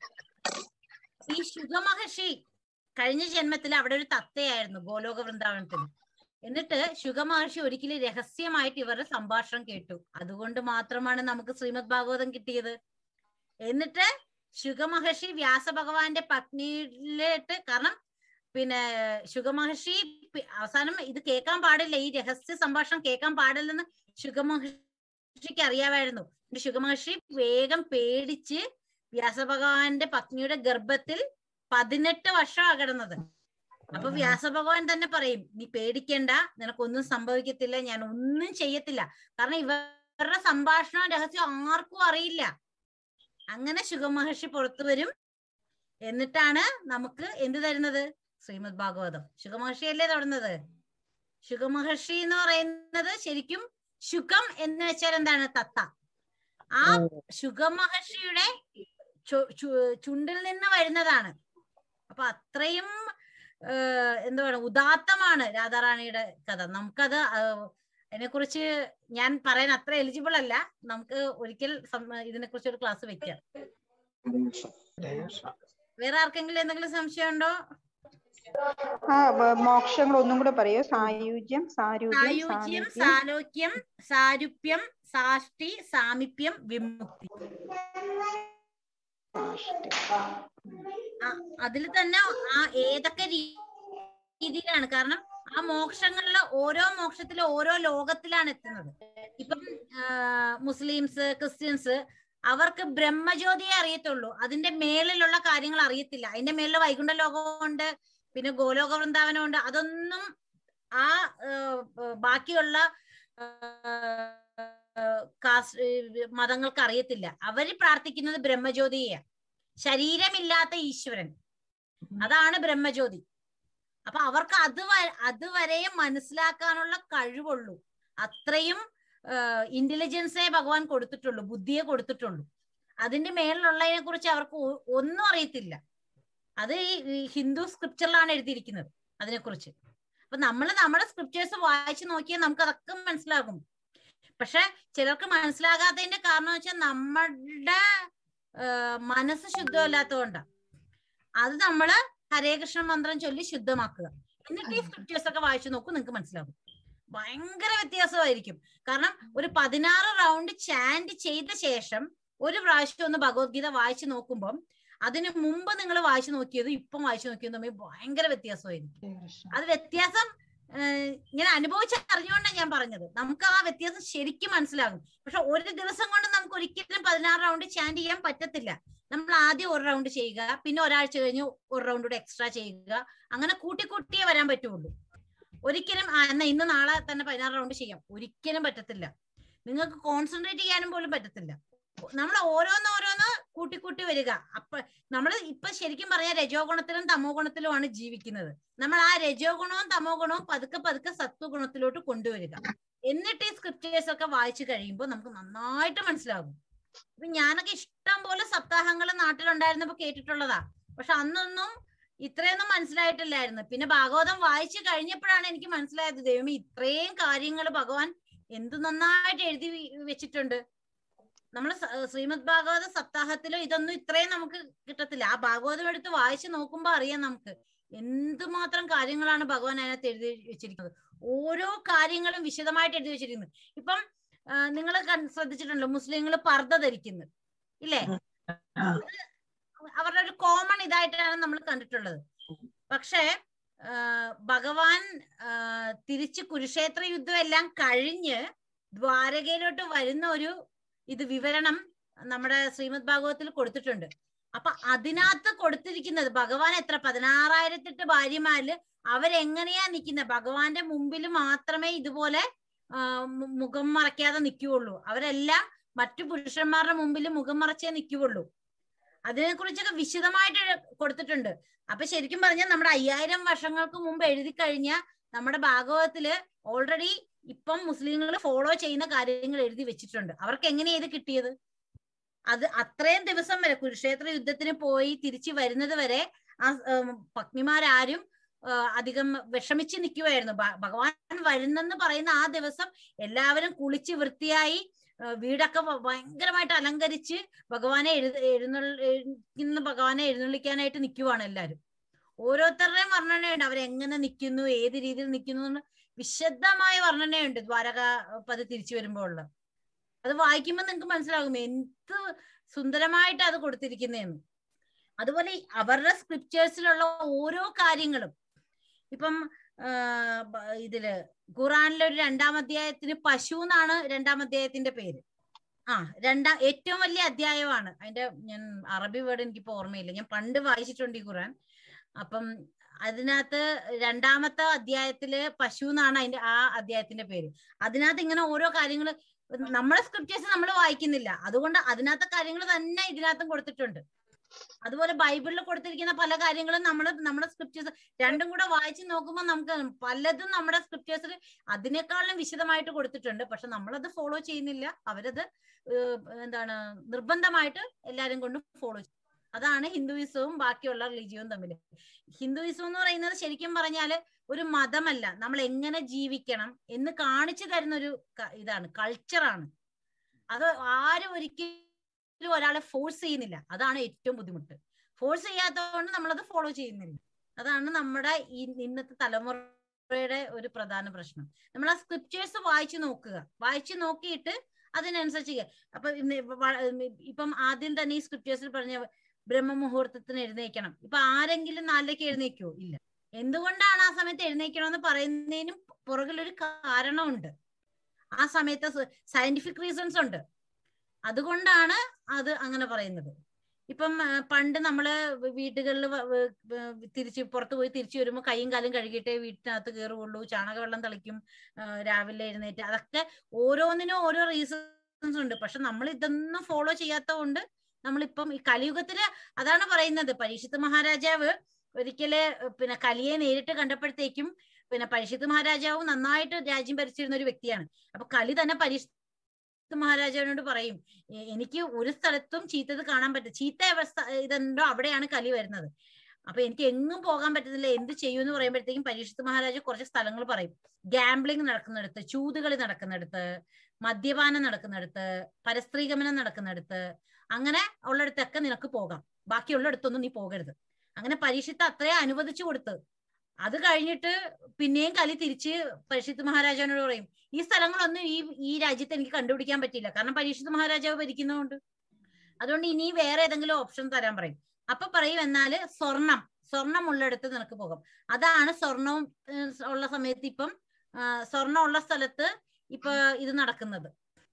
ഈ ശുഗമഹർഷി കഴിഞ്ഞ ജന്മത്തിൽ അവിടെ ഒരു തത്തയായിരുന്നു ഗോലോക വൃന്ദാവനത്തിൽ എന്നിട്ട് ശുഗമഹർഷി ഒരിക്കലും രഹസ്യമായിട്ട് ഇവരുടെ സംഭാഷണം കേട്ടു അതുകൊണ്ട് മാത്രമാണ് നമുക്ക് ശ്രീമദ് ഭാഗവതം കിട്ടിയത് എന്നിട്ട് ശുഗമഹർഷി വ്യാസഭഗവാന്റെ പത്നിയിലിട്ട് കാരണം പിന്നെ ശുഗമഹർഷി പി- അവസാനം ഇത് കേൾക്കാൻ പാടില്ല ഈ രഹസ്യ സംഭാഷണം കേൾക്കാൻ പാടില്ലെന്ന് ശുഗമഹർഷിക്ക് അറിയാമായിരുന്നു എന്നിട്ട് ശുഗമഹർഷി വേഗം പേടിച്ച് വ്യാസഭഗവാന്റെ പത്നിയുടെ ഗർഭത്തിൽ പതിനെട്ട് വർഷമാണ് കിടന്നത് അപ്പൊ വ്യാസഭഗവാൻ തന്നെ പറയും നീ പേടിക്കണ്ട നിനക്കൊന്നും സംഭവിക്കത്തില്ല ഞാൻ ഒന്നും ചെയ്യത്തില്ല കാരണം ഇവരുടെ സംഭാഷണം രഹസ്യം ആർക്കും അറിയില്ല അങ്ങനെ ശുഗമഹർഷി പുറത്തു വരും എന്നിട്ടാണ് നമുക്ക് എന്ത് തരുന്നത് ശ്രീമദ് ഭാഗവതം ശുഗമഹർഷിയല്ലേ തുടർന്നത് ശുഗമഹർഷി എന്ന് പറയുന്നത് ശരിക്കും ശുഗം എന്ന് വെച്ചാൽ എന്താണ് തത്ത ആ ശുഗമഹർഷിയുടെ ചു- ചു- ചുണ്ടിൽ നിന്ന് വരുന്നതാണ് അപ്പൊ അത്രയും ഏഹ്, എന്താണ് ഉദാത്തമാണ് രാധാറാണിയുടെ കഥ നമുക്കത് ആഹ്, അതിനെക്കുറിച്ച് ഞാൻ പറയാൻ അത്ര എലിജിബിൾ അല്ല നമുക്ക് ഒരിക്കൽ ഇതിനെ കുറിച്ച് ഒരു ക്ലാസ് വെക്കാം വേറെ ആർക്കെങ്കിലും എന്തെങ്കിലും സംശയം ഉണ്ടോ ആ വ- മോക്ഷങ്ങൾ ഒന്നും കൂടെ പറയൂ സായുജ്യം സാരൂപ്യം സായുജ്യം സാമീപ്യം സാലോക്യം സാരൂപ്യം സാഷ്ടി സാമീപ്യം വിമുക്തി അതിൽ തന്നെ ആ ഏതൊക്കെ രീ- രീതിയിലാണ് കാരണം ആ മോക്ഷങ്ങളില് ഓരോ മോക്ഷത്തിലും ഓരോ ലോകത്തിലാണ് എത്തുന്നത് ഇപ്പം ആ, മുസ്ലിംസ് ക്രിസ്ത്യൻസ് അവർക്ക് ബ്രഹ്മജ്യോതിയെ അറിയത്തുള്ളൂ അതിന്റെ മേളിലുള്ള കാര്യങ്ങൾ അറിയത്തില്ല അതിന്റെ മേളിൽ വൈകുണ്ഠ ലോകമുണ്ട് പിന്നെ ഗോലോക വൃന്ദാവനമുണ്ട് അതൊന്നും ആ ആ, ബാക്കിയുള്ള ആ, കാസ് മതങ്ങൾക്ക് അറിയത്തില്ല അവര് പ്രാർത്ഥിക്കുന്നത് ബ്രഹ്മജ്യോതിയെയാണ് ശരീരമില്ലാത്ത ഈശ്വരൻ അതാണ് ബ്രഹ്മജ്യോതി അപ്പൊ അവർക്ക് അത് വ- അതുവരെ മനസ്സിലാക്കാനുള്ള കഴിവുള്ളൂ അത്രയും ഇന്റലിജൻസേ ഭഗവാൻ കൊടുത്തിട്ടുള്ളൂ ബുദ്ധിയെ കൊടുത്തിട്ടുള്ളൂ അതിന്റെ മേളിലുള്ളതിനെ കുറിച്ച് അവർക്ക് ഒ- ഒന്നും അറിയത്തില്ല അത് ഈ ഈ ഹിന്ദു സ്ക്രിപ്ചറിലാണ് എഴുതിയിരിക്കുന്നത് അതിനെക്കുറിച്ച് അപ്പൊ നമ്മൾ നമ്മുടെ സ്ക്രിപ്റ്റേഴ്സ് വായിച്ചു നോക്കിയാൽ നമുക്ക് അതൊക്കെ മനസ്സിലാകും പക്ഷെ ചിലർക്ക് മനസ്സിലാകാത്തതിന്റെ കാരണം വെച്ചാൽ നമ്മളുടെ ആ, മനസ്സ് ശുദ്ധമല്ലാത്തതുകൊണ്ടാണ് അത് നമ്മള് ഹരേ കൃഷ്ണ മന്ത്രം ചൊല്ലി ശുദ്ധമാക്കുക എന്നിട്ട് ഈ സ്ക്രിപ്റ്റേഴ്സ് ഒക്കെ വായിച്ചു നോക്കൂ നിങ്ങൾക്ക് മനസ്സിലാകും ഭയങ്കര വ്യത്യാസമായിരിക്കും കാരണം ഒരു പതിനാറ് റൗണ്ട് ചാൻഡ് ചെയ്ത ശേഷം ഒരു പ്രാവശ്യം ഒന്ന് ഭഗവത്ഗീത വായിച്ചു നോക്കുമ്പം അതിന് മുമ്പ് നിങ്ങൾ വായിച്ചു നോക്കിയത് ഇപ്പം വായിച്ചു നോക്കിയതും തമ്മിൽ ഭയങ്കര വ്യത്യാസമായിരിക്കും അത് വ്യത്യാസം ഏഹ്, ഇങ്ങനെ അനുഭവിച്ച് അറിഞ്ഞുകൊണ്ടാണ് ഞാൻ പറഞ്ഞത് നമുക്ക് ആ വ്യത്യാസം ശരിക്കും മനസ്സിലാകും പക്ഷെ ഒരു ദിവസം കൊണ്ട് നമുക്ക് ഒരിക്കലും പതിനാറ് റൗണ്ട് ചാൻഡ് ചെയ്യാൻ പറ്റത്തില്ല നമ്മൾ ആദ്യം ഒരു റൗണ്ട് ചെയ്യുക പിന്നെ ഒരാഴ്ച കഴിഞ്ഞ് ഒരു റൗണ്ട് കൂടെ എക്സ്ട്രാ ചെയ്യുക അങ്ങനെ കൂട്ടി കൂട്ടിയേ വരാൻ പറ്റുള്ളൂ ഒരിക്കലും ആ, എന്നാ ഇന്ന് നാളെ തന്നെ പതിനാറ് റൗണ്ട് ചെയ്യാം ഒരിക്കലും പറ്റത്തില്ല നിങ്ങൾക്ക് കോൺസെൻട്രേറ്റ് ചെയ്യാനും പോലും പറ്റത്തില്ല നമ്മൾ ഓരോന്ന് ഓരോന്ന് കൂട്ടി കൂട്ടി വരിക അപ്പൊ നമ്മൾ ഇപ്പൊ ശരിക്കും പറഞ്ഞാൽ രജോ ഗുണത്തിലും തമോ ഗുണത്തിലുമാണ് ജീവിക്കുന്നത് നമ്മൾ ആ രജോ ഗുണവും തമോ ഗുണവും പതുക്കെ പതുക്കെ സത്വ ഗുണത്തിലോട്ട് കൊണ്ടുവരിക എന്നിട്ട് ഈ സ്ക്രിപ്റ്റേഴ്സ് ഒക്കെ വായിച്ചു കഴിയുമ്പോൾ നമുക്ക് നന്നായിട്ട് മനസ്സിലാകും ഇപ്പൊ ഞാനൊക്കെ ഇഷ്ടം പോലെ സപ്താഹങ്ങൾ നാട്ടിലുണ്ടായിരുന്നപ്പോ കേട്ടിട്ടുള്ളതാ പക്ഷെ അന്നൊന്നും ഇത്രയൊന്നും മനസ്സിലായിട്ടില്ലായിരുന്നു പിന്നെ ഭാഗവതം വായിച്ചു കഴിഞ്ഞപ്പോഴാണ് എനിക്ക് മനസ്സിലായത് ദൈവമേ ഇത്രയും കാര്യങ്ങൾ ഭഗവാൻ എന്ത് നന്നായിട്ട് എഴുതി വി- വെച്ചിട്ടുണ്ട് നമ്മൾ ശ്രീമദ് ഭാഗവത സപ്താഹത്തിലോ ഇതൊന്നും ഇത്രയും നമുക്ക് കിട്ടത്തില്ല ആ ഭാഗവതം എടുത്ത് വായിച്ചു നോക്കുമ്പോ അറിയാം നമുക്ക് എന്തുമാത്രം കാര്യങ്ങളാണ് ഭഗവാൻ അതിനകത്ത് എഴുതി വെച്ചിരിക്കുന്നത് ഓരോ കാര്യങ്ങളും വിശദമായിട്ട് എഴുതി വെച്ചിരിക്കുന്നത് ഇപ്പം നിങ്ങൾ ശ്രദ്ധിച്ചിട്ടുണ്ടല്ലോ മുസ്ലിങ്ങൾ പർദ്ദ ധരിക്കുന്നത് ഇല്ലേ അവരുടെ ഒരു കോമൺ ഇതായിട്ടാണ് നമ്മൾ കണ്ടിട്ടുള്ളത് പക്ഷേ ആ, ഭഗവാൻ ആ, തിരിച്ച് കുരുക്ഷേത്ര യുദ്ധം എല്ലാം കഴിഞ്ഞ് ദ്വാരകയിലോട്ട് വരുന്ന ഒരു ഇത് വിവരണം നമ്മുടെ ശ്രീമദ് ഭാഗവതത്തിൽ കൊടുത്തിട്ടുണ്ട് അപ്പൊ അതിനകത്ത് കൊടുത്തിരിക്കുന്നത് ഭഗവാൻ എത്ര പതിനാറായിരത്തെട്ട് ഭാര്യമാരില് അവരെങ്ങനെയാ നിൽക്കുന്നത് ഭഗവാന്റെ മുമ്പിൽ മാത്രമേ ഇതുപോലെ ആ, മു- മുഖം മറയ്ക്കാതെ നിൽക്കുകയുള്ളൂ അവരെല്ലാം മറ്റു പുരുഷന്മാരുടെ മുമ്പിൽ മുഖം മറച്ചേ നിൽക്കുകയുള്ളൂ അതിനെ കുറിച്ചൊക്കെ വിശദമായിട്ട് കൊടുത്തിട്ടുണ്ട് അപ്പൊ ശരിക്കും പറഞ്ഞാൽ നമ്മുടെ അയ്യായിരം വർഷങ്ങൾക്ക് മുമ്പ് എഴുതി കഴിഞ്ഞ നമ്മുടെ ഭാഗവതത്തില് ഓൾറെഡി ഇപ്പം മുസ്ലിങ്ങൾ ഫോളോ ചെയ്യുന്ന കാര്യങ്ങൾ എഴുതി വെച്ചിട്ടുണ്ട് അവർക്ക് എങ്ങനെയാ ഇത് കിട്ടിയത് അത് അത്രയും ദിവസം വരെ കുരുക്ഷേത്ര യുദ്ധത്തിന് പോയി തിരിച്ചു വരുന്നത് വരെ ആ ഉം, പത്നിമാരാരും ആ, അധികം വിഷമിച്ച് നിൽക്കുമായിരുന്നു ഭഗവാൻ വരുന്നെന്ന് പറയുന്ന ആ ദിവസം എല്ലാവരും കുളിച്ച് വൃത്തിയായി ആ, വീടൊക്കെ ഭ- ഭയങ്കരമായിട്ട് അലങ്കരിച്ച് ഭഗവാനെ എഴുത എഴുന്നള്ള ഭഗവാനെ എഴുന്നള്ളിക്കാനായിട്ട് നിൽക്കുവാണ് എല്ലാവരും ഓരോരുത്തരുടെയും വർണ്ണനയുണ്ട് അവരെങ്ങനെ നിൽക്കുന്നു ഏത് രീതിയിൽ നിൽക്കുന്നു എന്ന് വിശദമായ വർണ്ണനയുണ്ട് ദ്വാരകാപതി തിരിച്ചു വരുമ്പോൾ ഉള്ള അത് വായിക്കുമ്പോൾ നിങ്ങൾക്ക് മനസ്സിലാകും എന്ത് സുന്ദരമായിട്ട് അത് കൊടുത്തിരിക്കുന്നതെന്ന് അതുപോലെ ഈ അവരുടെ സ്ക്രിപ്റ്റേഴ്സിലുള്ള ഓരോ കാര്യങ്ങളും ഇപ്പം ആ, ബ- ഇതില് ഖുറാനിലെ ഒരു രണ്ടാം അധ്യായത്തിന് പശു എന്നാണ് രണ്ടാം അധ്യായത്തിന്റെ പേര് ആ രണ്ടാം ഏറ്റവും വലിയ അധ്യായമാണ് അതിന്റെ ഞാൻ അറബി വേർഡ് എനിക്കിപ്പോ ഓർമ്മയില്ല ഞാൻ പണ്ട് വായിച്ചിട്ടുണ്ട് ഈ ഖുറാൻ അപ്പം അതിനകത്ത് രണ്ടാമത്തെ അധ്യായത്തില് പശു എന്നാണ് അതിന്റെ ആ അധ്യായത്തിന്റെ പേര് അതിനകത്ത് ഇങ്ങനെ ഓരോ കാര്യങ്ങൾ നമ്മളെ സ്ക്രിപ്റ്റേഴ്സ് നമ്മൾ വായിക്കുന്നില്ല അതുകൊണ്ട് അതിനകത്തെ കാര്യങ്ങൾ തന്നെ ഇതിനകത്തും കൊടുത്തിട്ടുണ്ട് അതുപോലെ ബൈബിളിൽ കൊടുത്തിരിക്കുന്ന പല കാര്യങ്ങളും നമ്മൾ നമ്മുടെ സ്ക്രിപ്റ്റേഴ്സ് രണ്ടും കൂടെ വായിച്ച് നോക്കുമ്പോൾ നമുക്ക് പലതും നമ്മുടെ സ്ക്രിപ്റ്റേഴ്സിൽ അതിനേക്കാളും വിശദമായിട്ട് കൊടുത്തിട്ടുണ്ട് പക്ഷെ നമ്മളത് ഫോളോ ചെയ്യുന്നില്ല അവരത് ഏഹ് എന്താണ് നിർബന്ധമായിട്ട് എല്ലാരും കൊണ്ടും ഫോളോ അതാണ് ഹിന്ദുയിസവും ബാക്കിയുള്ള റിലീജിയവും തമ്മിൽ ഹിന്ദുയിസം എന്ന് പറയുന്നത് ശരിക്കും പറഞ്ഞാല് ഒരു മതമല്ല നമ്മൾ എങ്ങനെ ജീവിക്കണം എന്ന് കാണിച്ചു തരുന്ന ഒരു ക- ഇതാണ് കൾച്ചറാണ് അത് ആരും ഒരിക്കലും ഒരാളെ ഫോഴ്സ് ചെയ്യുന്നില്ല അതാണ് ഏറ്റവും ബുദ്ധിമുട്ട് ഫോഴ്സ് ചെയ്യാത്തതുകൊണ്ട് നമ്മളത് ഫോളോ ചെയ്യുന്നില്ല അതാണ് നമ്മുടെ ഈ ഇന്നത്തെ തലമുറയുടെ ഒരു പ്രധാന പ്രശ്നം നമ്മൾ ആ സ്ക്രിപ്റ്റേഴ്സ് വായിച്ചു നോക്കുക വായിച്ചു നോക്കിയിട്ട് അതിനനുസരിച്ച് ചെയ്യുക. അപ്പൊ ഇന്ന് വ- ഇപ്പം ആദ്യം തന്നെ ഈ സ്ക്രിപ്റ്റേഴ്സിൽ പറഞ്ഞ ബ്രഹ്മമുഹൂർത്തത്തിന് എഴുന്നേക്കണം ഇപ്പൊ ആരെങ്കിലും നാലിലേക്ക് എഴുന്നേക്കോ ഇല്ല എന്തുകൊണ്ടാണ് ആ സമയത്ത് എഴുന്നേക്കണമെന്ന് പറയുന്നതിനും പുറകിലൊരു കാരണമുണ്ട് ആ സമയത്ത് സയന്റിഫിക് റീസൺസ് ഉണ്ട് അതുകൊണ്ടാണ് അത് അങ്ങനെ പറയുന്നത് ഇപ്പം ആ, പണ്ട് നമ്മള് വീട്ടുകളിൽ തിരിച്ച് പുറത്ത് പോയി തിരിച്ചു വരുമ്പോൾ കൈയും കാലും കഴുകിയിട്ടേ വീട്ടിനകത്ത് കയറുള്ളൂ ചാണകവെള്ളം തളിക്കും ആ, രാവിലെ എഴുന്നേറ്റ് അതൊക്കെ ഓരോന്നിനും ഓരോ റീസൺസ് ഉണ്ട് പക്ഷെ നമ്മൾ ഇതൊന്നും ഫോളോ ചെയ്യാത്ത കൊണ്ട് നമ്മളിപ്പം ഈ കലിയുഗത്തില് അതാണ് പറയുന്നത് പരീക്ഷിത്ത് മഹാരാജാവ് ഒരിക്കല് പിന്നെ കലിയെ നേരിട്ട് കണ്ടപ്പോഴത്തേക്കും പിന്നെ പരീക്ഷിത്ത് മഹാരാജാവ് നന്നായിട്ട് രാജ്യം ഭരിച്ചിരുന്ന ഒരു വ്യക്തിയാണ് അപ്പൊ കലി തന്നെ പരീക്ഷിത്ത് മഹാരാജാവിനോട് പറയും "എ- എനിക്ക് ഒരു സ്ഥലത്തും ചീത്തത് കാണാൻ പറ്റും ചീത്ത അവസ്ഥ ഇതുണ്ടോ അവിടെയാണ് കലി വരുന്നത് അപ്പൊ എനിക്ക് എങ്ങും പോകാൻ പറ്റുന്നില്ല എന്ത് ചെയ്യും എന്ന് പറയുമ്പോഴത്തേക്കും പരീക്ഷിത്ത് മഹാരാജ കുറച്ച് സ്ഥലങ്ങൾ പറയും ഗാംബ്ലിംഗ് നടക്കുന്നിടത്ത് ചൂതുകളി നടക്കുന്നിടത്ത് മദ്യപാനം നടക്കുന്നിടത്ത് പരസ്ത്രീഗമനം നടക്കുന്നിടത്ത് അങ്ങനെ ഉള്ളിടത്തൊക്കെ നിനക്ക് പോകാം ബാക്കിയുള്ളിടത്തൊന്നും നീ പോകരുത് അങ്ങനെ പരീക്ഷിത്ത് അത്രേ അനുവദിച്ചു കൊടുത്ത് അത് കഴിഞ്ഞിട്ട് പിന്നെയും കലി തിരിച്ച് പരീക്ഷിത്ത് മഹാരാജാവിനോട് പറയും ഈ സ്ഥലങ്ങളൊന്നും ഈ ഈ രാജ്യത്ത് എനിക്ക് കണ്ടുപിടിക്കാൻ പറ്റില്ല കാരണം പരീക്ഷിത്ത് മഹാരാജാവ് ഭരിക്കുന്നതുകൊണ്ട് അതുകൊണ്ട് ഇനി വേറെ ഏതെങ്കിലും ഓപ്ഷൻ തരാൻ പറയും അപ്പൊ പറയും എന്നാല് സ്വർണം സ്വർണം ഉള്ളിടത്ത് നിനക്ക് പോകാം അതാണ് സ്വർണവും ഏഹ്, ഉള്ള സമയത്ത് ഇപ്പം ആ, സ്വർണം ഉള്ള സ്ഥലത്ത് ഇപ്പൊ ഇത് നടക്കുന്നത്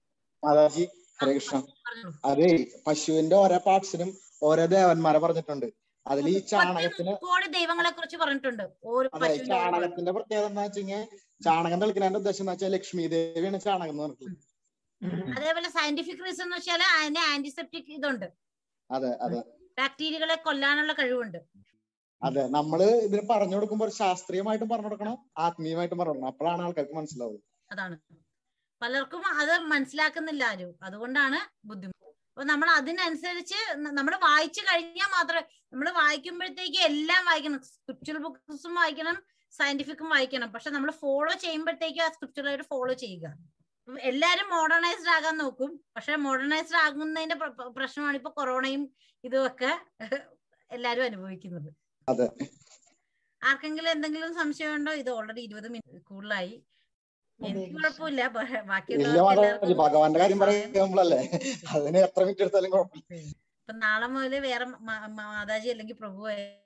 മാതാജി ഹരേ കൃഷ്ണ അതെ പശുവിന്റെ ഓരോ പാർട്സിനും ഓരോ ദേവന്മാരെ പറഞ്ഞിട്ടുണ്ട് അതിൽ ഈ ചാണകത്തിന് കോടി ദൈവങ്ങളെ കുറിച്ച് പറഞ്ഞിട്ടുണ്ട് ഓരോ അതെ പശുവിന്റെ ഓരോ- ചാണകത്തിന്റെ പ്രത്യേകത എന്താ വെച്ചാൽ ചാണകം തെളിക്കുന്നതിന്റെ ഉദ്ദേശം എന്ന് വെച്ചാൽ ലക്ഷ്മി ദേവിയാണ് ചാണകം എന്ന് പറഞ്ഞിട്ടുള്ളത് അതേപോലെ സയന്റിഫിക് റീസൺ എന്ന് വെച്ചാൽ അതിന് ആന്റിസെപ്റ്റിക് ഇതുണ്ട് അതെ അതെ ബാക്ടീരിയകളെ കൊല്ലാനുള്ള കഴിവുണ്ട് അതെ നമ്മള് ഇതിന് പറഞ്ഞു കൊടുക്കുമ്പോൾ ശാസ്ത്രീയമായിട്ടും പറഞ്ഞു കൊടുക്കണം ആത്മീയമായിട്ടും പറഞ്ഞു കൊടുക്കണം അപ്പോഴാണ് ആൾക്കാർക്ക് മനസ്സിലാവുക അതാണ് പലർക്കും അത് മനസ്സിലാക്കുന്നില്ല ആരും അതുകൊണ്ടാണ് ബുദ്ധിമുട്ട് അപ്പൊ നമ്മൾ അതിനനുസരിച്ച് നമ്മൾ വായിച്ചു കഴിഞ്ഞാൽ മാത്രമേ നമ്മൾ വായിക്കുമ്പോഴത്തേക്ക് എല്ലാം വായിക്കണം സ്ക്രിപ്ചറൽ ബുക്സും വായിക്കണം സയന്റിഫിക്കും വായിക്കണം പക്ഷെ നമ്മൾ ഫോളോ ചെയ്യുമ്പോഴത്തേക്കും ആ സ്ക്രിപ്ചറായിട്ട് ഫോളോ ചെയ്യുക ഉം എല്ലാരും മോഡേണൈസ്ഡ് ആകാൻ നോക്കും പക്ഷെ മോഡേണൈസ്ഡ് ആകുന്നതിന്റെ പ്ര- പ്ര- പ്രശ്നമാണ് ഇപ്പൊ കൊറോണയും ഇതുമൊക്കെ എല്ലാരും അനുഭവിക്കുന്നത് അതെ ആർക്കെങ്കിലും എന്തെങ്കിലും സംശയമുണ്ടോ ഇത് ഓൾറെഡി ഇരുപത് മിനിറ്റ് കൂടുതലായി എനിക്ക് കുഴപ്പമില്ല പക്ഷെ ഇല്ല ബാക്കിയുള്ളവർക്ക് മാതാജി എല്ലാവർക്കും ഭഗവാന്റെ കാര്യം പറയുമ്പോഴല്ലേ അതിന് എത്ര മിനിറ്റ് എടുത്താലും കുഴപ്പമില്ല ഇപ്പൊ നാളെ മുതൽ വേറെ മ- മ- മാതാജി അല്ലെങ്കിൽ പ്രഭു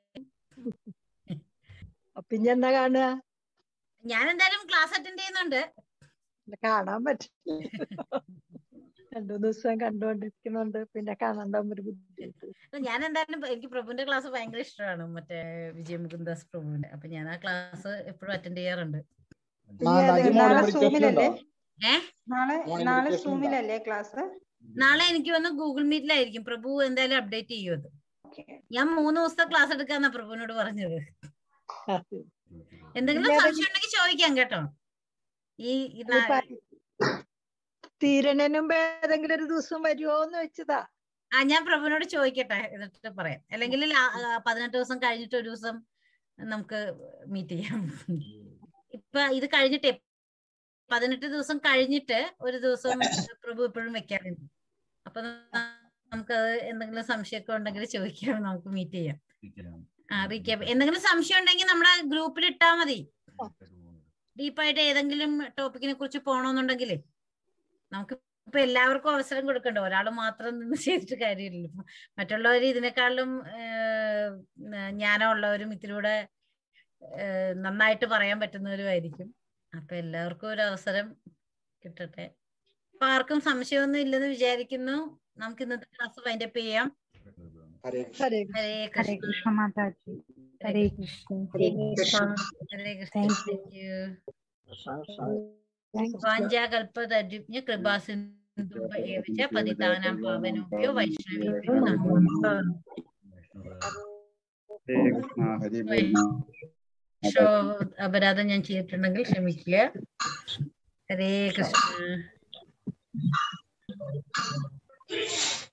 പിന്നെ എന്താ കാണുക ഞാൻ എന്തായാലും ക്ലാസ് അറ്റൻഡ് ചെയ്യുന്നുണ്ട് കാണാൻ പറ്റില്ല രണ്ടു ദിവസം കണ്ടുകൊണ്ടിരിക്കുന്നുണ്ട് പിന്നെ കാണാണ്ടാവുമ്പോ ഒരു ബുദ്ധിമുട്ട് അല്ല, ഞാൻ എന്തായാലും ഇപ്പൊ എനിക്ക് പ്രഭുവിന്റെ ക്ലാസ് ഭയങ്കര ഇഷ്ടമാണ് മറ്റേ വിജയ മുകുന്ദാസ് പ്രഭുവിന്റെ അപ്പൊ ഞാൻ ആ ക്ലാസ് എപ്പോഴും അറ്റൻഡ് ചെയ്യാറുണ്ട് മാതാജി നാളെ മോർണിംഗ് മെഡിറ്റേഷൻ സൂമിലല്ലേ ഉണ്ടോ ഏ നാളെ മോർണിംഗ് നാളെ മെഡിറ്റേഷൻ ഉണ്ടോ സൂമിലല്ലേ ക്ലാസ് നാളെ എനിക്ക് വന്ന് ഗൂഗിൾ മീറ്റിലായിരിക്കും പ്രഭു എന്തായാലും അപ്ഡേറ്റ് ചെയ്യും അത് ഞാൻ മൂന്ന് ദിവസത്തെ ക്ലാസ് എടുക്കാന്നാ പ്രഭുവിനോട് പറഞ്ഞത് എന്തെങ്കിലും ഇല്ല, അത് സംശയം ഉണ്ടെങ്കിൽ ചോദിക്കാം കേട്ടോ ഈ ഈ അത് നാ- പ- തീരണേന് മുമ്പ് ഏതെങ്കിലും ഒരു ദിവസം വരുമോന്ന് വെച്ചതാ ആ ഞാൻ പ്രഭുവിനോട് ചോദിക്കട്ടെ എന്നിട്ട് പറയാം അല്ലെങ്കിൽ ലാ- ആ, പതിനെട്ട് ദിവസം കഴിഞ്ഞിട്ട് ഒരു ദിവസം നമുക്ക് മീറ്റ് ചെയ്യാം ഇപ്പൊ ഇത് കഴിഞ്ഞിട്ടേ പതിനെട്ട് ദിവസം കഴിഞ്ഞിട്ട് ഒരു ദിവസം പ്രഭു ഇപ്പോഴും വെക്കാറുണ്ട് അപ്പൊ ന- നമുക്കത് എന്തെങ്കിലും സംശയമൊക്കെ ഉണ്ടെങ്കിൽ ചോദിക്കാം നമുക്ക് മീറ്റ് ചെയ്യാം ആ റീക്യാപ്പ് എന്തെങ്കിലും സംശയം ഉണ്ടെങ്കിൽ നമ്മുടെ ഗ്രൂപ്പിൽ ഇട്ടാ മതി ഡീപ്പായിട്ട് ഏതെങ്കിലും ടോപ്പിക്കിനെ കുറിച്ച് പോണോന്നുണ്ടെങ്കിലേ നമുക്ക് ഇപ്പൊ എല്ലാവർക്കും അവസരം കൊടുക്കണ്ട ഒരാൾ മാത്രം നിന്ന് ചെയ്തിട്ട് കാര്യമില്ലല്ലോ ഇപ്പൊ മറ്റുള്ളവർ ഇതിനേക്കാളും ജ്ഞാനമുള്ളവരും ഇതിലൂടെ ഏഹ് നന്നായിട്ട് പറയാൻ പറ്റുന്നവരുമായിരിക്കും അപ്പൊ എല്ലാവർക്കും ഒരു അവസരം കിട്ടട്ടെ അപ്പൊ ആർക്കും സംശയമൊന്നും ഇല്ലെന്ന് വിചാരിക്കുന്നു നമുക്ക് ഇന്നത്തെ ക്ലാസ് വൈൻഡപ്പ് ചെയ്യാം ഹരേ ഹരേ ഹരേ ഹരേ കൃഷ്ണ കൃഷ്ണ മാതാജി ഹരേ കൃഷ്ണ ഹരേ കൃഷ്ണ ഹരേ കൃഷ്ണ താങ്ക് യു വാഞ്ചാകൽപ്പതരുജ്ഞ കൃപാസിന്ധു ഏവ ച പതിതാനാം പാവനോഭ്യോ വൈഷ്ണവേഭ്യോ നമോ ഷോ അപരാധം ഞാൻ ചെയ്തിട്ടുണ്ടെങ്കിൽ ക്ഷമിക്കുക ഹരേ കൃഷ്ണ